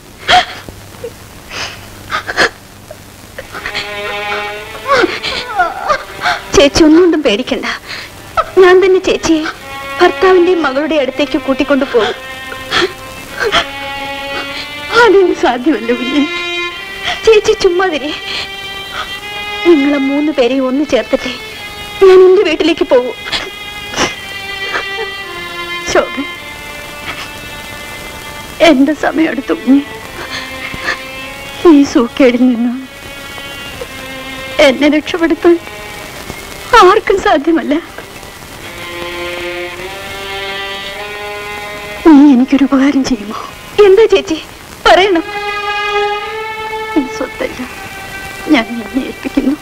ചേച്ചി ഒന്നുകൊണ്ടും പേടിക്കണ്ട ഞാൻ തന്നെ ചേച്ചിയെ ഭർത്താവിന്റെയും മകളുടെ അടുത്തേക്ക് കൂട്ടിക്കൊണ്ടു പോകും അതിന് സാധ്യമല്ല കുഞ്ഞെ ചേച്ചി ചുമ്മാതിരി നിങ്ങളെ മൂന്ന് പേരെയും ഒന്ന് ചേർത്തിട്ടേ ഞാൻ എന്റെ വീട്ടിലേക്ക് പോകും ശോഭ എന്റെ സമയമെടുത്തു കുഞ്ഞെ ഈ സൂക്കേടിൽ നിന്ന് എന്നെ രക്ഷപ്പെടുത്താൻ ആർക്കും സാധ്യമല്ല നീ എനിക്കൊരു ഉപകാരം ചെയ്യുമോ എന്താ ചേച്ചി പറയണം ഈ സ്വത്തല്ല ഞാൻ നിന്നെ ഏൽപ്പിക്കുന്നു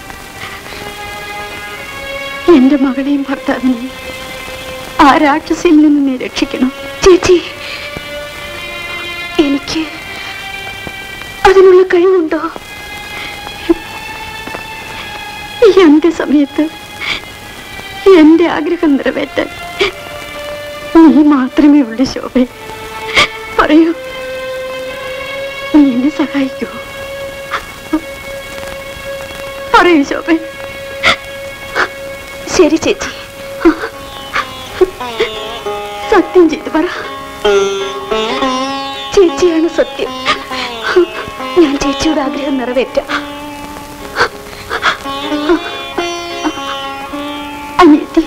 എന്റെ മകളെയും ഭർത്താവിനെയും ആ രാക്ഷസിൽ നിന്ന് നീ രക്ഷിക്കണം ചേച്ചി എനിക്ക് അതിനുള്ള കഴിവുണ്ടോ ഈ അന്ത്യസമയത്ത് എന്റെ ആഗ്രഹം നിറവേറ്റാൻ നീ മാത്രമേ ഉള്ളൂ ശോഭ പറയൂ നീ എന്നെ സഹായിക്കൂ പറയൂ ശോഭ ശരി ചേച്ചി സത്യം ചെയ്തു പറ ചേച്ചിയാണ് സത്യം ഞാൻ ചേച്ചിയുടെ ആഗ്രഹം നിറവേറ്റാം അനിയത്തി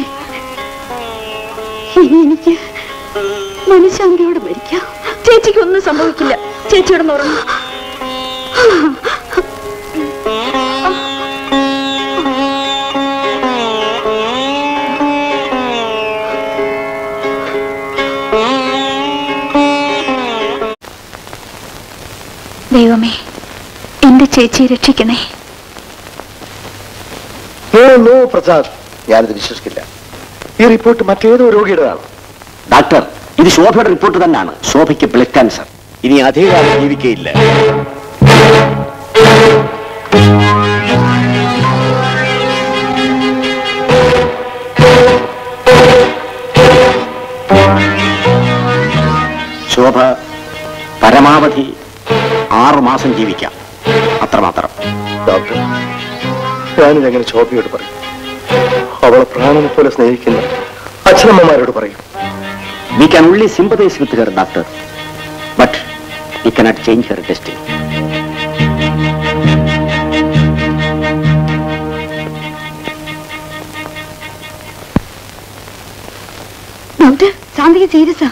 ഇനി എനിക്ക് മനഃശാന്തിയോട് മരിക്കാം ചേച്ചിക്ക് ഒന്നും സംഭവിക്കില്ല ചേച്ചിയുടെ ഉറങ്ങും ദൈവമേ എന്റെ ചേച്ചിയെ രക്ഷിക്കണേ നോ നോ പ്രസാദ് ഞാനിത് വിശ്വസിക്കില്ല ഈ റിപ്പോർട്ട് മറ്റേതോ രോഗിയുടേതാണ് ഡോക്ടർ ഇത് ശോഭയുടെ റിപ്പോർട്ട് തന്നെയാണ് ശോഭയ്ക്ക് ബ്ലഡ് ക്യാൻസർ ഇനി അധികകാലം ജീവിക്കയില്ല ശോഭ പരമാവധി ആറു മാസം ജീവിക്കാം അത്രമാത്രം ഡോക്ടർ ഞാനിതെങ്ങനെ ശോഭയോട് പറയും അവളെ പ്രാണനെ പോലെ സ്നേഹിക്കുന്ന അച്ഛനമ്മമാരോട് പറയും we can only sympathise with her doctor but we cannot change her destiny doctor ശാന്തിക്ക് സീരിയസാ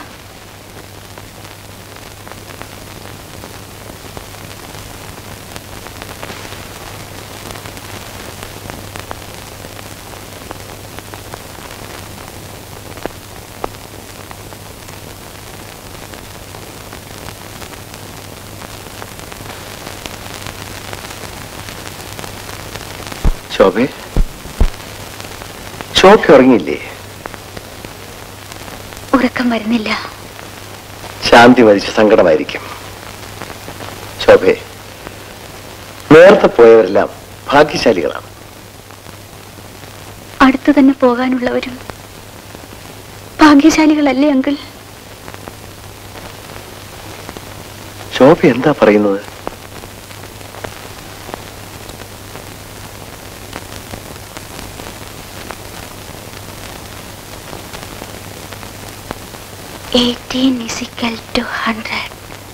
ശോഭേ ശോഭ ഉറങ്ങിയില്ലേ ഉറക്കം വരുന്നില്ല ശാന്തി മരിച്ച സങ്കടമായിരിക്കും ശോഭേ നേരത്തെ പോയവരെല്ലാം ഭാഗ്യശാലികളാണ് അടുത്തു തന്നെ പോകാനുള്ളവരും ഭാഗ്യശാലികളല്ലേ അങ്കിൾ ശോഭ എന്താ പറയുന്നത് എയ്റ്റീൻ ഇസിക്കൽ ടു ഹൺഡ്രഡ്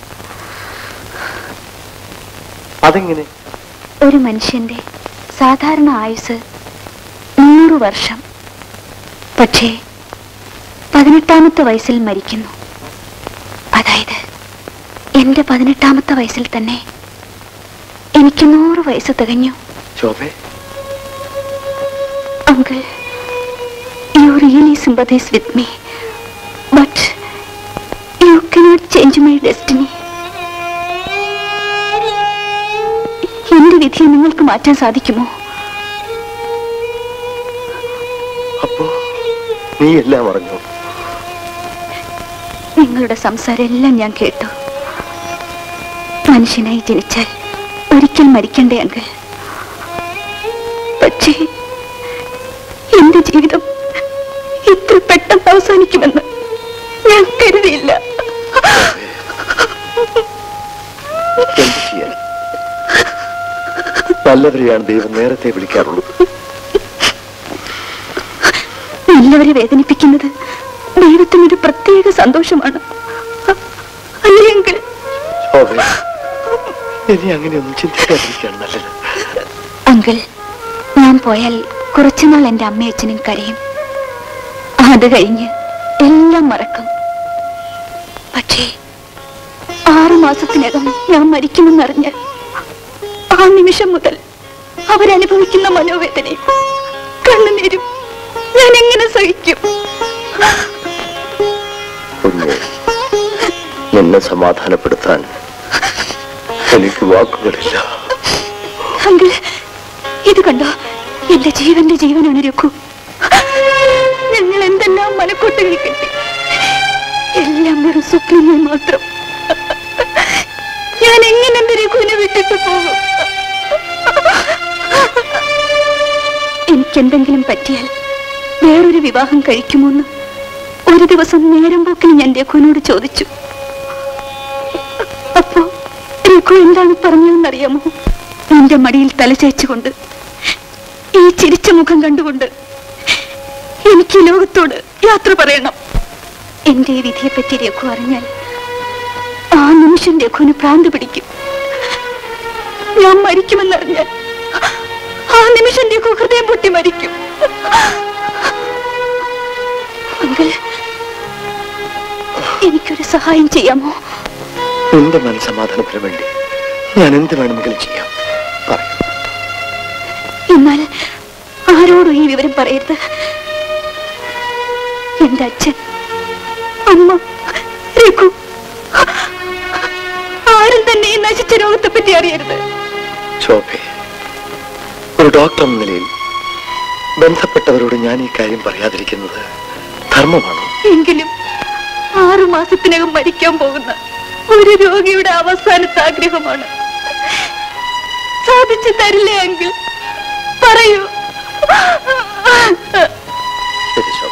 അതെങ്ങനെ ഒരു മനുഷ്യന്റെ സാധാരണ ആയുസ് നൂറ് വർഷം പക്ഷേ പതിനെട്ടാമത്തെ വയസ്സിൽ മരിക്കുന്നു അതായത് എന്റെ പതിനെട്ടാമത്തെ വയസ്സിൽ തന്നെ എനിക്ക് നൂറ് വയസ്സ് തികഞ്ഞു ശോഭേ uncle you really sympathise with me but you cannot change my destiny എന്റെ വിധിയെ നിങ്ങൾക്ക് മാറ്റാൻ സാധിക്കുമോ അപ്പോ നീ എല്ലാം അറിഞ്ഞു നിങ്ങളുടെ സംസാരം എല്ലാം ഞാൻ കേട്ടു മനുഷ്യനായി ജനിച്ചാൽ ഒരിക്കൽ മരിക്കണ്ടേ അങ്കിൾ പക്ഷേ എന്റെ ജീവിതം ഇത്ര പെട്ടെന്ന് അവസാനിക്കുമെന്ന് ഞാൻ കരുതിയില്ല എന്ത് ചെയ്യാൻ നല്ലവരെയാണ് ദൈവം നേരത്തെ വിളിക്കാറുള്ളത് നല്ലവരെ വേദനിപ്പിക്കുന്നത് ദൈവത്തിനൊരു പ്രത്യേക സന്തോഷമാണ് അല്ലേ അങ്കിൾ ശോഭേ ഇനി അങ്ങനെയൊന്നും ചിന്തിക്കാതിരിക്കുകയാണ് നല്ലത് അങ്കിൾ ഞാൻ പോയാൽ കുറച്ചുനാൾ എൻ്റെ അമ്മയച്ഛനും കരയും അത് കഴിഞ്ഞ് എല്ലാം മറക്കും പക്ഷേ ആറു മാസത്തിനകം ഞാൻ മരിക്കുമെന്നറിഞ്ഞാൽ ആ നിമിഷം മുതൽ അവരനുഭവിക്കുന്ന മനോവേദനയും കണ്ണുനീരും ഞാൻ എങ്ങനെ സഹിക്കും കുഞ്ഞ് എന്നെ സമാധാനപ്പെടുത്താൻ എനിക്ക് വാക്കുകളില്ല അങ്കിൾ ഇത് കണ്ടോ എന്റെ ജീവന്റെ ജീവനാണ് രഘു ഞങ്ങൾ എന്തെല്ലാം മനക്കൂട്ടുകൾ കിട്ടി എല്ലാം വെറും സ്വപ്നങ്ങൾ മാത്രം ഞാൻ എങ്ങനെ എന്റെ രഘുവിനെ വിട്ടിട്ട് പോകും എനിക്കെന്തെങ്കിലും പറ്റിയാൽ വേറൊരു വിവാഹം കഴിക്കുമോന്ന് ഒരു ദിവസം നേരം പോക്കിന് ഞാൻ രഘുവിനോട് ചോദിച്ചു അപ്പോ രഘു എന്താണ് പറഞ്ഞതെന്നറിയാമോ നിന്റെ മടിയിൽ തലചേച്ചുകൊണ്ട് ഈ ചിരിച്ച മുഖം കണ്ടുകൊണ്ട് എനിക്ക് ഈ ലോകത്തോട് യാത്ര പറയണം എന്റെ ഈ വിധിയെപ്പറ്റി രഘു അറിഞ്ഞാൽ ആ നിമിഷം രഘുവിന് ഭ്രാന്ത് പിടിക്കും ഞാൻ മരിക്കുമെന്നറിഞ്ഞാൽ ആ നിമിഷം രഘു ഹൃദയം പൊട്ടി മരിക്കും അങ്കിൾ എനിക്കൊരു സഹായം ചെയ്യാമോ നിന്റെ മനസമാധാനത്തിന് വേണ്ടി ഞാൻ എന്ത് വേണമെങ്കിലും ചെയ്യാം പറയൂ എന്നാൽ ആരോടും ഈ വിവരം പറയരുത് എന്റെ അച്ഛൻ അമ്മ രഘു ആരും തന്നെ ഈ നശിച്ച രോഗത്തെ പറ്റി അറിയരുത് ശോഭെ ഒരു ഡോക്ടർ എന്ന നിലയിൽ ബന്ധപ്പെട്ടവരോട് ഞാൻ ഈ കാര്യം പറയാതിരിക്കുന്നത് ധർമ്മമാണോ എങ്കിലും ആറു മാസത്തിനകം മരിക്കാൻ പോകുന്ന ഒരു രോഗിയുടെ അവസാനത്തെ ആഗ്രഹമാണ് സാധിച്ചു തരില്ലേ എങ്കിൽ പറയൂ ശരി ശോഭ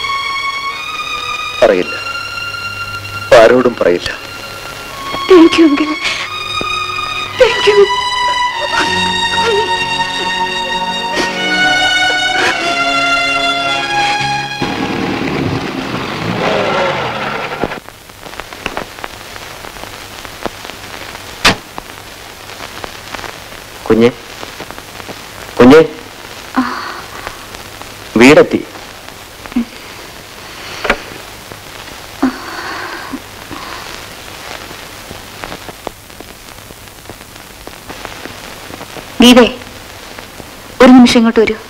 പറയില്ല ആരോടും പറയില്ല thank you uncle thank you കുഞ്ഞെ കുഞ്ഞെ വീടെത്തി ഗീതേ ഒരു നിമിഷം ഇങ്ങോട്ട് വരൂ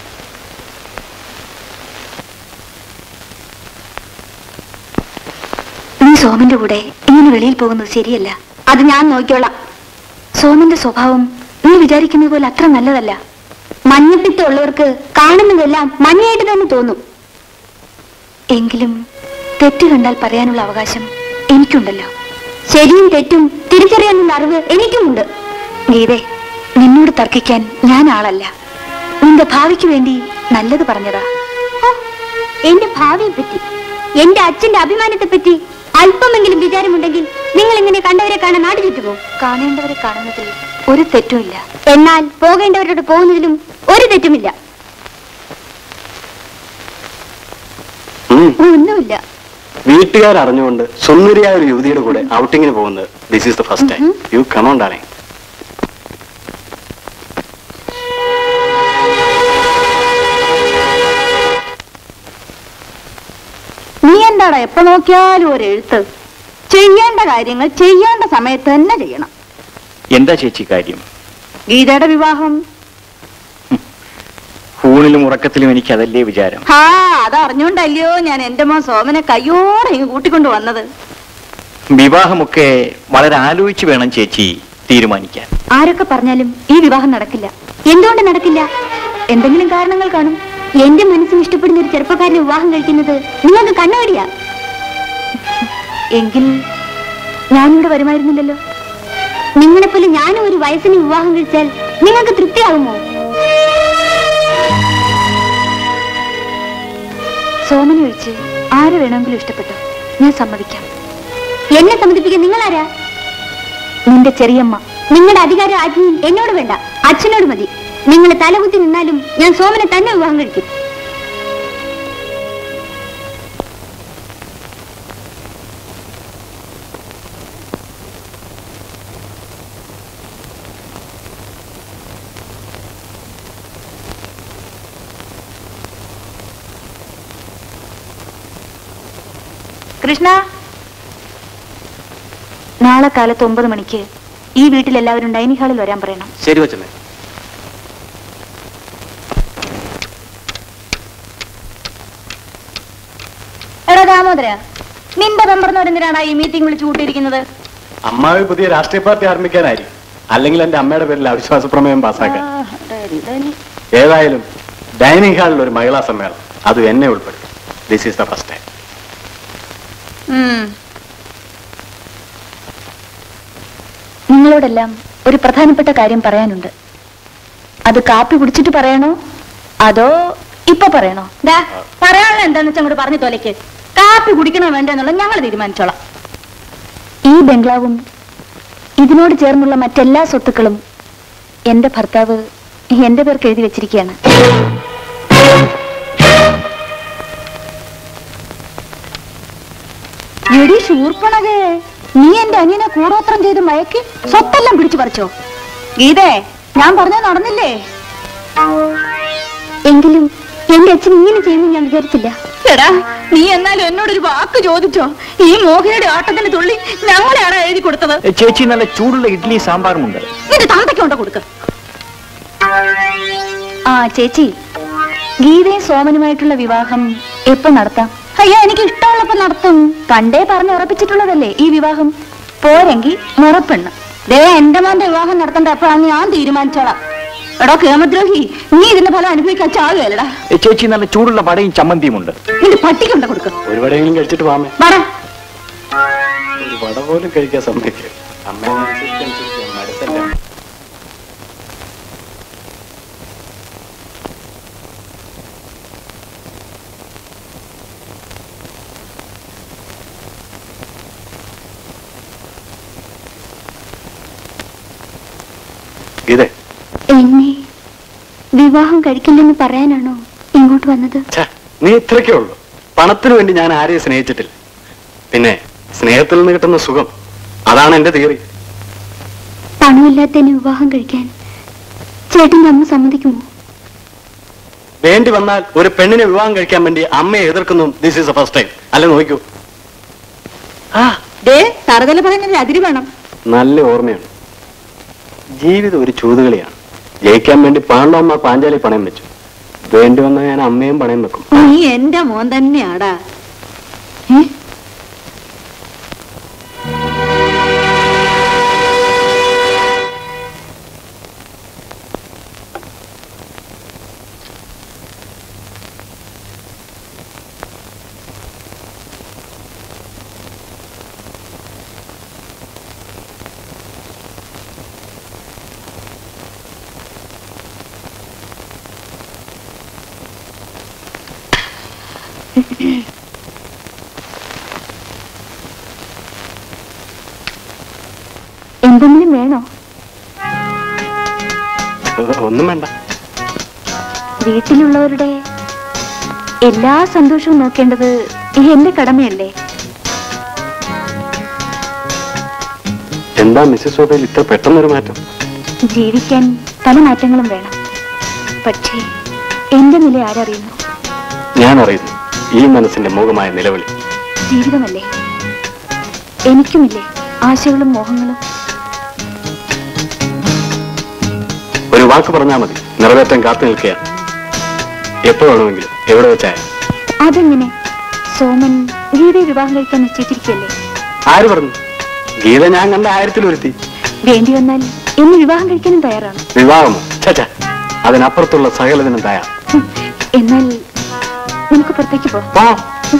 നീ സോമന്റെ കൂടെ ഇങ്ങനെ വെളിയിൽ പോകുന്നത് ശരിയല്ല അത് ഞാൻ നോക്കിയോളാം സോമന്റെ സ്വഭാവം നീ വിചാരിക്കുന്നത് പോലെ അത്ര നല്ലതല്ല മഞ്ഞപ്പിത്തം ഉള്ളവർക്ക് കാണുന്നതെല്ലാം മഞ്ഞയായിട്ട് തന്നെ തോന്നും എങ്കിലും തെറ്റ് കണ്ടാൽ പറയാനുള്ള അവകാശം എനിക്കുണ്ടല്ലോ ശരിയും തെറ്റും തിരിച്ചറിയാനുള്ള അറിവ് എനിക്കുമുണ്ട് ഗീതേ നിന്നോട് തർക്കിക്കാൻ ഞാൻ ആളല്ല നിന്റെ ഭാവിക്ക് വേണ്ടി നല്ലത് പറഞ്ഞതാ എന്റെ ഭാവിയെ പറ്റി എന്റെ അച്ഛന്റെ അഭിമാനത്തെ പറ്റി അല്പമെങ്കിലും വിചാരമുണ്ടെങ്കിൽ നിങ്ങൾ ഇങ്ങനെ കണ്ടവരെ കാണാൻ നാട് ചുറ്റുമോ കാണേണ്ടവരെ കാണുന്നതിൽ ഒരു തെറ്റുമില്ല എന്നാൽ പോകേണ്ടവരോട് പോകുന്നതിലും ഒരു തെറ്റുമില്ല ഒന്നുമില്ല വീട്ടുകാർ അറിഞ്ഞുകൊണ്ട് സുന്ദരിയായ ഒരു യുവതിയുടെ കൂടെ ഔട്ടിങ്ങിന് പോകുന്നത് this is the first time you come on darling നീ എന്താടാ എപ്പോ നോക്കിയാലും ഒരു എഴുത്ത് ചെയ്യേണ്ട കാര്യങ്ങൾ ചെയ്യേണ്ട സമയത്ത് തന്നെ ചെയ്യണം എന്താ ചേച്ചി കാര്യം ഗീതയുടെ വിവാഹം ഊണിലും ഉറക്കത്തിലും എനിക്ക് അതല്ലേ വിചാരം ഹാ അതറിഞ്ഞോണ്ടല്ലയോ ഞാൻ എന്റെ മോൻ സോമനെ കയ്യോടെ ഇങ്ങ് കൂട്ടിക്കൊണ്ട് വന്നത് വിവാഹമൊക്കെ വളരെ ആലോചിച്ച് വേണം ചേച്ചി തീരുമാനിക്കാൻ ആരൊക്കെ പറഞ്ഞാലും ഈ വിവാഹം നടക്കില്ല എന്തുകൊണ്ട് നടക്കില്ല എന്തെങ്കിലും കാരണങ്ങൾ കാണും എന്റെ മനസ്സിന് ഇഷ്ടപ്പെടുന്ന ഒരു ചെറുപ്പക്കാരനെ വിവാഹം കഴിക്കുന്നത് നിങ്ങൾക്ക് കണ്ണുകടിയാ എങ്കിൽ ഞാനിവിടെ വരുമായിരുന്നില്ലല്ലോ നിങ്ങളെപ്പോലെ ഞാനും ഒരു വയസ്സിന് വിവാഹം കഴിച്ചാൽ നിങ്ങൾക്ക് തൃപ്തിയാകുമോ സോമനെ ഒഴിച്ച് ആരെ വേണമെങ്കിലും ഇഷ്ടപ്പെട്ടു ഞാൻ സമ്മതിക്കാം എന്നെ സമ്മതിപ്പിക്കാൻ നിങ്ങളാരാ നിന്റെ ചെറിയമ്മ നിങ്ങളുടെ അധികാര ആജ്ഞയും എന്നോട് വേണ്ട അച്ഛനോട് മതി നിങ്ങൾ തലകുത്തി നിന്നാലും ഞാൻ സോമനെ തന്നെ വിവാഹം കഴിക്കും കൃഷ്ണ നാളെ കാലത്ത് ഒമ്പത് മണിക്ക് ഈ വീട്ടിൽ എല്ലാവരും ഡൈനിങ് ഹാളിൽ വരാൻ പറയണം ശരി വച്ചമ്മേ എടാ ദാമോദര നിന്റെ മെമ്പർന്നവരെന്തിനാണ് ഈ മീറ്റിംഗ് വിളിച്ചു കൂട്ടിയിരിക്കുന്നത് അമ്മാവി പുതിയ രാഷ്ട്രീയ പാർട്ടി ആരംഭിക്കാനായിരിക്കും അല്ലെങ്കിൽ എന്റെ അമ്മയുടെ പേരിൽ അവിശ്വാസ പ്രമേയം പാസ്സാക്കാൻ ഏതായാലും ഡൈനിങ് ഹാളിൽ ഒരു മഹിളാ സമ്മേളനം അത് എന്നെ ഉൾപ്പെടുത്തി this is the first time നിങ്ങളോടെല്ലാം ഒരു പ്രധാനപ്പെട്ട കാര്യം പറയാനുണ്ട് അത് കാപ്പി കുടിച്ചിട്ട് പറയണോ അതോ ഇപ്പൊ പറയണോ ദാ പറയാനുള്ള എന്താന്ന് വെച്ചാൽ അങ്ങോട്ട് പറഞ്ഞു തോലയ്ക്ക് കാപ്പി കുടിക്കണോ വേണ്ടെന്നുള്ള ഞങ്ങൾ തീരുമാനിച്ചോളാം ഈ ബംഗ്ലാവും ഇതിനോട് ചേർന്നുള്ള മറ്റെല്ലാ സ്വത്തുക്കളും എന്റെ ഭർത്താവ് എന്റെ പേർക്ക് എഴുതി വെച്ചിരിക്കുകയാണ് എടി ശൂർപ്പണകേ നീ എന്റെ അനിയനെ കൂടോത്രം ചെയ്ത് മയക്കി സ്വത്തെല്ലാം പിടിച്ചു പറിച്ചോ ഗീതേ ഞാൻ പറഞ്ഞത് നടന്നില്ലേ എങ്കിലും എന്റെ അച്ഛൻ ഇങ്ങനെ ചെയ്യുമെന്ന് ഞാൻ വിചാരിച്ചില്ല എടാ നീ എന്നാലും എന്നോടൊരു വാക്ക് ചോദിച്ചോ ഈ മോഹയുടെ ആട്ടത്തിന് തുള്ളി ഞങ്ങളെയാണ് എഴുതി കൊടുത്തത് ചേച്ചി നല്ല ചൂടുള്ള ഇഡ്ഡലി സാമ്പാറുമുണ്ട് നിന്റെ തന്തയ്ക്കുണ്ടോ കൊടുക്ക ആ ചേച്ചി ഗീതയും സോമനുമായിട്ടുള്ള വിവാഹം എപ്പോ നടത്താം അയ്യോ എനിക്ക് ഇഷ്ടമുള്ളപ്പോ നടത്തും പണ്ടേ പറഞ്ഞ് ഉറപ്പിച്ചിട്ടുള്ളതല്ലേ ഈ വിവാഹം പോരെങ്കിൽ മുറപ്പെണ്ണ് ദേ എന്റെ മോന്റെ വിവാഹം നടത്തേണ്ട എപ്പോഴാണ് ഞാൻ തീരുമാനിച്ചോളാം എടാ കേമദ്രോഹി നീ ഇതിന്റെ ഫലം അനുഭവിക്കാൻ ചാകുകയല്ലടാ ഏ, ചേച്ചി നല്ല ചൂടുള്ള വടയും ചമ്മന്തിയും ഉണ്ട് നിന്റെ പട്ടിക്കുണ്ട കൊടുക്കും ഒരു വടയെങ്കിലും കഴിച്ചിട്ട് വാമേ വാടാ ഒരു വട പോലും കഴിക്കാൻ സമ്മതിക്കുക അമ്മേനെ അനുസരിച്ച് അനുസരിച്ച് മടുത്തല്ലേ അമ്മ. ഇതേ എന്നെ വിവാഹം കഴിക്കില്ലെന്ന് പറയാനാണോ ഇങ്ങോട്ട് വന്നത് ഛെ, നീ ഇത്രയ്ക്കേ ഉള്ളൂ പണത്തിന് വേണ്ടി ഞാൻ ആരെയും സ്നേഹിച്ചിട്ടില്ല പിന്നെ സ്നേഹത്തിൽ നിന്ന് കിട്ടുന്ന സുഖം അതാണ് എന്റെ തിയറി പണമില്ലാത്തതിന് വിവാഹം കഴിക്കാൻ ചേട്ടൻ്റെ അമ്മ സമ്മതിക്കുമോ വേണ്ടി വന്നാൽ ഒരു പെണ്ണിനെ വിവാഹം കഴിക്കാൻ വേണ്ടി അമ്മയെ എതിർക്കുന്നു ദിസ് ഈസ് ഫസ്റ്റ് ടൈം അല്ല നോക്കൂ ആ ദേ തറുതല പറയുന്നതിന് അതിര് വേണം നല്ല ഓർമ്മയാണ് ജീവിതം ഒരു ചൂതുകളിയാണ് ജയിക്കാൻ വേണ്ടി പാണ്ഡവന്മാർ പാഞ്ചാലി പണയം വെച്ചു വേണ്ടി വന്നാൽ ഞാൻ അമ്മയും പണയം വെക്കും നീ എന്റെ മോൻ തന്നെയാടാ ഏ? എന്തെങ്കിലും വേണോ ഒന്നും വേണ്ട വീട്ടിലുള്ളവരുടെ എല്ലാ സന്തോഷവും നോക്കേണ്ടത് എന്റെ കടമയല്ലേ എന്താ മിസ്സസ് ശോഭയിൽ ഇത്ര പെട്ടെന്നൊരു മാറ്റം ജീവിക്കാൻ പല മാറ്റങ്ങളും വേണം പക്ഷേ എന്റെ നില ആരറിയുന്നു ഞാൻ അറിയുന്നു ഈ മനസ്സിന്റെ മൂകമായ നിലവിളി ജീവിതമല്ലേ എനിക്കുമില്ലേ ആശകളും മോഹങ്ങളും ഒരു വാക്ക് പറഞ്ഞാൽ മതി നിറവേറ്റാൻ കാത്തു നിൽക്കുക എപ്പോ വേണമെങ്കിലും എവിടെ വെച്ചായ അതെങ്ങനെ സോമൻ ഗീതയെ വിവാഹം കഴിക്കാൻ നിശ്ചയിച്ചിരിക്കല്ലേ ആര് പറഞ്ഞു ഗീത ഞാൻ കണ്ട ആയിരത്തിലൊരുത്തി വേണ്ടി വന്നാൽ എന്നെ വിവാഹം കഴിക്കാനും തയ്യാറാണ് വിവാഹമോ ചച്ച അതിനപ്പുറത്തുള്ള സകലതിനും തയ്യാർ ഹും, എന്നാൽ നമുക്ക് പുറത്തേക്ക് പോവാം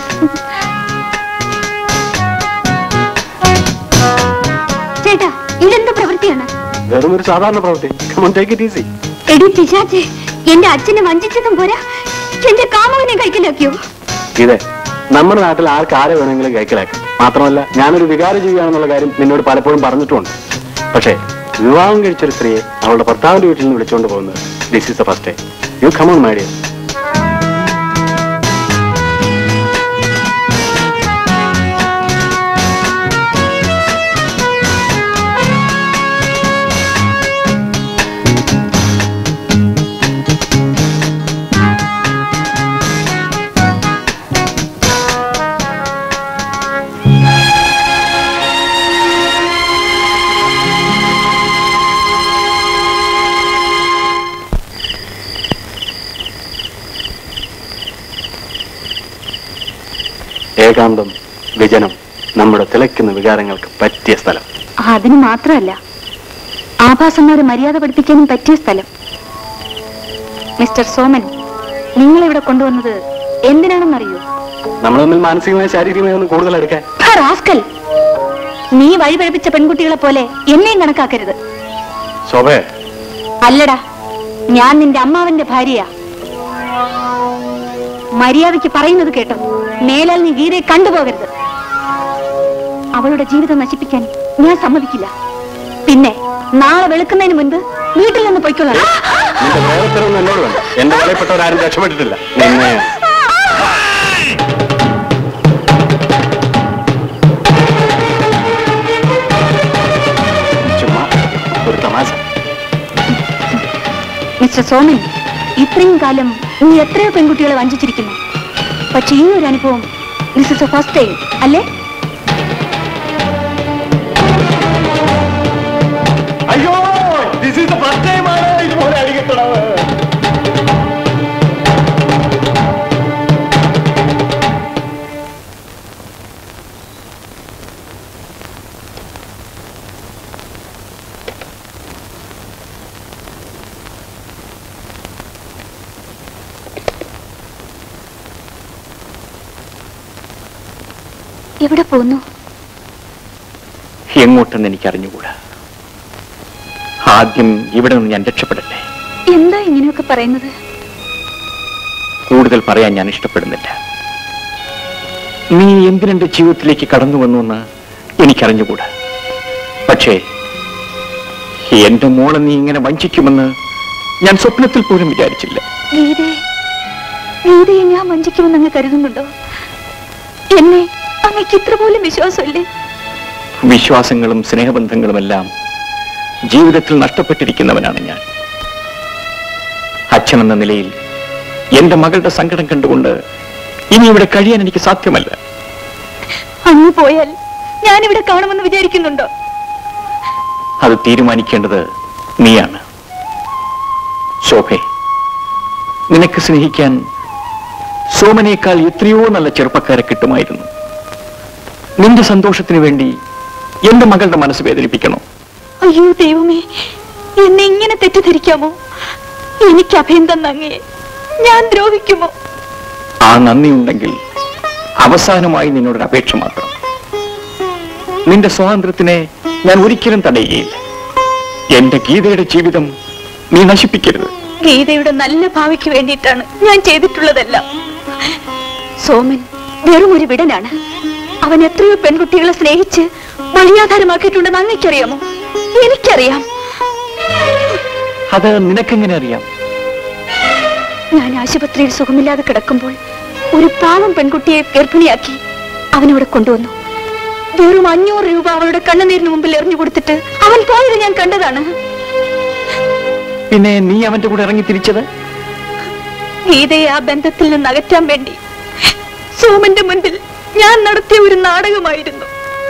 ചേട്ടാ ഇതെന്ത് പ്രവൃത്തിയാണ് വെറും ഒരു സാധാരണ പ്രവൃത്തി കമൺ ടേക്ക് ഇറ്റ് ഈസി എടി പിശാച്ചെ എന്റെ അച്ഛനെ വഞ്ചിച്ചതും പോരാ എന്റെ കാമുവിനെ കഴിക്കലാക്കിയോ ഇതെ നമ്മുടെ നാട്ടിൽ ആർക്ക് ആരെ വേണമെങ്കിലും കൈക്കലാക്കാം മാത്രമല്ല ഞാനൊരു വികാര ജീവിയാണെന്നുള്ള കാര്യം നിന്നോട് പലപ്പോഴും പറഞ്ഞിട്ടുമുണ്ട് പക്ഷേ വിവാഹം കഴിച്ചൊരു സ്ത്രീയെ അവളുടെ ഭർത്താവിന്റെ വീട്ടിൽ നിന്ന് വിളിച്ചുകൊണ്ട് പോകുന്നത് this is the first you come on my dear ഏകാന്തം വിജനം നമ്മുടെ തിളയ്ക്കുന്ന വികാരങ്ങൾക്ക് പറ്റിയ സ്ഥലം അതിന് മാത്രമല്ല ആഭാസന്മാരെ മര്യാദ പഠിപ്പിക്കാനും പറ്റിയ സ്ഥലം മിസ്റ്റർ സോമൻ നിങ്ങൾ ഇവിടെ കൊണ്ടുവന്നത് എന്തിനാണെന്നറിയോ നമ്മൾ തമ്മിൽ മാനസികമായി ശാരീരികമായി ഒന്നും കൂടുതൽ എടുക്കാൻ ആ, റാസ്കൽ നീ വഴി പഴപ്പിച്ച പെൺകുട്ടികളെ പോലെ എന്നെയും കണക്കാക്കരുത് ശോഭേ അല്ലടാ ഞാൻ നിന്റെ അമ്മാവന്റെ ഭാര്യയാ മര്യാദയ്ക്ക് പറയുന്നത് കേട്ടോ മേലാൽ നീ ഗീതയെ കണ്ടുപോകരുത് അവളുടെ ജീവിതം നശിപ്പിക്കാൻ ഞാൻ സമ്മതിക്കില്ല പിന്നെ നാളെ വെളുക്കുന്നതിന് മുൻപ് വീട്ടിൽ നിന്ന് പൊയ്ക്കൊള്ളണം നിന്റെ വേറെത്തരൊന്നും എന്നോട് വേണ്ട എന്റെ വിലപ്പെട്ടവരാരും രക്ഷപ്പെട്ടിട്ടില്ല നിന്നെ ചുമ്മാ ഒരു തമാശ മിസ്റ്റർ സോമൻ ഇത്രയും കാലം നീ എത്രയോ പെൺകുട്ടികളെ വഞ്ചിച്ചിരിക്കുന്നു പക്ഷെ ഈ ഒരു അനുഭവം this is a first time അല്ലേ അയ്യോ this is the first time ആണ് ഇതുപോലെ അടിക്കപ്പെടാവ് എവിടെ പോന്നു എങ്ങോട്ടെന്ന് എനിക്ക് അറിഞ്ഞുകൂടാ ആദ്യം ഇവിടെ നിന്ന് ഞാൻ രക്ഷപ്പെടട്ടെ എന്താ ഇങ്ങനെയൊക്കെ പറയുന്നത് കൂടുതൽ പറയാൻ ഞാൻ ഇഷ്ടപ്പെടുന്നില്ല നീ എന്തിനെന്റെ ജീവിതത്തിലേക്ക് കടന്നു വന്നു എന്ന് എനിക്കറിഞ്ഞുകൂടാ പക്ഷേ എന്റെ മോളെ നീ ഇങ്ങനെ വഞ്ചിക്കുമെന്ന് ഞാൻ സ്വപ്നത്തിൽ പോലും വിചാരിച്ചില്ല ഗീതയെ ഗീതയെ ഞാൻ വഞ്ചിക്കുമെന്ന് അങ്ങ് കരുതുന്നുണ്ടോ എന്നെ അങ്ങക്ക് ഇത്ര പോലും വിശ്വാസമില്ലേ വിശ്വാസങ്ങളും സ്നേഹബന്ധങ്ങളുമെല്ലാം ജീവിതത്തിൽ നഷ്ടപ്പെട്ടിരിക്കുന്നവനാണ് ഞാൻ അച്ഛനെന്ന നിലയിൽ എന്റെ മകളുടെ സങ്കടം കണ്ടുകൊണ്ട് ഇനി ഇവിടെ കഴിയാൻ എനിക്ക് സാധ്യമല്ല അങ്ങ് പോയാൽ ഞാനിവിടെ കാണുമെന്ന് വിചാരിക്കുന്നുണ്ടോ അത് തീരുമാനിക്കേണ്ടത് നീയാണ് ശോഭെ നിനക്ക് സ്നേഹിക്കാൻ സോമനേക്കാൾ എത്രയോ നല്ല ചെറുപ്പക്കാരെ കിട്ടുമായിരുന്നു നിന്റെ സന്തോഷത്തിന് വേണ്ടി എന്റെ മകളുടെ മനസ്സ് വേദനിപ്പിക്കണോ അയ്യോ ദൈവമേ എന്നെ ഇങ്ങനെ തെറ്റിദ്ധരിക്കാമോ എനിക്ക് അഭയം തന്നങ്ങയെ ഞാൻ ദ്രോഹിക്കുമോ ആ നന്ദിയുണ്ടെങ്കിൽ അവസാനമായി നിന്നോടൊരു അപേക്ഷ മാത്രം നിന്റെ സ്വാതന്ത്ര്യത്തിനെ ഞാൻ ഒരിക്കലും തടയുകയില്ല എന്റെ ഗീതയുടെ ജീവിതം നീ നശിപ്പിക്കരുത് ഗീതയുടെ നല്ല ഭാവിക്ക് വേണ്ടിയിട്ടാണ് ഞാൻ ചെയ്തിട്ടുള്ളതെല്ലാം സോമൻ വെറും ഒരു വിടനാണ് അവൻ എത്രയോ പെൺകുട്ടികളെ സ്നേഹിച്ച് വഴിയാധാരമാക്കിയിട്ടുണ്ടെന്ന് അങ്ങയ്ക്കറിയാമോ എനിക്കറിയാം അത് നിനക്കെങ്ങനെ അറിയാം ഞാൻ ആശുപത്രിയിൽ സുഖമില്ലാതെ കിടക്കുമ്പോൾ ഒരു പാവം പെൺകുട്ടിയെ ഗർഭിണിയാക്കി അവനവിടെ കൊണ്ടുവന്നു വെറും അഞ്ഞൂറ് രൂപ അവളുടെ കണ്ണുനീരിന് മുമ്പിൽ എറിഞ്ഞു കൊടുത്തിട്ട് അവൻ പോയത് ഞാൻ കണ്ടതാണ് പിന്നെ നീ അവന്റെ കൂടെ ഇറങ്ങി തിരിച്ചത് ഗീതയെ ആ ബന്ധത്തിൽ നിന്ന് അകറ്റാൻ വേണ്ടി സോമന്റെ മുൻപിൽ ഞാൻ നടത്തിയ ഒരു നാടകമായിരുന്നു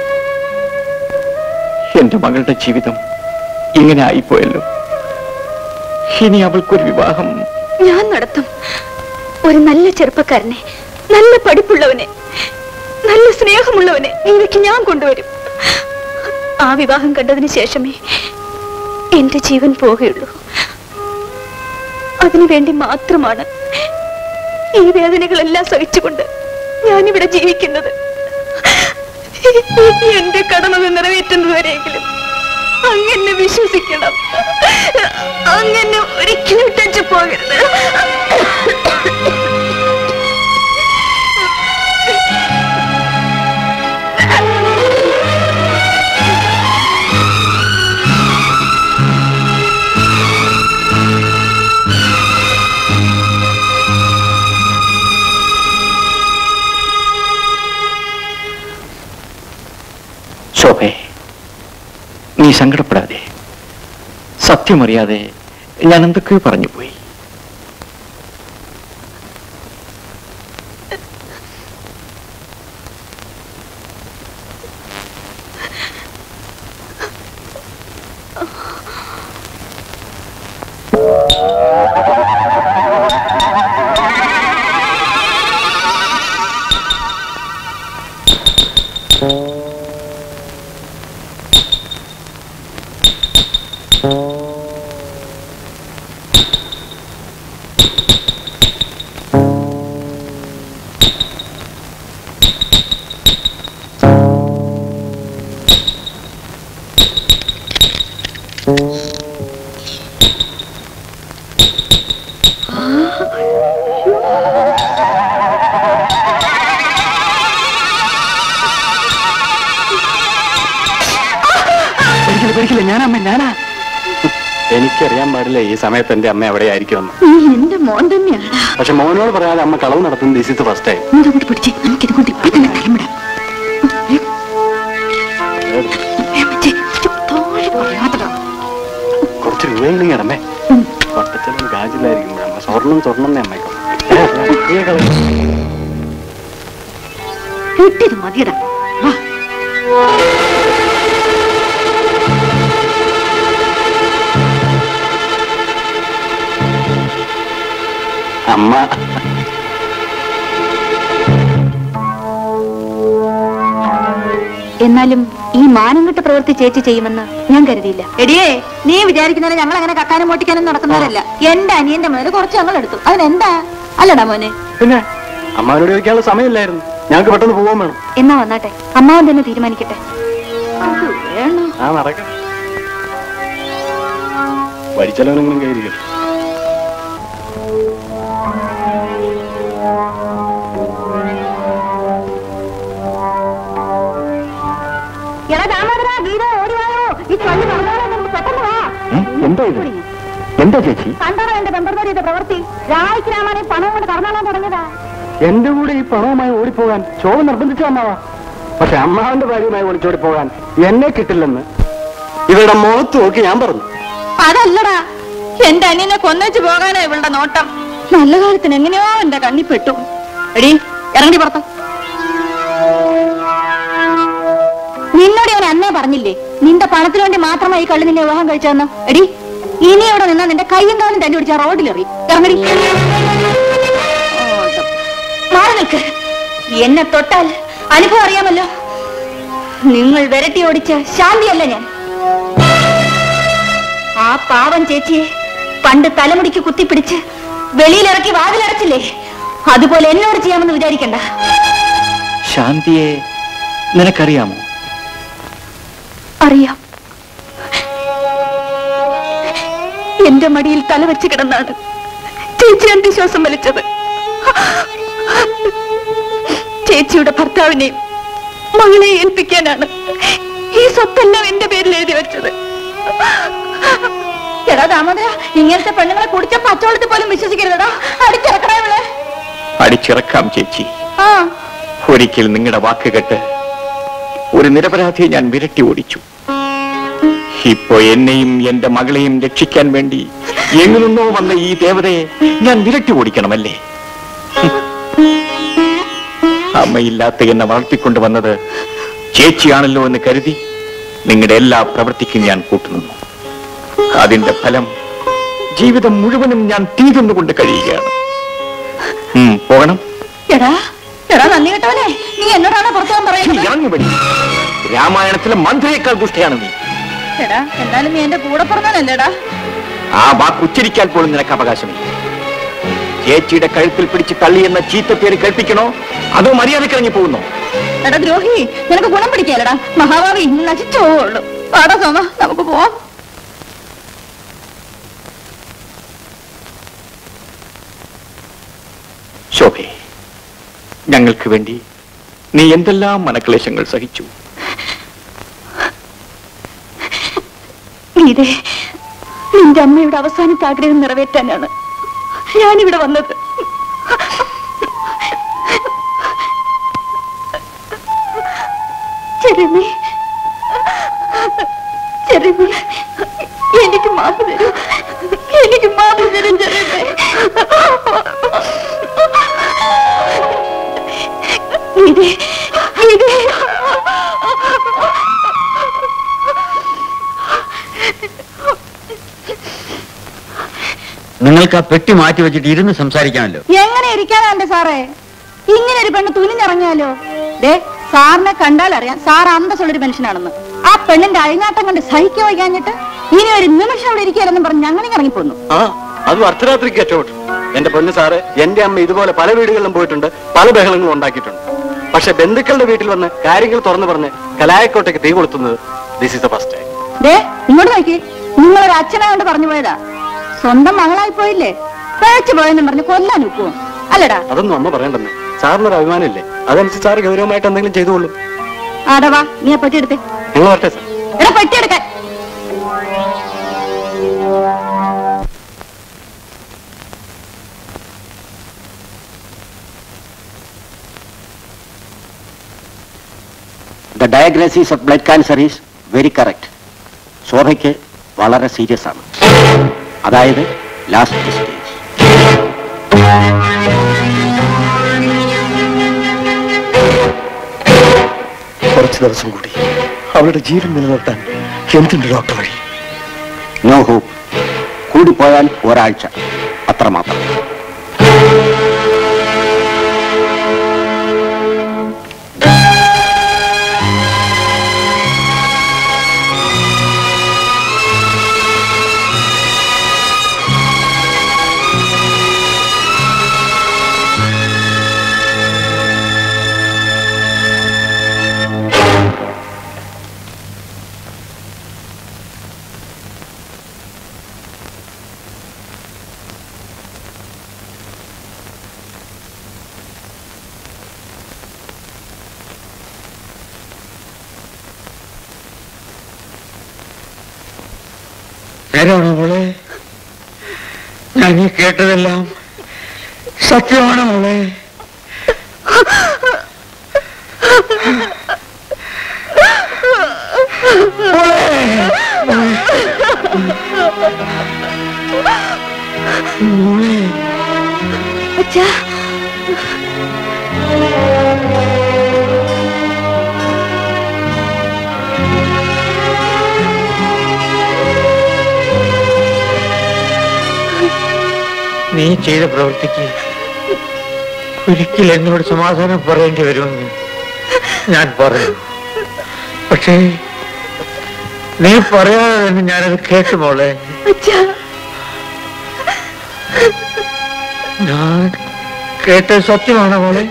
എന്റെ മകളുടെ ജീവിതം ഇങ്ങനെ ആയിപ്പോയല്ലോ ഇനി അവൾക്കൊരു വിവാഹം ഞാൻ നടത്തും ഒരു നല്ല ചെറുപ്പക്കാരനെ നല്ല പഠിപ്പുള്ളവനെ നല്ല സ്നേഹമുള്ളവനെ ഗീതയ്ക്ക് ഞാൻ കൊണ്ടുവരും ആ വിവാഹം കണ്ടതിന് ശേഷമേ എന്റെ ജീവൻ പോകുകയുള്ളൂ അതിനു വേണ്ടി മാത്രമാണ് ഈ വേദനകളെല്ലാം സഹിച്ചുകൊണ്ട് ഞാനിവിടെ ജീവിക്കുന്നത് എന്റെ കടമകൾ നിറവേറ്റുന്നതുവരെയെങ്കിലും അങ്ങനെ വിശ്വസിക്കണം അങ്ങനെ ഒരിക്കലും ടച്ച് പോകരുത് ശോഭേ നീ സങ്കടപ്പെടാതെ സത്യമറിയാതെ ഞാൻ എന്തൊക്കെയോ പറഞ്ഞു പോയി പേടിക്കില്ല പേടിക്കില്ല ഞാനമ്മ ഞാനാ എനിക്കറിയാൻ പാടില്ല ഈ സമയത്ത് എന്റെ അമ്മ എവിടെ ആയിരിക്കുമെന്ന് നീ എന്റെ മോൻ തന്നെയാണ് പക്ഷെ മോനോട് പറയാതെ അമ്മ കളവ് നടത്തുന്ന ദിസ് ഇസ് ഫസ്റ്റ് ടൈം ഇങ്ങോട്ട് പിടിച്ചേ നമുക്കിത് കൊണ്ട് ഇപ്പൊ തന്നെ തലമിടാം കുറച്ച് രൂപയെങ്കിലും അമ്മേ പട്ടച്ചലും ഗാജിലായിരിക്കും അമ്മ സ്വർണം സ്വർണം അമ്മയ്ക്കും കിട്ടിയത് മതിയടാ വാ അമ്മ എന്നാലും ഈ മാനംകെട്ട പ്രവൃത്തി ചേച്ചി ചെയ്യുമെന്ന് ഞാൻ കരുതിയില്ല എടിയേ നീ വിചാരിക്കുന്നവരെ ഞങ്ങൾ അങ്ങനെ കക്കാനും മോട്ടിക്കാനും നടക്കുന്നവരല്ല എന്റെ അനിയന്റെ മുതൽ കുറച്ച് ഞങ്ങൾ എടുത്തു അതിനെന്താ അല്ലടാ മോനെ പിന്നെ അമ്മാവനോട് ചോദിക്കാനുള്ള സമയമില്ലായിരുന്നു ഞങ്ങൾക്ക് പെട്ടെന്ന് പോകാൻ വേണം എന്നാ വന്നാട്ടെ അമ്മാവൻ തന്നെ തീരുമാനിക്കട്ടെ അത് വേണോ ആ നടക്കാം വഴിച്ചെലവനെങ്കിലും കയറിയോ എടാ ദാമോദരാ ഗീത ഓടി വായോ ഈ ചൊല്ലി പറഞ്ഞാലോ നമുക്ക് പെട്ടെന്ന് വാ എന്താ ഇത് എന്താ ചേച്ചി കണ്ടോ എന്റെ ബന്ധുപരിയുടെ പ്രവൃത്തി രായ്ക്ക് രാമാനെ പണം കൊണ്ട് കറന്നാളാൻ തുടങ്ങിയതാ എന്റെ കൂടെ ഈ പണവുമായി ഓടിപ്പോകാൻ ശോഭ നിർബന്ധിച്ചു വന്നവാ പക്ഷെ അമ്മാവന്റെ ഭാര്യയുമായി ഒളിച്ചോടി പോകാൻ എന്നെ കിട്ടില്ലെന്ന് ഇവരുടെ മുഖത്ത് നോക്കി ഞാൻ പറഞ്ഞു അതല്ലടാ എന്റെ അനിയനെ കൊന്നേച്ച് പോകാനാ ഇവളുടെ നോട്ടം നല്ല കാര്യത്തിന് എങ്ങനെയോ എന്റെ കണ്ണി പെട്ടു എടി ഇറങ്ങി പുറത്ത് നിന്നോട് അവൻ അന്നേ പറഞ്ഞില്ലേ നിന്റെ പണത്തിന് വേണ്ടി മാത്രമായി കള്ളി നിന്നെ വിവാഹം കഴിച്ചതെന്ന് എടി ഇനി ഇവിടെ നിന്നാ നിന്റെ കയ്യും കാലും തന്നെ പിടിച്ച റോഡിലെറി ഇറങ്ങടി ഓട്ടം. മാറി നിൽക്ക് എന്നെ തൊട്ടാൽ അനുഭവം അറിയാമല്ലോ നിങ്ങൾ വിരട്ടി ഓടിച്ച ശാന്തിയല്ല ഞാൻ ആ പാവം ചേച്ചിയെ പണ്ട് തലമുടിക്ക് കുത്തിപ്പിടിച്ച് വെളിയിലിറക്കി വാതിലടച്ചില്ലേ അതുപോലെ എന്നോട് ചെയ്യാമെന്ന് വിചാരിക്കണ്ട ശാന്തിയെ നിനക്കറിയാമോ അറിയാം എന്റെ മടിയിൽ തല വെച്ച് കിടന്നാണ് ചേച്ചി അന്ത്യശ്വാസം വലിച്ചത് ചേച്ചിയുടെ ഭർത്താവിനെയും മകളെ ഏൽപ്പിക്കാനാണ് ഈ സ്വത്തെല്ലാം എന്റെ പേരിൽ എഴുതി വെച്ചത് എടാ ദാമോദര ഇങ്ങനത്തെ പെണ്ണുങ്ങളെ കുടിച്ച പച്ചവെള്ളത്തിൽ പോലും വിശ്വസിക്കരുതടാ അടിച്ചിറക്കണേ ഇവളെ അടിച്ചിറക്കാം ചേച്ചി ആ ഒരിക്കൽ നിങ്ങളുടെ വാക്ക് കേട്ട് ഒരു നിരപരാധിയെ ഞാൻ വിരട്ടി ഓടിച്ചു ഇപ്പോ എന്നെയും എന്റെ മകളെയും രക്ഷിക്കാൻ വേണ്ടി എങ്ങു നിന്നോ വന്ന ഈ ദേവതയെ ഞാൻ വിരട്ടി ഓടിക്കണമല്ലേ അമ്മയില്ലാത്ത എന്നെ വളർത്തിക്കൊണ്ട് വന്നത് ചേച്ചിയാണല്ലോ എന്ന് കരുതി നിങ്ങളുടെ എല്ലാ പ്രവൃത്തിക്കും ഞാൻ കൂട്ടുനിന്നു അതിന്റെ ഫലം ജീവിതം മുഴുവനും ഞാൻ തീരുന്നുകൊണ്ട് കഴിയുകയാണ് ഉം, പോകണം എടാ എടാ നന്ദി കേട്ടവനെ നീ എന്നോടാണ് പുറത്തു പോകാൻ പറയുന്നത് ഇറങ്ങിപ്പടി രാമായണത്തിലെ മന്ത്രിയേക്കാൾ ദുഷ്ടയാണ് നീ എടാ എന്നാലും നീ എന്റെ കൂടെ പറഞ്ഞാലല്ലേടാ ആ വാക്ക് ഉച്ചരിക്കാൻ പോലും നിനക്ക് അവകാശമില്ല ചേച്ചിയുടെ കഴുത്തിൽ പിടിച്ച് തള്ളിയെന്ന ചീത്ത പേര് കേൾപ്പിക്കണോ അതോ മര്യാദക്കിറങ്ങി പോകുന്നോ എടാ ദ്രോഹി നിനക്ക് ഗുണം പിടിക്കാലടാ മഹാഭാവി ഇന്ന് നശിച്ചു പോവുള്ളൂ പാടാ സോമ നമുക്ക് പോവാം ശോഭേ ഞങ്ങൾക്ക് വേണ്ടി നീ എന്തെല്ലാം മനക്ലേശങ്ങൾ സഹിച്ചു ഗീതേ നിന്റെ അമ്മയുടെ അവസാനത്തെ ആഗ്രഹം നിറവേറ്റാനാണ് ഞാനിവിടെ വന്നത് ചെറുമേ ചെറുമേ എനിക്ക് മാപ്പ് തരൂ എനിക്ക് മാപ്പ് തരും ചെറുമേ ഗീതേ ഗീതേ നിങ്ങൾക്ക് ആ പെട്ടി മാറ്റി വെച്ചിട്ട് ഇരുന്ന് സംസാരിക്കാമല്ലോ എങ്ങനെ ഇരിക്കാനാ എന്റെ സാറേ ഇങ്ങനെ ഒരു പെണ്ണ് തുനിഞ്ഞിറങ്ങിയാലോ ദേ സാറിനെ കണ്ടാൽ അറിയാം സാർ അന്തസ്സുള്ളൊരു മനുഷ്യനാണെന്ന് ആ പെണ്ണിന്റെ അഴിഞ്ഞാട്ടം കണ്ട് സഹിക്കുക വയ്ക്കാഞ്ഞിട്ട് ഇനി ഒരു നിമിഷം അവിടെ ഇരിക്കലെന്നും പറഞ്ഞ് ഞങ്ങളിങ്ങ് ഇറങ്ങിപ്പോന്നു ആ അതും അർദ്ധരാത്രിക്ക് അറ്റോട്ട് എന്റെ പൊന്നു സാറ് എന്റെ അമ്മ ഇതുപോലെ പല വീടുകളിലും പോയിട്ടുണ്ട് പല ബഹളങ്ങളും ഉണ്ടാക്കിയിട്ടുണ്ട് പക്ഷെ ബന്ധുക്കളുടെ വീട്ടിൽ വന്ന് കാര്യങ്ങൾ തുറന്നു പറഞ്ഞ് കലായക്കോട്ടയ്ക്ക് തീ കൊളുത്തുന്നത് this is the first time ദേ ഇങ്ങോട്ട് നോക്കി നിങ്ങളൊരു അച്ഛനെ കൊണ്ട് പറഞ്ഞു പോയതാ സ്വന്തം മകളായി പോയില്ലേ പേച്ചു പോയെന്നും പറഞ്ഞ് കൊല്ലാൻ നിൽക്കുവോ അല്ലടാ അതൊന്നും അമ്മ പറയണ്ടെന്ന് സാറിനൊരു അഭിമാനമില്ലേ അതനുസരിച്ച് സാറ് ഗൗരവമായിട്ട് എന്തെങ്കിലും ചെയ്തോളൂ ആടവാ നീ ആ പെട്ടി എടുത്തേ നിങ്ങൾ വരട്ടെ സാർ എടാ പെട്ടി എടുക്കാൻ the diagnosis of blood cancer is very correct ശോഭയ്ക്ക് വളരെ സീരിയസ് ആണ് അതായത് ലാസ്റ്റ് സ്റ്റേജ് കുറച്ച് ദിവസം കൂടി അവളുടെ ജീവൻ നിലനിർത്താൻ എന്തുണ്ട് ഡോക്ടർ വഴി നോ ഹോപ്പ് കൂടിപ്പോയാൽ ഒരാഴ്ച അത്രമാത്രം മോളെ ഞാൻ ഈ കേട്ടതെല്ലാം സത്യമാണ് മോളെ മോളെ അച്ഛാ നീ ചെയ്ത പ്രവൃത്തിക്ക് ഒരിക്കൽ എന്നോട് സമാധാനം പറയേണ്ടി വരുമെന്ന് ഞാൻ പറയും പക്ഷേ നീ പറയാതെ തന്നെ ഞാനത് കേട്ടു മോളെ അച്ഛാ ഞാൻ കേട്ടത് സത്യമാണ് മോളെ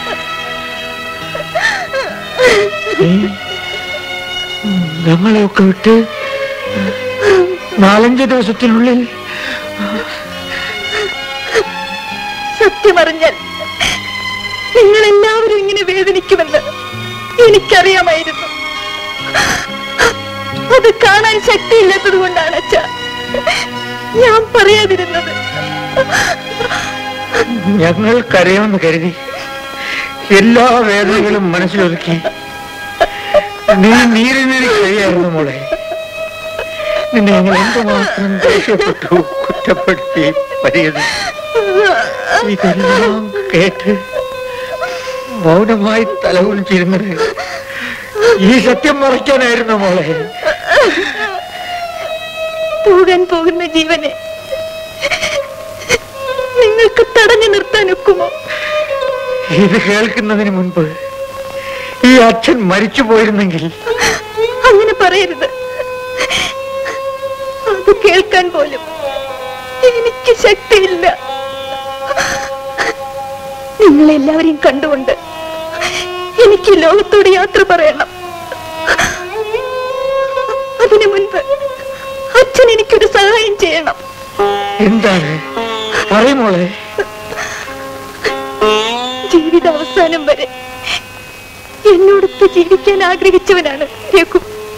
നീ ഞങ്ങളെയൊക്കെ വിട്ട് നാലഞ്ച് ദിവസത്തിനുള്ളിൽ സത്യമറിഞ്ഞാൽ നിങ്ങൾ എല്ലാവരും ഇങ്ങനെ വേദനിക്കുമെന്ന് എനിക്കറിയാമായിരുന്നു അത് കാണാൻ ശക്തിയില്ലാത്തത് കൊണ്ടാണ് അച്ഛ ഞാൻ പറയാതിരുന്നത് ഞങ്ങൾ കരയുമെന്ന് കരുതി എല്ലാ വേദനകളും മനസ്സിലൊതുക്കി നീ നീരിനൊരു കഴിയായിരുന്നു മോളെ നിന്നെ ഞങ്ങൾ എന്തുമാത്രം ദേഷ്യപ്പെട്ടു കുറ്റപ്പെടുത്തി പരിഹരിച്ചു ഇതെല്ലാം കേട്ട് മൗനമായി തലകുലിച്ചിരുന്നത് ഈ സത്യം മറയ്ക്കാനായിരുന്നു മോളെ പോകാൻ പോകുന്ന ജീവനെ നിങ്ങൾക്ക് തടഞ്ഞു നിർത്താൻ ഒക്കുമോ ഇത് കേൾക്കുന്നതിന് മുൻപ് ഈ അച്ഛൻ മരിച്ചു പോയിരുന്നെങ്കിൽ അങ്ങനെ പറയരുത് അത് കേൾക്കാൻ പോലും എനിക്ക് ശക്തിയില്ല നിങ്ങളെല്ലാവരെയും കണ്ടുകൊണ്ട് എനിക്ക് ലോകത്തോട് യാത്ര പറയണം അതിനു മുൻപ് അച്ഛൻ എനിക്കൊരു സഹായം ചെയ്യണം എന്താണ് പറയുമോളെ ജീവിത അവസാനം വരെ എന്നോടൊത്ത് ജീവിക്കാൻ ആഗ്രഹിച്ചവനാണ് രഘു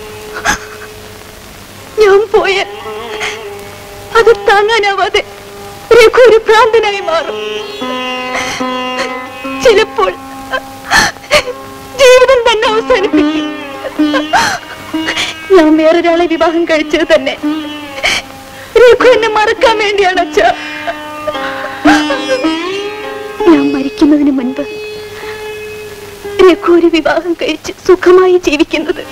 ഞാൻ പോയാൽ അത് താങ്ങാനാവാതെ രഘു ഒരു ഭ്രാന്തനായി മാറും ചിലപ്പോൾ ജീവിതം തന്നെ അവസാനിപ്പിക്കും ഞാൻ വേറൊരാളെ വിവാഹം കഴിച്ചത് തന്നെ രഘു എന്നെ മറക്കാൻ വേണ്ടിയാണ് അച്ഛ ഞാൻ മരിക്കുന്നതിന് മുൻപ് രഘു ഒരു വിവാഹം കഴിച്ച് സുഖമായി ജീവിക്കുന്നത്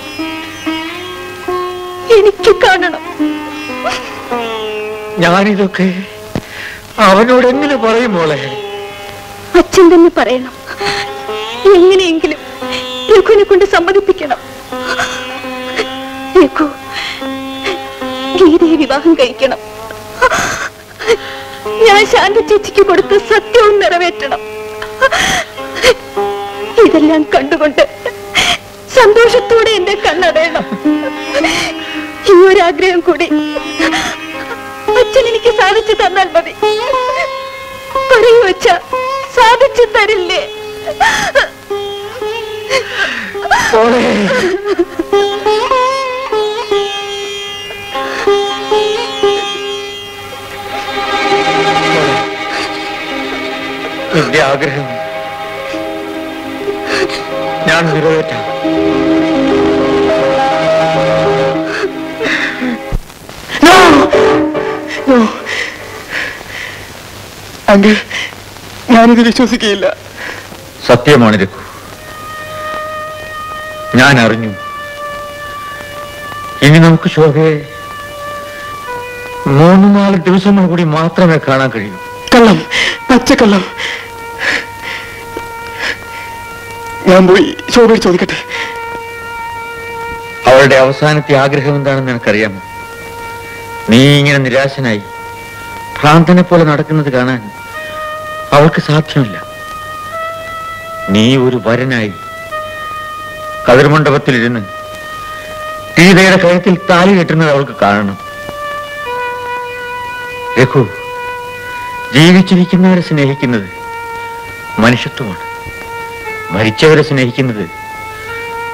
എനിക്ക് കാണണം ഞാനിതൊക്കെ അവനോട് എങ്ങനെ പറയും മോളെ അച്ഛൻ തന്നെ പറയണം എങ്ങനെയെങ്കിലും രഘുവിനെ കൊണ്ട് സമ്മതിപ്പിക്കണം രഘു ഗീതയെ വിവാഹം കഴിക്കണം ഞാൻ ശാന്ത ചേച്ചിക്ക് കൊടുത്ത സത്യവും നിറവേറ്റണം ഇതെല്ലാം കണ്ടുകൊണ്ട് സന്തോഷത്തോടെ എന്റെ കണ്ണടയണം ഈ ഒരു ആഗ്രഹം കൂടി അച്ഛൻ എനിക്ക് സാധിച്ചു തന്നാൽ മതി പറയൂ അച്ഛ സാധിച്ചു തരില്ലേ മോളെ നിന്റെ ആഗ്രഹം ഞാൻ നിറവേറ്റാം അങ്കിൾ ഞാനിത് വിശ്വസിക്കുകയില്ല സത്യമാണ് രഘു ഞാൻ അറിഞ്ഞു ഇനി നമുക്ക് ശോഭയെ മൂന്ന് നാല് ദിവസങ്ങൾ കൂടി മാത്രമേ കാണാൻ കഴിയൂ കള്ളം പച്ചക്കള്ളം ഞാൻ പോയി ശോഭയോട് ചോദിക്കട്ടെ അവളുടെ അവസാനത്തെ ആഗ്രഹം എന്താണെന്ന് നിനക്കറിയാമോ നീ ഇങ്ങനെ നിരാശനായി ഭ്രാന്തനെ പോലെ നടക്കുന്നത് കാണാൻ അവൾക്ക് സാധ്യമല്ല നീ ഒരു വരനായി കതിർമണ്ഡപത്തിലിരുന്ന് ഗീതയുടെ കഴുത്തിൽ താലി കെട്ടുന്നത് അവൾക്ക് കാണണം രഘു ജീവിച്ചിരിക്കുന്നവരെ സ്നേഹിക്കുന്നത് മനുഷ്യത്വമാണ് മരിച്ചവരെ സ്നേഹിക്കുന്നത്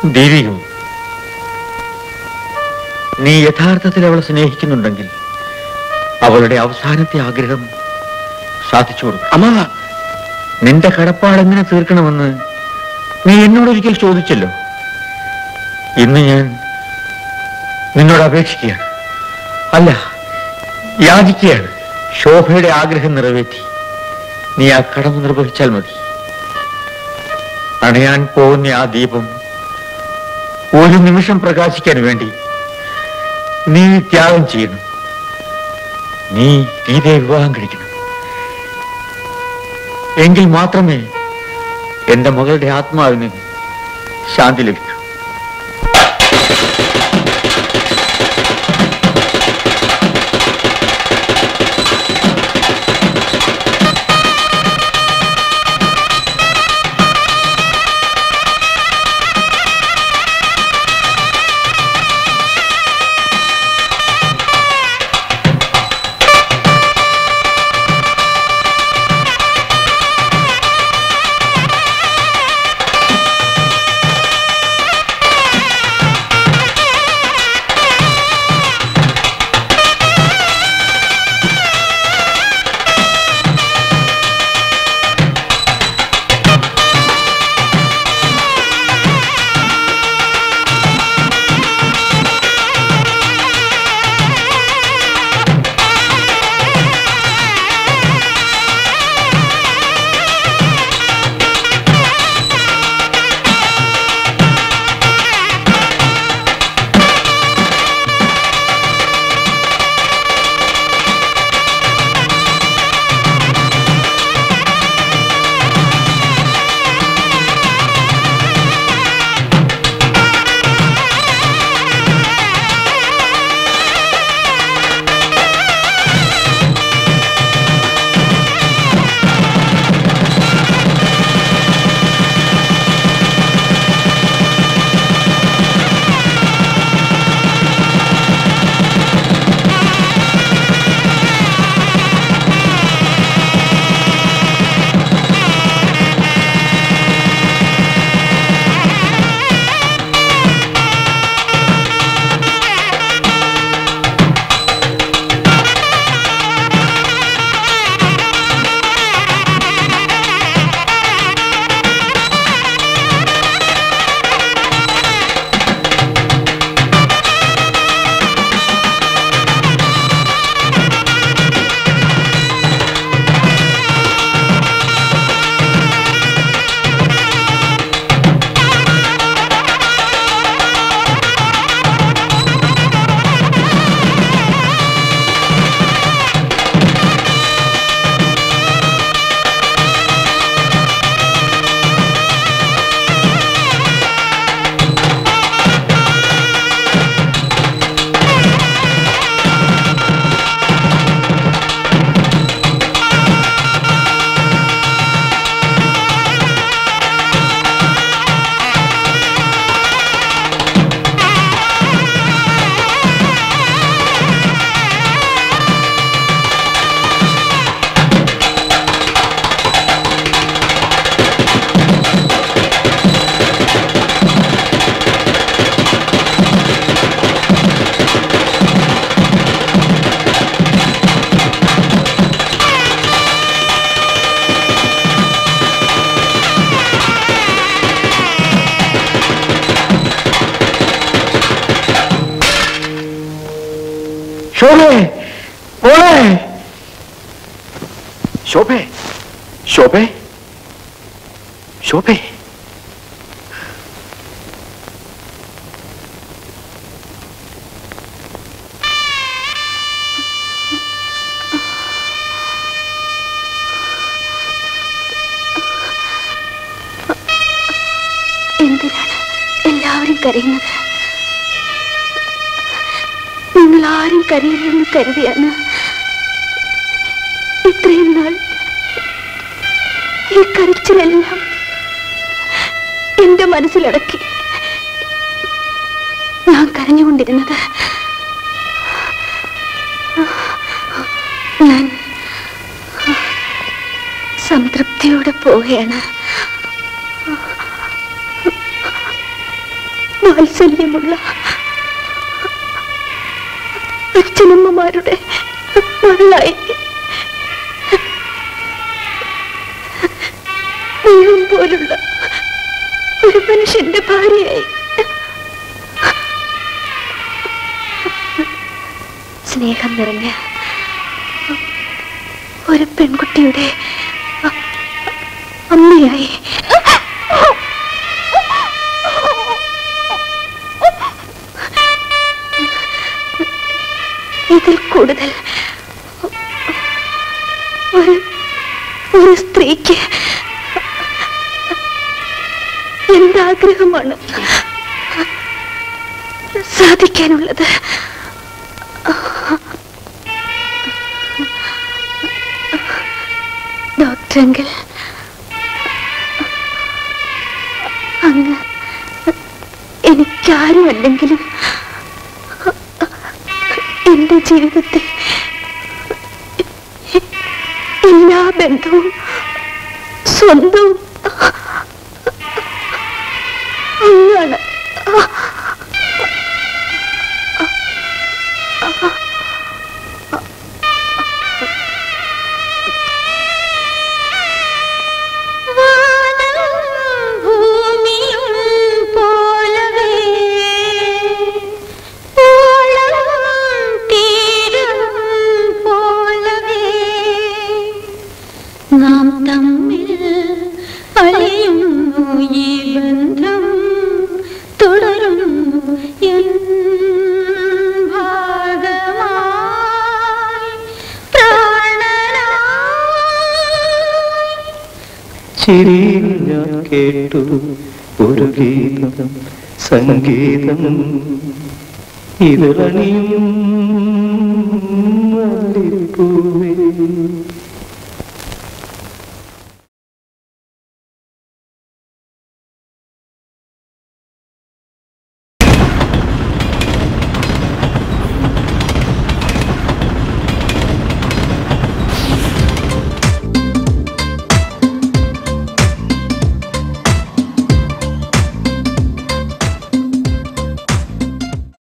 ദൈവികവും നീ യഥാർത്ഥത്തിൽ അവളെ സ്നേഹിക്കുന്നുണ്ടെങ്കിൽ അവളുടെ അവസാനത്തെ ആഗ്രഹം സാധിച്ചു കൊടുക്കും അമ്മാവ നിന്റെ കടപ്പാട് എങ്ങനെ തീർക്കണമെന്ന് നീ എന്നോടൊരിക്കൽ ചോദിച്ചല്ലോ ഇന്ന് ഞാൻ നിന്നോട് അപേക്ഷിക്കുകയാണ് അല്ല യാചിക്കുകയാണ് ശോഭയുടെ ആഗ്രഹം നിറവേറ്റി നീ ആ കടമ നിർവഹിച്ചാൽ മതി അണയാൻ പോകുന്ന ആ ദീപം ഒരു നിമിഷം പ്രകാശിക്കാൻ വേണ്ടി നീ ത്യാഗം ചെയ്യണം നീ ഗീതയെ വിവാഹം കഴിക്കണം എങ്കിൽ മാത്രമേ എന്റെ മകളുടെ ആത്മാവിന് ശാന്തി ലഭിക്കൂ ശോഭേ മോളെ ശോഭേ ശോഭേ ശോഭേ എന്തിനാണ് എല്ലാവരും കരയുന്നത് നിങ്ങൾ ആരും കരയില്ലെന്ന് കരുതിയാണ് ഇത്രയും നാൾ ഈ കരച്ചിലെല്ലാം എന്റെ മനസ്സിലടക്കി ഞാൻ കരഞ്ഞുകൊണ്ടിരുന്നത് ഞാൻ സംതൃപ്തിയോടെ പോവുകയാണ് വാത്സല്യമുള്ള അച്ഛനമ്മമാരുടെ മകളായി ദൈവം പോലുള്ള ഒരു മനുഷ്യന്റെ ഭാര്യയായി സ്നേഹം നിറഞ്ഞ ഒരു പെൺകുട്ടിയുടെ അ- അമ്മയായി ഇതിൽ കൂടുതൽ ഒരു ഒരു സ്ത്രീക്ക് എന്താഗ്രഹമാണ് സാധിക്കാനുള്ളത് ഡോക്ടറെങ്കിൽ അങ്ങ് എനിക്കാരുമല്ലെങ്കിലും എന്റെ ജീവിതത്തിൽ എല്ലാ ബന്ധവും സ്വന്തവും അങ്ങാണ് നാം തമ്മിൽ അലിയുന്നു ഈ ബന്ധം തുടരുന്നു എൻ ഭാഗമായി പ്രാണനായി ചിരിയിൽ ഞാൻ കേട്ടു ഒരു ഗീതം സംഗീതം ഇതിലണിയും മല്ലിപ്പൂവേ